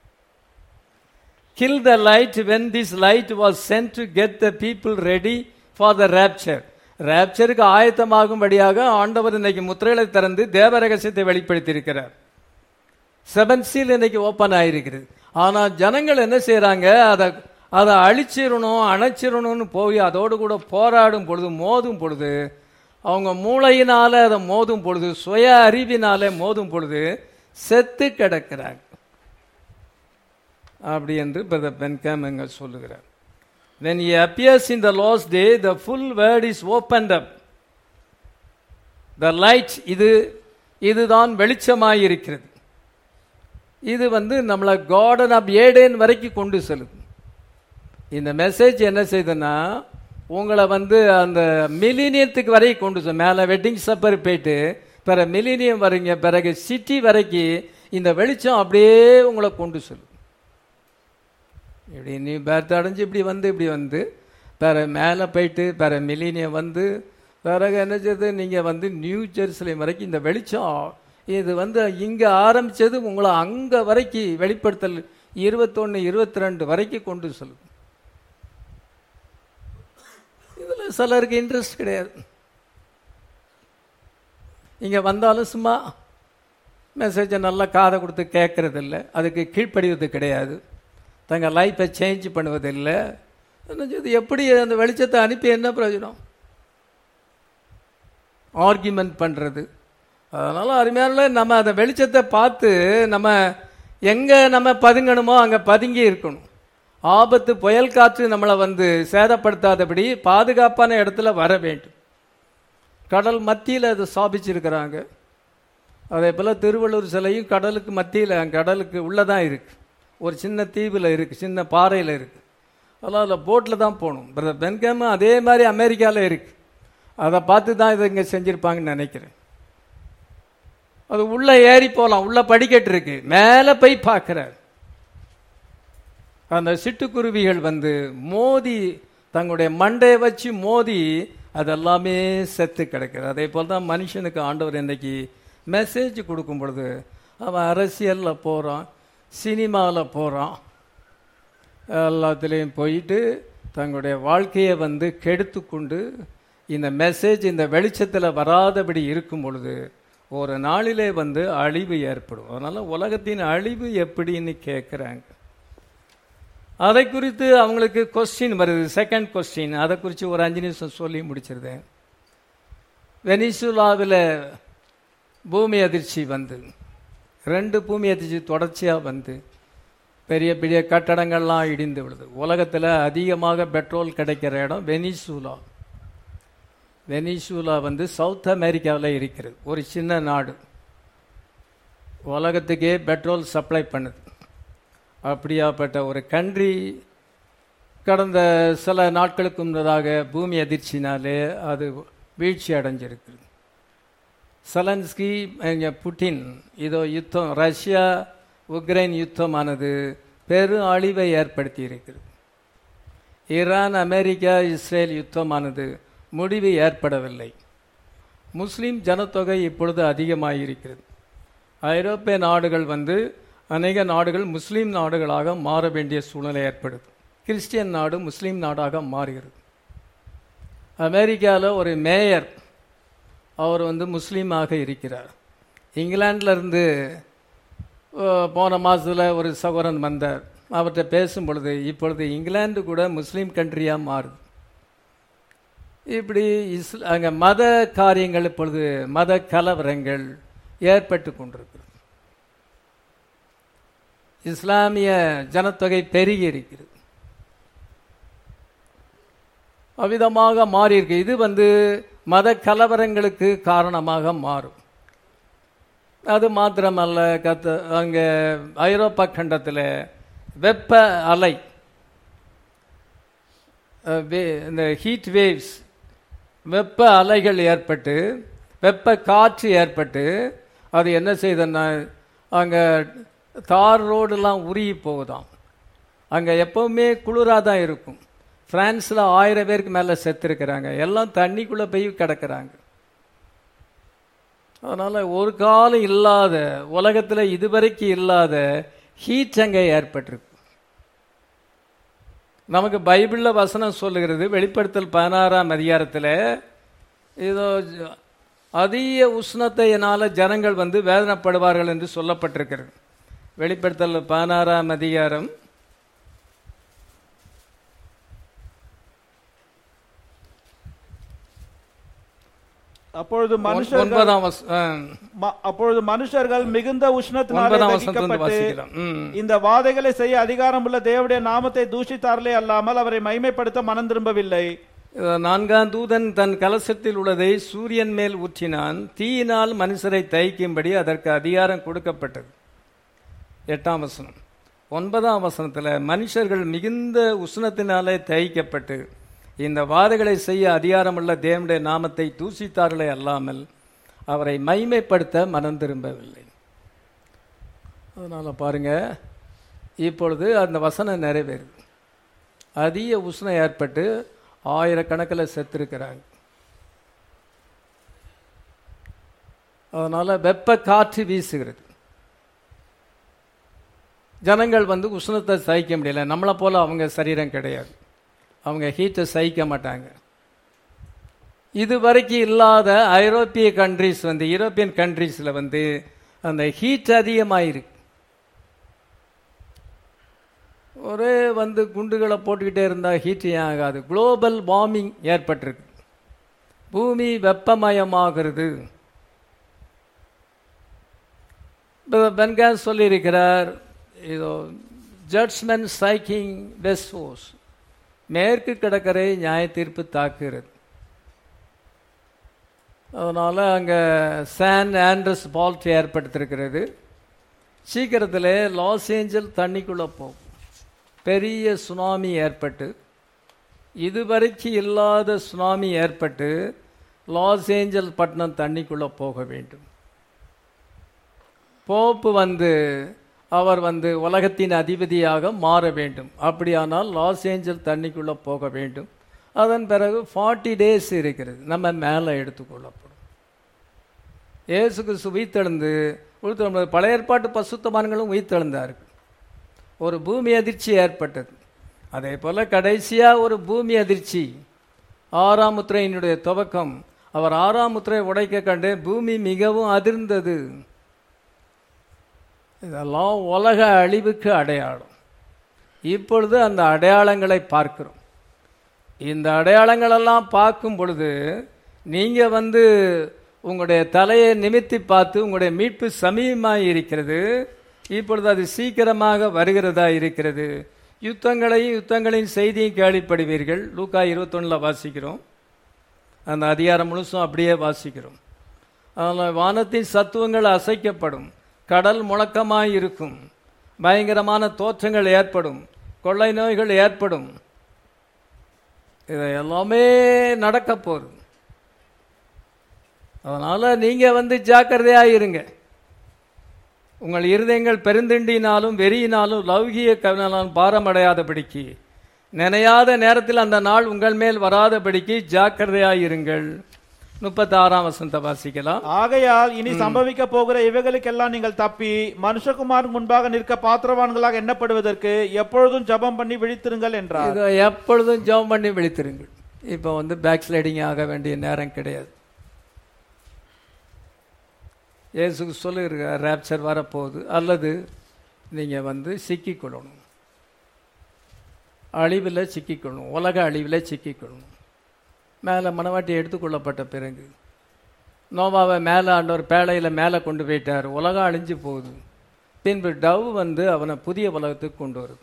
till the light when this light was sent to get the people ready for the rapture ரேப்சருக்கு ஆயத்தமாகும்படியாக ஆண்டவர் இன்னைக்கு முத்திரைகளை திறந்து தேவ ரகசியத்தை வெளிப்படுத்தியிருக்கிறார் செவன் சீல் இன்னைக்கு ஓப்பன் ஆயிருக்கிறது ஆனால் ஜனங்கள் என்ன செய்கிறாங்க அதை அதை அழிச்சிடணும் அணைச்சிடணும்னு போய் அதோடு கூட போராடும் பொழுது மோதும் பொழுது அவங்க மூளையினால அதை மோதும் பொழுது சுய அறிவினால மோதும் பொழுது செத்து கிடக்கிறாங்க அப்படி என்று பிரதர் பென்காம் எங்க சொல்லுகிறார் when he appears in the last day the full word is opened up the light இது இதுதான் வெளிச்சமாய் இருக்கிறது இது வந்து நம்மளை கார்டன் ஆஃப் ஏடேன் வரைக்கும் கொண்டு செல்லுது இந்த மெசேஜ் என்ன செய்யுதுன்னா உங்களை வந்து அந்த மிலினியத்துக்கு வரை கொண்டு செல்லும் மேலே வெட்டிங் சப்பர் போயிட்டு பிற மிலினியம் வரீங்க பிறகு சிட்டி வரைக்கும் இந்த வெளிச்சம் அப்படியே உங்களை கொண்டு செல்லும் இப்படி நீ பேர்த்து அடைஞ்சு இப்படி வந்து இப்படி வந்து பிற மேலே போயிட்டு பிற மிலினியம் வந்து பிறகு என்ன செய்யுது நீங்கள் வந்து நியூ ஜெருசலேம் வரைக்கும் இந்த வெளிச்சம் இது வந்து இங்கே ஆரம்பித்தது உங்களை அங்கே வரைக்கும் வெளிப்படுத்தல் இருபத்தொன்று இருபத்தி ரெண்டு வரைக்கும் கொண்டு செல்லும் இதில் சிலருக்கு இன்ட்ரெஸ்ட் கிடையாது இங்கே வந்தாலும் சும்மா மெசேஜை நல்லா காதை கொடுத்து கேட்கறது இல்லை அதுக்கு கீழ்ப்படிவது கிடையாது தங்கள் லைஃப்பை சேஞ்ச் பண்ணுவதில்லை இது எப்படி அந்த வெளிச்சத்தை அனுப்பி என்ன பிரயோஜனம் ஆர்கியூமெண்ட் பண்ணுறது அதனால் அருமையான நம்ம அந்த வெளிச்சத்தை பார்த்து நம்ம எங்கே நம்ம பதுங்கணுமோ அங்கே பதுங்கி இருக்கணும் ஆபத்து புயல் காற்று நம்மளை வந்து சேதப்படுத்தாதபடி பாதுகாப்பான இடத்துல வர வேண்டும் கடல் மத்தியில் அதை ஸ்தாபிச்சிருக்கிறாங்க அதே போல் திருவள்ளூர் சிலையும் கடலுக்கு மத்தியில் கடலுக்கு உள்ளதான் இருக்கு ஒரு சின்ன தீவில் இருக்குது சின்ன பாறையில் இருக்குது அதெல்லாம் அதில் போட்டில் தான் போகணும் பிரதர் பென்கேம் அதே மாதிரி அமெரிக்காவில் இருக்குது அதை பார்த்து தான் இதை இங்கே செஞ்சுருப்பாங்கன்னு நினைக்கிறேன் அது உள்ளே ஏறி போகலாம் உள்ளே படிக்கட்டு இருக்கு மேலே போய் பார்க்குறார் அந்த சிட்டுக்குருவிகள் வந்து மோதி தங்களுடைய மண்டையை வச்சு மோதி அதெல்லாமே செத்து கிடக்குது அதே போல் தான் மனுஷனுக்கு ஆண்டவர் இன்னைக்கு மெசேஜ் கொடுக்கும் பொழுது அவன் அரசியலில் போகிறான் சினிமாவில் போகிறான் எல்லாத்துலேயும் போயிட்டு தங்களுடைய வாழ்க்கையை வந்து கெடுத்து கொண்டு இந்த மெசேஜ் இந்த வெளிச்சத்தில் வராதபடி இருக்கும் பொழுது ஒரு நாளிலே வந்து அழிவு ஏற்படும் அதனால் உலகத்தின் அழிவு எப்படின்னு கேட்குறாங்க அதை குறித்து அவங்களுக்கு கொஸ்டின் வருது செகண்ட் கொஸ்டின் அதை குறித்து ஒரு அஞ்சு நிமிஷம் சொல்லி முடிச்சிருந்தேன் வெனிசுலாவில் பூமி அதிர்ச்சி வந்து ரெண்டு பூமி அதிர்ச்சி தொடர்ச்சியாக வந்து பெரிய பெரிய கட்டடங்கள்லாம் இடிந்து விடுது உலகத்தில் அதிகமாக பெட்ரோல் கிடைக்கிற இடம் வெனிசூலா வெனிசூலா வந்து சவுத் அமெரிக்காவில் இருக்கிறது ஒரு சின்ன நாடு உலகத்துக்கே பெட்ரோல் சப்ளை பண்ணுது அப்படியாப்பட்ட ஒரு கண்ட்ரி கடந்த சில நாட்களுக்கு முன்னதாக பூமி அதிர்ச்சினாலே அது வீழ்ச்சி அடைஞ்சிருக்கிறது செலன்ஸ்கி இங்க புட்டின் இதோ யுத்தம் ரஷ்யா உக்ரைன் யுத்தமானது பெரும் அழிவை ஏற்படுத்தி இருக்கிறது ஈரான் அமெரிக்கா இஸ்ரேல் யுத்தமானது முடிவு ஏற்படவில்லை முஸ்லிம் ஜனத்தொகை இப்பொழுது அதிகமாகியிருக்கிறது ஐரோப்பிய நாடுகள் வந்து அநேக நாடுகள் முஸ்லீம் நாடுகளாக மாற வேண்டிய சூழ்நிலை ஏற்படுது கிறிஸ்டியன் நாடு முஸ்லீம் நாடாக மாறுகிறது அமெரிக்காவில் ஒரு மேயர் அவர் வந்து முஸ்லீமாக இருக்கிறார் இங்கிலாந்துல இருந்து அஹ், போன மாதத்தில் ஒரு சகோதரன் வந்தார் அவர்கிட்ட பேசும் பொழுது இப்பொழுது இங்கிலாந்து கூட முஸ்லீம் கண்ட்ரியாக மாறுது இப்படி இஸ்ல அங்கே மத காரியங்கள் இப்பொழுது மத கலவரங்கள் ஏற்பட்டு கொண்டிருக்கிறது இஸ்லாமிய ஜனத்தொகை பெருகி இருக்கிறது அவ்விதமாக மாறியிருக்கு இது வந்து மத கலவரங்களுக்கு காரணமாக மாறும் அது மாத்திரமல்ல கத்த அங்கே ஐரோப்பா கண்டத்தில் வெப்ப அலை அஹ், வே- இந்த ஹீட் வேவ்ஸ் வெப்ப அலைகள் ஏற்பட்டு வெப்ப காற்று ஏற்பட்டு அது என்ன செய்தன்னா அங்கே தார் ரோடெல்லாம் உருகி போகுதாம் அங்கே எப்பவுமே குளிராக தான் இருக்கும் பிரான்ஸில் ஆயிரம் பேருக்கு மேலே செத்துருக்கிறாங்க எல்லாம் தண்ணிக்குள்ளே போய் கிடக்குறாங்க அதனால் ஒரு காலம் இல்லாத உலகத்தில் இதுவரைக்கும் இல்லாத ஹீட் அங்கே ஏற்பட்டிருக்கு நமக்கு பைபிளில் வசனம் சொல்லுகிறது வெளிப்படுத்தல் பதினாறாம் அதிகாரத்தில் இதோ ஜ- அதிக உஷ்ணத்தையினால ஜனங்கள் வந்து வேதனைப்படுவார்கள் என்று சொல்லப்பட்டிருக்கிறது வெளிப்படுத்தல் பதினாறாம் அதிகாரம் அப்பொழுது மனுஷர்கள் ஒன்பதாம் வச- ஆ, ம- அப்பொழுது மனுஷர்கள் மிகுந்த உஷ்ணத்தினாலே ஒன்பதாம் வசனத்திலிருந்து தகிக்கப்பட்டு வாசிக்கலாம் ம். இந்த வாதைகளை செய்ய அதிகாரமுள்ள தேவனுடைய நாமத்தை தூஷித்தார்களே அல்லாமல் அவரை மைமைப்படுத்த மனம் திரும்பவில்லை அஹ், நான்காம் தூதன் தன் கலசத்தில் உள்ளதை சூரியன் மேல் ஊற்றினான் தீயினால் மனுஷரை தைக்கும்படி அதற்கு அதிகாரம் கொடுக்கப்பட்டது எட்டாம் வசனம் ஒன்பதாம் வசனத்தில் மனுஷர்கள் மிகுந்த உஷ்ணத்தினாலே தைக்கப்பட்டு இந்த வாதைகளை செய்ய அதிகாரமுள்ள தேவனுடைய நாமத்தை தூசித்தார்களே அல்லாமல் அவரை மைமைப்படுத்த மனம் திரும்பவில்லை அதனால் பாருங்க இப்பொழுது அந்த வசனம் நிறைவேறுது அதிக உஷ்ணம் ஏற்பட்டு ஆயிரக்கணக்கில் செத்துருக்கிறாங்க அதனால வெப்ப காற்று வீசுகிறது ஜனங்கள் வந்து உஷ்ணத்தை சகிக்க முடியல நம்மளை போல அவங்க சரீரம் கிடையாது அவங்க ஹீட்டை சகிக்க மாட்டாங்க இதுவரைக்கும் இல்லாத ஐரோப்பிய கண்ட்ரிஸ் வந்து யூரோப்பியன் கண்ட்ரீஸில் வந்து அந்த ஹீட் அதிகமாயிருக்கு ஒரே வந்து குண்டுகளை போட்டுக்கிட்டே இருந்தால் ஹீட் ஏன் ஆகாது குளோபல் வார்மிங் ஏற்பட்டிருக்கு பூமி வெப்பமயமாகிறது பென்காஸ் சொல்லியிருக்கிறார் இதோ ஜட்ஜ்மெண்ட் சைக்கிங் வெஸ்ட் மேற்கு கடற்கரை நியாய தீர்ப்பு தாக்குகிறது அதனால் அங்கே சான் ஆண்ட்ரஸ் பால்ட் ஏற்படுத்திருக்கிறது சீக்கிரத்தில் லாஸ் ஏஞ்சல் தண்ணிக்குள்ளே போகும் பெரிய சுனாமி ஏற்பட்டு இதுவரைக்கும் இல்லாத சுனாமி ஏற்பட்டு லாஸ் ஏஞ்சல் பட்டணம் தண்ணிக்குள்ளே போக வேண்டும் போப்பு வந்து அவர் வந்து உலகத்தின் அதிபதியாக மாற வேண்டும் அப்படியானால் லாஸ் ஏஞ்சல் தண்ணிக்குள்ளே போக வேண்டும் அதன் பிறகு ஃபார்ட்டி டேஸ் இருக்கிறது நம்ம மேலே எடுத்துக்கொள்ளப்படும் இயேசுக்கு உயிர்த்தெழுந்து உயிர்த்தெழுந்து பழைய ஏற்பாட்டு பசுத்தமான்களும் உயிர்த்தெழுந்தார்கள் ஒரு பூமி அதிர்ச்சி ஏற்பட்டது அதே போல கடைசியா ஒரு பூமி அதிர்ச்சி ஆறாம் முத்திரையினுடைய துவக்கம் அவர் ஆறாம் முத்திரை உடைக்க கண்டு பூமி மிகவும் அதிர்ந்தது இதெல்லாம் உலக அழிவுக்கு அடையாளம் இப்பொழுது அந்த அடையாளங்களை பார்க்கிறோம் இந்த அடையாளங்களெல்லாம் பார்க்கும் பொழுது நீங்க வந்து உங்களுடைய தலையை நிமித்தி பார்த்து உங்களுடைய மீட்பு சமீபமாக இருக்கிறது இப்பொழுது அது சீக்கிரமாக வருகிறதா இருக்கிறது யுத்தங்களையும் யுத்தங்களின் செய்தியும் கேள்விப்படுவீர்கள் லூக்கா இருபத்தொன்னில் வாசிக்கிறோம் அந்த அதிகாரம் முழுசும் அப்படியே வாசிக்கிறோம் அதனால் வானத்தின் சத்துவங்கள் அசைக்கப்படும் கடல் முழக்கமாய் இருக்கும் பயங்கரமான தோற்றங்கள் ஏற்படும் கொள்ளை நோய்கள் ஏற்படும் இது எல்லாமே நடக்க போகுது அதனால நீங்க வந்து ஜாக்கிரதையா இருங்க உங்கள் இருதயங்கள் பெருந்திண்டினாலும் வெறியினாலும் லௌகிய கவினாலும் பாரமடையாதபடிக்கு நினையாத நேரத்தில் அந்த நாள் உங்கள் மேல் வராதபடிக்கு ஜாக்கிரதையாய் இருங்கள் முப்பத்தாறாம் வசந்த வாசிக்கலாம் ஆகையால் இனி சம்பவிக்க போகிற இவைகளுக்கெல்லாம் நீங்கள் தப்பி மனுஷகுமார் முன்பாக நிற்க பாத்திரவான்களாக எண்ணப்படுவதற்கு எப்பொழுதும் ஜெபம் பண்ணி விழித்திருங்கள் என்றார் இதை எப்பொழுதும் ஜெபம் பண்ணி விழித்திருங்கள் இப்போ வந்து பேக் ஸ்லைடிங் ஆக வேண்டிய நேரம் கிடையாது இயேசுக்கு சொல்லிருக்க ரேப்சர் வரப்போகுது அல்லது நீங்கள் வந்து சிக்கிக்கொள்ளணும் அழிவில் சிக்கிக்கொள்ளணும் உலக அழிவில் சிக்கிக்கொள்ளணும் மேலே மனவாட்டி எடுத்துக்கொள்ளப்பட்ட பிறகு நோவாவை மேலே ஆண்டவர் பேழையில் மேலே கொண்டு போயிட்டார் உலகம் அழிஞ்சு போகுது பின்பு டவ் வந்து அவனை புதிய உலகத்துக்கு கொண்டு வருது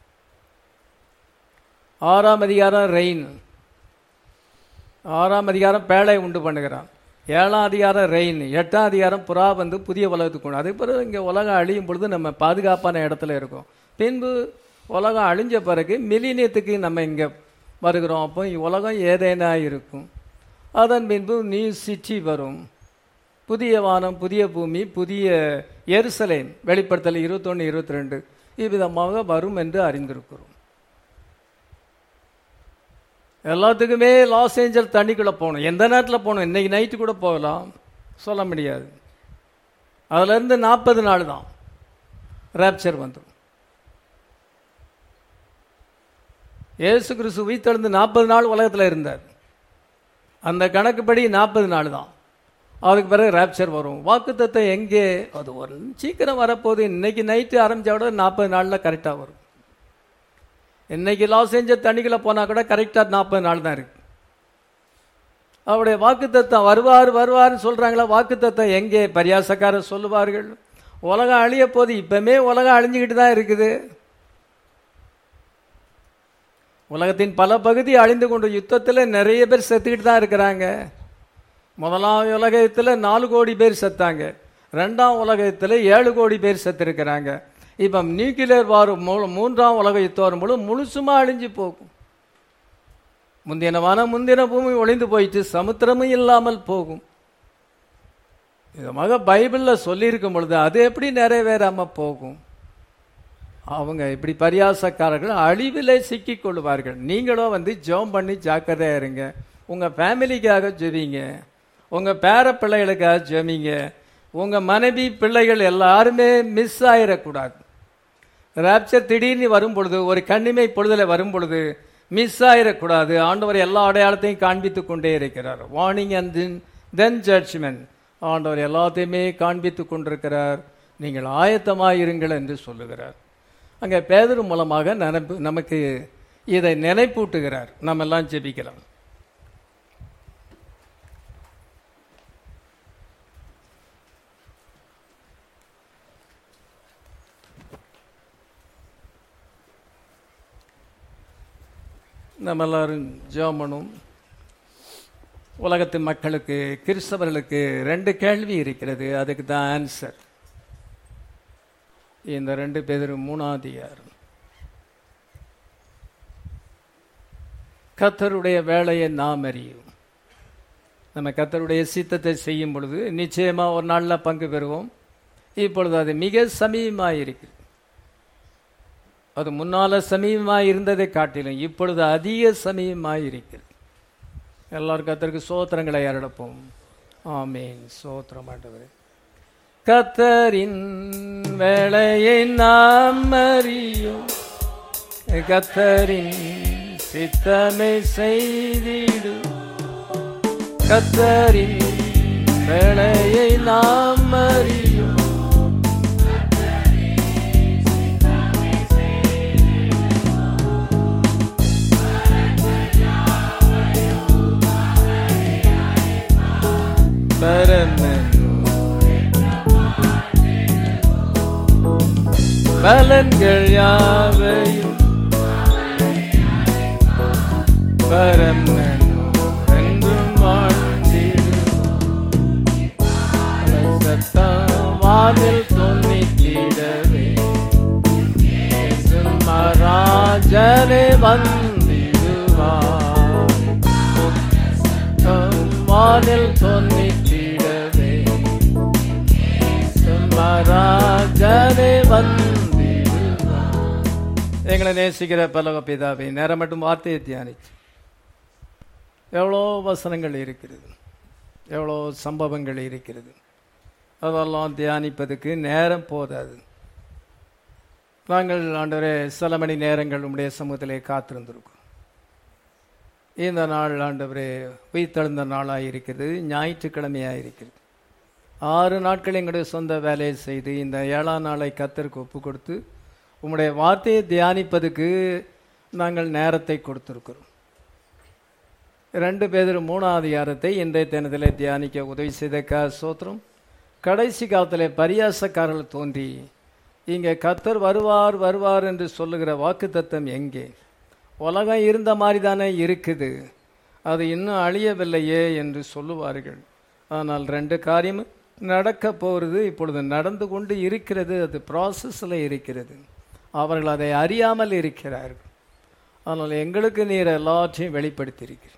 ஆறாம் அதிகாரம் ரெயின் ஆறாம் அதிகாரம் பேழை உண்டு பண்ணுகிறான் ஏழாம் அதிகாரம் ரெயின் எட்டாம் அதிகாரம் புறா வந்து புதிய உலகத்துக்கு கொண்டு அதே பிறகு இங்கே உலகம் அழியும் பொழுது நம்ம பாதுகாப்பான இடத்துல இருக்கோம் பின்பு உலகம் அழிஞ்ச பிறகு மில்லினியத்துக்கு நம்ம இங்கே வருகிறோம் அப்போ உலகம் ஏதேனா இருக்கும் அதன் பின்பு நியூ சிட்டி வரும் புதிய வானம் புதிய பூமி புதிய எருசலேம் வெளிப்படுத்தல் இருபத்தொன்று இருபத்தி ரெண்டு இவ்விதமாக வரும் என்று அறிந்திருக்கிறோம் எல்லாத்துக்குமே லாஸ் ஏஞ்சல் தண்ணிக்குள்ளே போகணும் எந்த நேரத்தில் போகணும் இன்னைக்கு நைட்டு கூட போகலாம் சொல்ல முடியாது அதுலேருந்து நாற்பது நாள் தான் ரேப்சர் வந்துடும் இயேசு கிறிஸ்து உயிர்த்தெழுந்து நாற்பது நாள் உலகத்தில் இருந்தார் அந்த கணக்குப்படி நாற்பது நாள் தான் அதுக்கு பிறகு ரேப்சர் வரும் வாக்குத்தத்தை எங்கே அது ஒரு சீக்கிரம் வரப்போகுது இன்னைக்கு நைட்டு ஆரம்பிச்சா கூட நாற்பது நாளில் கரெக்டாக வரும் இன்னைக்கு லாஸ் ஏஞ்சல் தண்ணிக்குள்ள போனால் கூட கரெக்டாக நாற்பது நாள் தான் இருக்கு அவருடைய வாக்குத்தத்தம் வருவார் வருவார்னு சொல்றாங்களா வாக்குத்தத்தம் எங்கே பரியாசக்காரர் சொல்லுவார்கள் உலகம் அழிய போது இப்பவுமே உலகம் அழிஞ்சுக்கிட்டு தான் இருக்குது உலகத்தின் பல பகுதி அழிந்து கொண்டு யுத்தத்தில் நிறைய பேர் செத்துக்கிட்டு தான் இருக்கிறாங்க முதலாம் உலகத்தில் நாலு கோடி பேர் செத்தாங்க ரெண்டாம் உலகத்தில் ஏழு கோடி பேர் செத்துருக்கிறாங்க இப்போ நியூக்ளியர் வார் மூ- மூன்றாம் உலக யுத்தம் வரும்போது முழுசுமா அழிஞ்சு போகும் முந்தின வானம் முந்தின பூமி ஒளிந்து போயிட்டு சமுத்திரமும் இல்லாமல் போகும் விதமாக பைபிளில் சொல்லியிருக்கும் பொழுது அது எப்படி நிறைவேறாம போகும் அவங்க இப்படி பரியாசக்காரர்கள் அழிவிலே சிக்கிக் கொள்வார்கள் நீங்களும் வந்து ஜெபம் பண்ணி ஜாக்கிரதையா இருங்க உங்க ஃபேமிலிக்காக ஜெபிங்க உங்க பேர பிள்ளைகளுக்காக ஜெபிங்க உங்க மனைவி பிள்ளைகள் எல்லாருமே மிஸ் ஆயிடக்கூடாது ராப்சர் திடீர்னு வரும் பொழுது ஒரு கண்ணிமை பொழுதுல வரும் பொழுது மிஸ் ஆயிடக்கூடாது ஆண்டவர் எல்லா அடையாளத்தையும் காண்பித்துக் கொண்டே இருக்கிறார் வார்னிங் அண்ட் தென் ஜட்ஜ்மெண்ட் ஆண்டவர் எல்லாத்தையுமே காண்பித்துக் கொண்டிருக்கிறார் நீங்கள் ஆயத்தமாயிருங்கள் என்று சொல்லுகிறார் அங்கே பேதர் மூலமாக நினைப்பு நமக்கு இதை நினைப்பூட்டுகிறார் நம்ம எல்லாம் ஜெபிக்கலாம் நம்ம எல்லாரும் ஜெபம் பண்ணுவோம் உலகத்து மக்களுக்கு கிறிஸ்தவர்களுக்கு ரெண்டு கேள்வி இருக்கிறது அதுக்கு தான் ஆன்சர் இந்த ரெண்டு பேரும் மூணாதிகாரம் கத்தருடைய வேலையை நாம் அறியும் நம்ம கத்தருடைய சித்தத்தை செய்யும் பொழுது நிச்சயமா ஒரு நாளில் பங்கு பெறுவோம் இப்பொழுது அது மிக சமீபமாக இருக்கிறது அது முன்னால சமீபமாக இருந்ததை காட்டிலும் இப்பொழுது அதிக சமீபமாக இருக்கிறது எல்லாரும் கத்தருக்கு சோத்திரங்களை அருளப்போம் ஆமேன் சோத்திரம் ஆண்டவரே கத்தரின் வேலையை நாம் அறியும் கத்தரின் சித்தனை செய்திடு கத்தரின் வேலையை நாம் அறியும் பரமன் பலன்கள் யாவையும் பரமன் என்றும் வாழ்ந்திடும் வானில் தொன்னித்திடவே மகாராஜனே வந்திடுவார் வானில் தொன்னிட்டிடவே மகாராஜனே வந்திடுவார் எங்களை நேசிக்கிற பலவ பிதாவை நேரம் மட்டும் வார்த்தையை தியானிச்சு எவ்வளோ வசனங்கள் இருக்கிறது எவ்வளோ சம்பவங்கள் இருக்கிறது அதெல்லாம் தியானிப்பதுக்கு நேரம் போதாது நாங்கள் ஆண்டவரே சில மணி நேரங்கள் உம்முடைய சமூகத்திலே காத்திருந்திருக்கோம் இந்த நாள் ஆண்டவரே உயிர்த்தெழுந்த நாளாக இருக்கிறது ஞாயிற்றுக்கிழமையாக இருக்கிறது ஆறு நாட்கள் எங்களுடைய சொந்த வேலையை செய்து இந்த ஏழாம் நாளை கத்தருக்கு ஒப்பு கொடுத்து உம்முடைய வார்த்தையை தியானிப்பதுக்கு நாங்கள் நேரத்தை கொடுத்திருக்கிறோம் ரெண்டு பேர் மூணாவது அதிகாரத்தை இன்றைய தினத்திலே தியானிக்க உதவி செய்த கா சோத்திரம் கடைசி காலத்தில் பரியாசக்காரர்கள் தோன்றி இங்கே கத்தர் வருவார் வருவார் என்று சொல்லுகிற வாக்குத்தத்தம் எங்கே உலகம் இருந்த மாதிரி தானே இருக்குது அது இன்னும் அழியவில்லையே என்று சொல்லுவார்கள் ஆனால் ரெண்டு காரியம் நடக்க போகிறது இப்பொழுது நடந்து கொண்டு இருக்கிறது அது ப்ராசஸில் இருக்கிறது அவர்கள் அதை அறியாமல் இருக்கிறார்கள் ஆனால் எங்களுக்கு நீர் எல்லாற்றையும் வெளிப்படுத்தியிருக்கிறீர்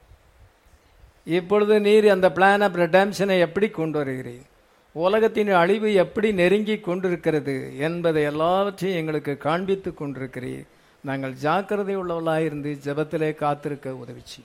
இப்பொழுது நீர் அந்த பிளான் ஆஃப் ரெடாம்ஷனை எப்படி கொண்டு வருகிறீர் உலகத்தின் அழிவு எப்படி நெருங்கி கொண்டிருக்கிறது என்பதை எல்லாவற்றையும் எங்களுக்கு காண்பித்து கொண்டிருக்கிறீர் நாங்கள் ஜாக்கிரதை உள்ளவர்களாக இருந்து ஜெபத்திலே காத்திருக்க உதவிச்சு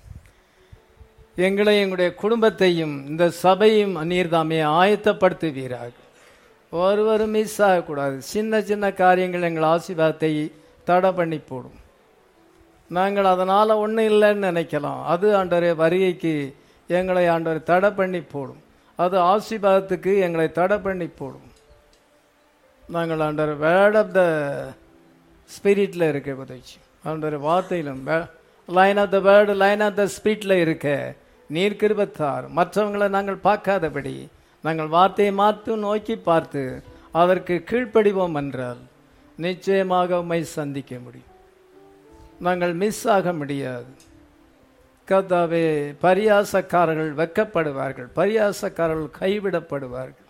எங்களை எங்களுடைய குடும்பத்தையும் இந்த சபையும் நீர்தாமே ஆயத்தப்படுத்துவீராக ஒருவரும் மிஸ் ஆகக்கூடாது சின்ன சின்ன காரியங்கள் எங்கள் ஆசீர்வாதத்தை தடை பண்ணி போடும் நாங்கள் அதனால் ஒன்றும் இல்லைன்னு நினைக்கலாம் அது ஆண்டவரே வருகைக்கு எங்களை ஆண்டவர் தடை பண்ணி போடும் அது ஆசீர்வாதத்துக்கு எங்களை தடை பண்ணி போடும் நாங்கள் ஆண்டவர் வேர்ட் ஆஃப் த ஸ்பிரிட்டில் இருக்க உதவிச்சு ஆண்டவர் வார்த்தையிலும் line of the word line of the ஸ்பிரிட்டில் இருக்க நீர் கிருபத்தார் மற்றவங்களை நாங்கள் பார்க்காதபடி நாங்கள் வார்த்தையை மாற்று நோக்கி பார்த்து அதற்கு கீழ்ப்படிவோம் என்றால் நிச்சயமாக உம்மை சந்திக்க முடியும் நாங்கள் மிஸ் ஆக முடியாது கதாவே பரியாசக்காரர்கள் வெக்கப்படுவார்கள் பரியாசக்காரர்கள் கைவிடப்படுவார்கள்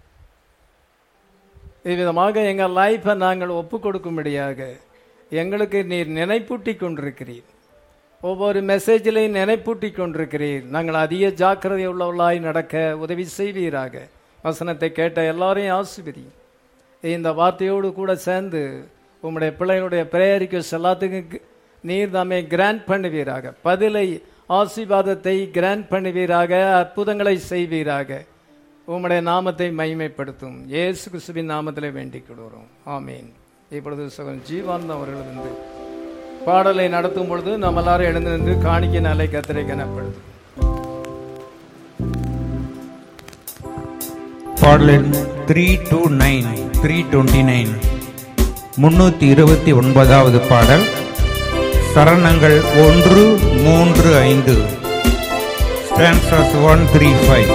இவ்விதமாக எங்கள் லைஃப்பை நாங்கள் ஒப்பு கொடுக்கும்படியாக எங்களுக்கு நீர் நினைப்பூட்டி கொண்டிருக்கிறீர் ஒவ்வொரு மெசேஜிலையும் நினைப்பூட்டி கொண்டிருக்கிறீர் நாங்கள் அதிக ஜாக்கிரதை உள்ளவர்களாய் நடக்க உதவி செய்வீராக வசனத்தை கேட்ட எல்லாரையும் ஆசிபதி இந்த வார்த்தையோடு கூட சேர்ந்து உம்முடைய பிள்ளைகளுடைய பிரேயரிக்கு எல்லாத்துக்கும் நீர் தாமே கிராண்ட் பண்ணுவீராக பதிலை ஆசீர்வாதத்தை கிராண்ட் பண்ணுவீராக அற்புதங்களை செய்வீராக உம்முடைய நாமத்தை மகிமைப்படுத்தும் இயேசு கிறிஸ்துவின் நாமத்திலே வேண்டிக் கொள்கிறோம் ஆமீன் இப்பொழுது சகன் ஜீவானந்தம் அவர்கள் வந்து பாடலை நடத்தும் பொழுது நம்ம எல்லாரும் எழுந்து நின்று காணிக்கை நாளை கத்திரை கனப்படுது பாடலின் three two nine three twenty nine முன்னூற்றி இருபத்தி ஒன்பதாவது பாடல் சரணங்கள் ஒன்று மூன்று ஐந்து ஸ்டான்சஸ் ஒன் த்ரீ ஃபைவ்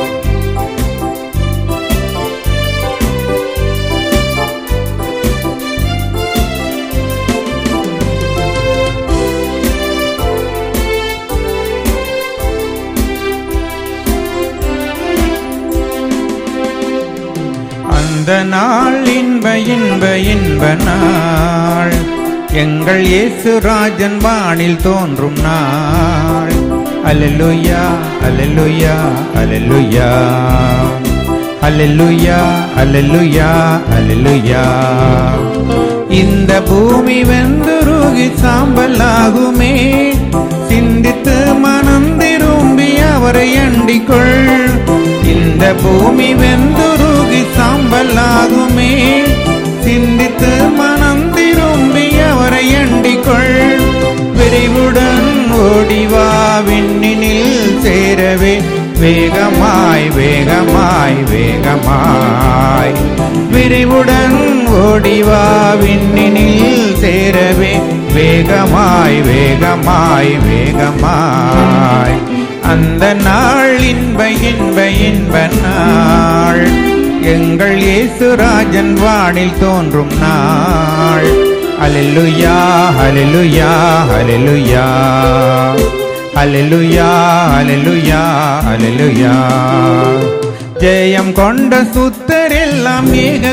அந்த நாள் இன்ப இன்ப இன்ப நாள் எங்கள் இயேசு ராஜன் வானில் தோன்றும் நாள் அல்லேலூயா அல்லேலூயா அல்லேலூயா அல்லேலூயா அல்லேலூயா அல்லேலூயா இந்த பூமி வெந்துருகி சாம்பலாகுமே சிந்தித்து மனம் திரும்பி அவரை அண்டிக்கொள் இந்த பூமி வெந்துருகி சாம்பலாகுமே சிந்தித்து மனம் திரும்பி அவரை அண்டிக்கொள் விரைவுடன் ஓடிவா விண்ணினில் சேரவே வேகமாய் வேகமாய் வேகமாய் விரைவுடன் ஓடிவா விண்ணினில் சேரவே வேகமாய் வேகமாய் வேகமாய் அந்த நாள் இன்ப இன்ப இன்ப நாள் எங்கள் இயேசுராஜன் வானில் தோன்றும் நாள் அலெலுயா அலெலுயா அலெலுயா அலெலுயா அலெலுயா அலெலுயா ஜெயம் கொண்ட சுத்தரெல்லாம் மிக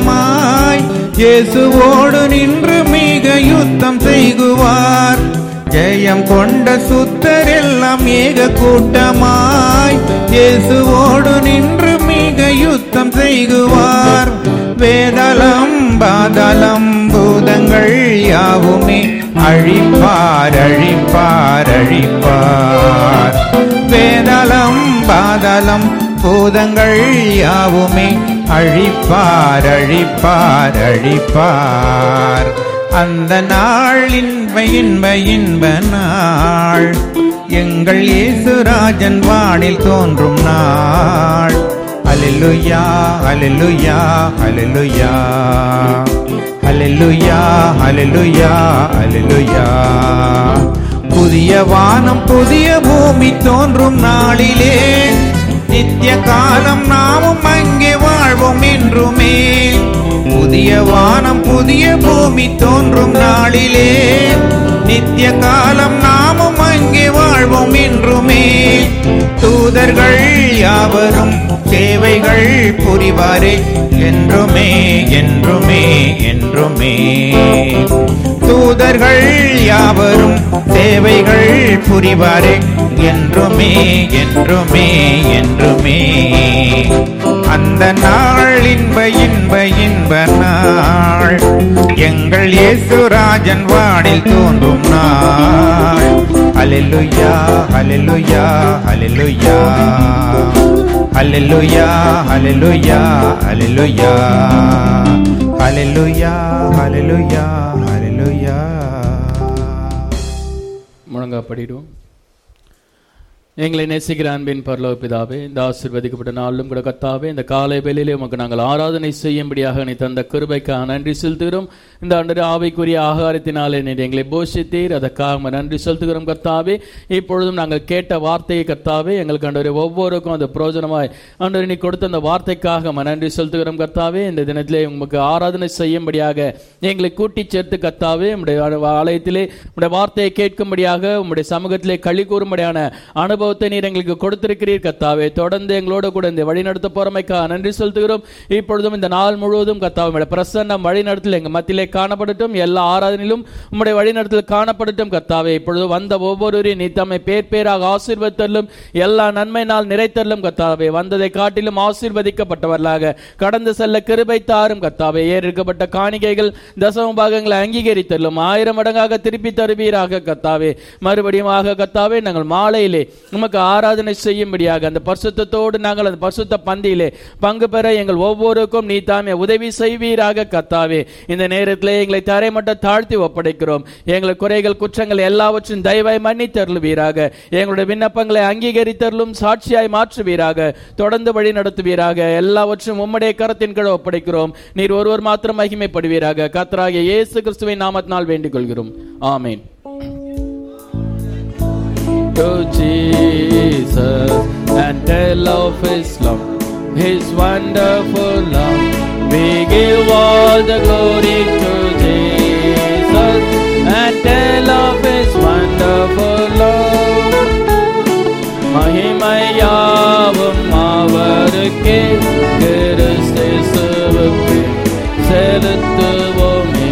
கூட்டமாய் இயேசுவோடு நின்று மிக யுத்தம் செய்குவார் ஜெயம் கொண்ட சுத்தரெல்லாம் ஏக கூட்டமாய் இயேசுவோடு நின்று மிக யுத்தம் செய்குவார் வேதலம் பாதலம் பூதங்கள் யாவுமே அழிப்பார் அழிப்பார் அழிப்பார் வேதலம் பாதலம் பூதங்கள் யாவுமே அழிப்பார் அழிப்பார் அழிப்பார் அந்த நாள் இன்ப இன்ப இன்ப நாள் எங்கள் இயேசுராஜன் வானில் தோன்றும் நாள் அலெலுயா அலெலுயா அலெலுயா அலெலுயா அலெலுயா அலெலுயா புதிய வானம் புதிய பூமி தோன்றும் நாளிலே நித்திய காலம் நாமும் அங்கே வாழ்வோம் என்றுமே புதிய வானம் புதிய பூமி தோன்றும் நாளிலே நித்திய காலம் நாமும் அங்கே வாழ்வோம் என்றுமே தூதர்கள் யாவரும் சேவைகள் புரிவாரே என்றுமே என்றுமே என்றுமே தூதர்கள் யாவரும் சேவைகள் புரிவாரே என்றுமே என்றுமே என்றுமே அந்த நாள் இன்ப இன்ப இன்ப நாள் எங்கள் இயேசுராஜன் வானில் தோன்றும் நாள் அலெலுயா அலெலுயா அலெலுயா அலெலுயா அலெலுயா அலெலுயா அலெலுயா அலெலுயா அலெலுயா முழங்கா படிடுவோம் எங்களை நேசிக்கிற அன்பின் பரலோக பிதாவே இந்த ஆசீர்வதிக்கப்பட்ட நாளிலும் கூட கத்தாவே இந்த காலை வேளையிலே உமக்கு நாங்கள் ஆராதனை செய்யும்படியாக நீ தந்த கிருபைக்காக நன்றி செலுத்துகிறோம் இந்த ஆண்டு ஆவிக்குரிய ஆகாரத்தினாலே நீர் எங்களை போஷித்தீர் அதற்காக உமக்கு நன்றி செலுத்துகிறோம் கர்த்தாவே இப்பொழுதும் நாங்கள் கேட்ட வார்த்தையை கர்த்தாவே எங்களுக்கு ஆண்டவரே ஒவ்வொருக்கும் அது பிரயோஜனமாய் ஆண்டவரே நீ கொடுத்த அந்த வார்த்தைக்காக உமக்கு நன்றி செலுத்துகிறோம் கர்த்தாவே இந்த தினத்திலே உமக்கு ஆராதனை செய்யும்படியாக எங்களை கூட்டி சேர்த்து கர்த்தாவே உம்முடைய ஆலயத்திலே உம்முடைய வார்த்தையை கேட்கும்படியாக உம்முடைய சமூகத்திலே களி கூறும்படியான அனுபவத்தை நீர் எங்களுக்கு கொடுத்திருக்கிறீர் கத்தாவே தொடர்ந்து எங்களோட கூட இந்த வழிநடத்த போறமைக்காக நன்றி செலுத்துகிறோம் இப்பொழுதும் இந்த நாள் முழுவதும் கத்தாவே உம்முடைய பிரசன்னம் வழிநடத்தல் எங்க மத்தியிலே காணப்படட்டும் எல்லா ஆராதனையிலும் உம்முடைய வழிநடத்தல் காணப்படட்டும் கத்தாவே இப்பொழுது வந்த ஒவ்வொருவரையும் நீ தம்மை பேர் பேராக ஆசீர்வதித்தலும் எல்லா நன்மை நாள் நிறைத்தலும் கத்தாவே வந்ததை காட்டிலும் ஆசீர்வதிக்கப்பட்டவர்களாக கடந்து செல்ல கிருபை தாரும் கத்தாவே ஏறிருக்கப்பட்ட காணிக்கைகள் தசம பாகங்களை அங்கீகரித்தலும் ஆயிரம் மடங்காக திருப்பி தருவீராக கத்தாவே மறுபடியும் ஆக கத்தாவே நாங்கள் மாலையிலே உமக்கு ஆராதனை செய்யும்படியாக அந்த பரிசுத்தத்தோடு நாங்கள் அந்த பரிசுத்த பந்தியிலே பங்கு பெற எங்கள் ஒவ்வொருக்கும் நீ தாமே உதவி செய்வீராக கத்தாவே இந்த நேரத்திலே எங்களை தரைமட்ட தாழ்த்தி ஒப்படைக்கிறோம் எங்கள் குறைகள் குற்றங்கள் எல்லாவற்றையும் தயவாய் மன்னித்தருளுவீராக எங்களுடைய விண்ணப்பங்களை அங்கீகரித்தருளும் சாட்சியாய் மாற்றுவீராக தொடர்ந்து வழி நடத்துவீராக எல்லாவற்றையும் உம்முடைய கரத்தின் கீழ் ஒப்படைக்கிறோம் நீர் ஒருவர் மாத்திரம் மகிமைப்படுவீராக கத்தராகிய இயேசு கிறிஸ்துவின் நாமத்தினால் வேண்டிக் கொள்கிறோம் ஆமென் to Jesus and tell of His love, His wonderful love. We give all the glory to Jesus and tell of His wonderful love. மகிமையாவும் அவருக்கே கிறிஸ்துவுக்கு செலுத்துவோமே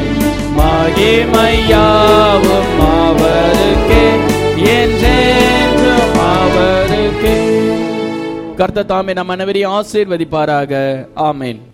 மகிமையாவும் அவருக்கே என்றென்றும் அவருக்கே கர்த்தர் தாமே நம் அனைவரையும் ஆசீர்வதிப்பாராக ஆமென்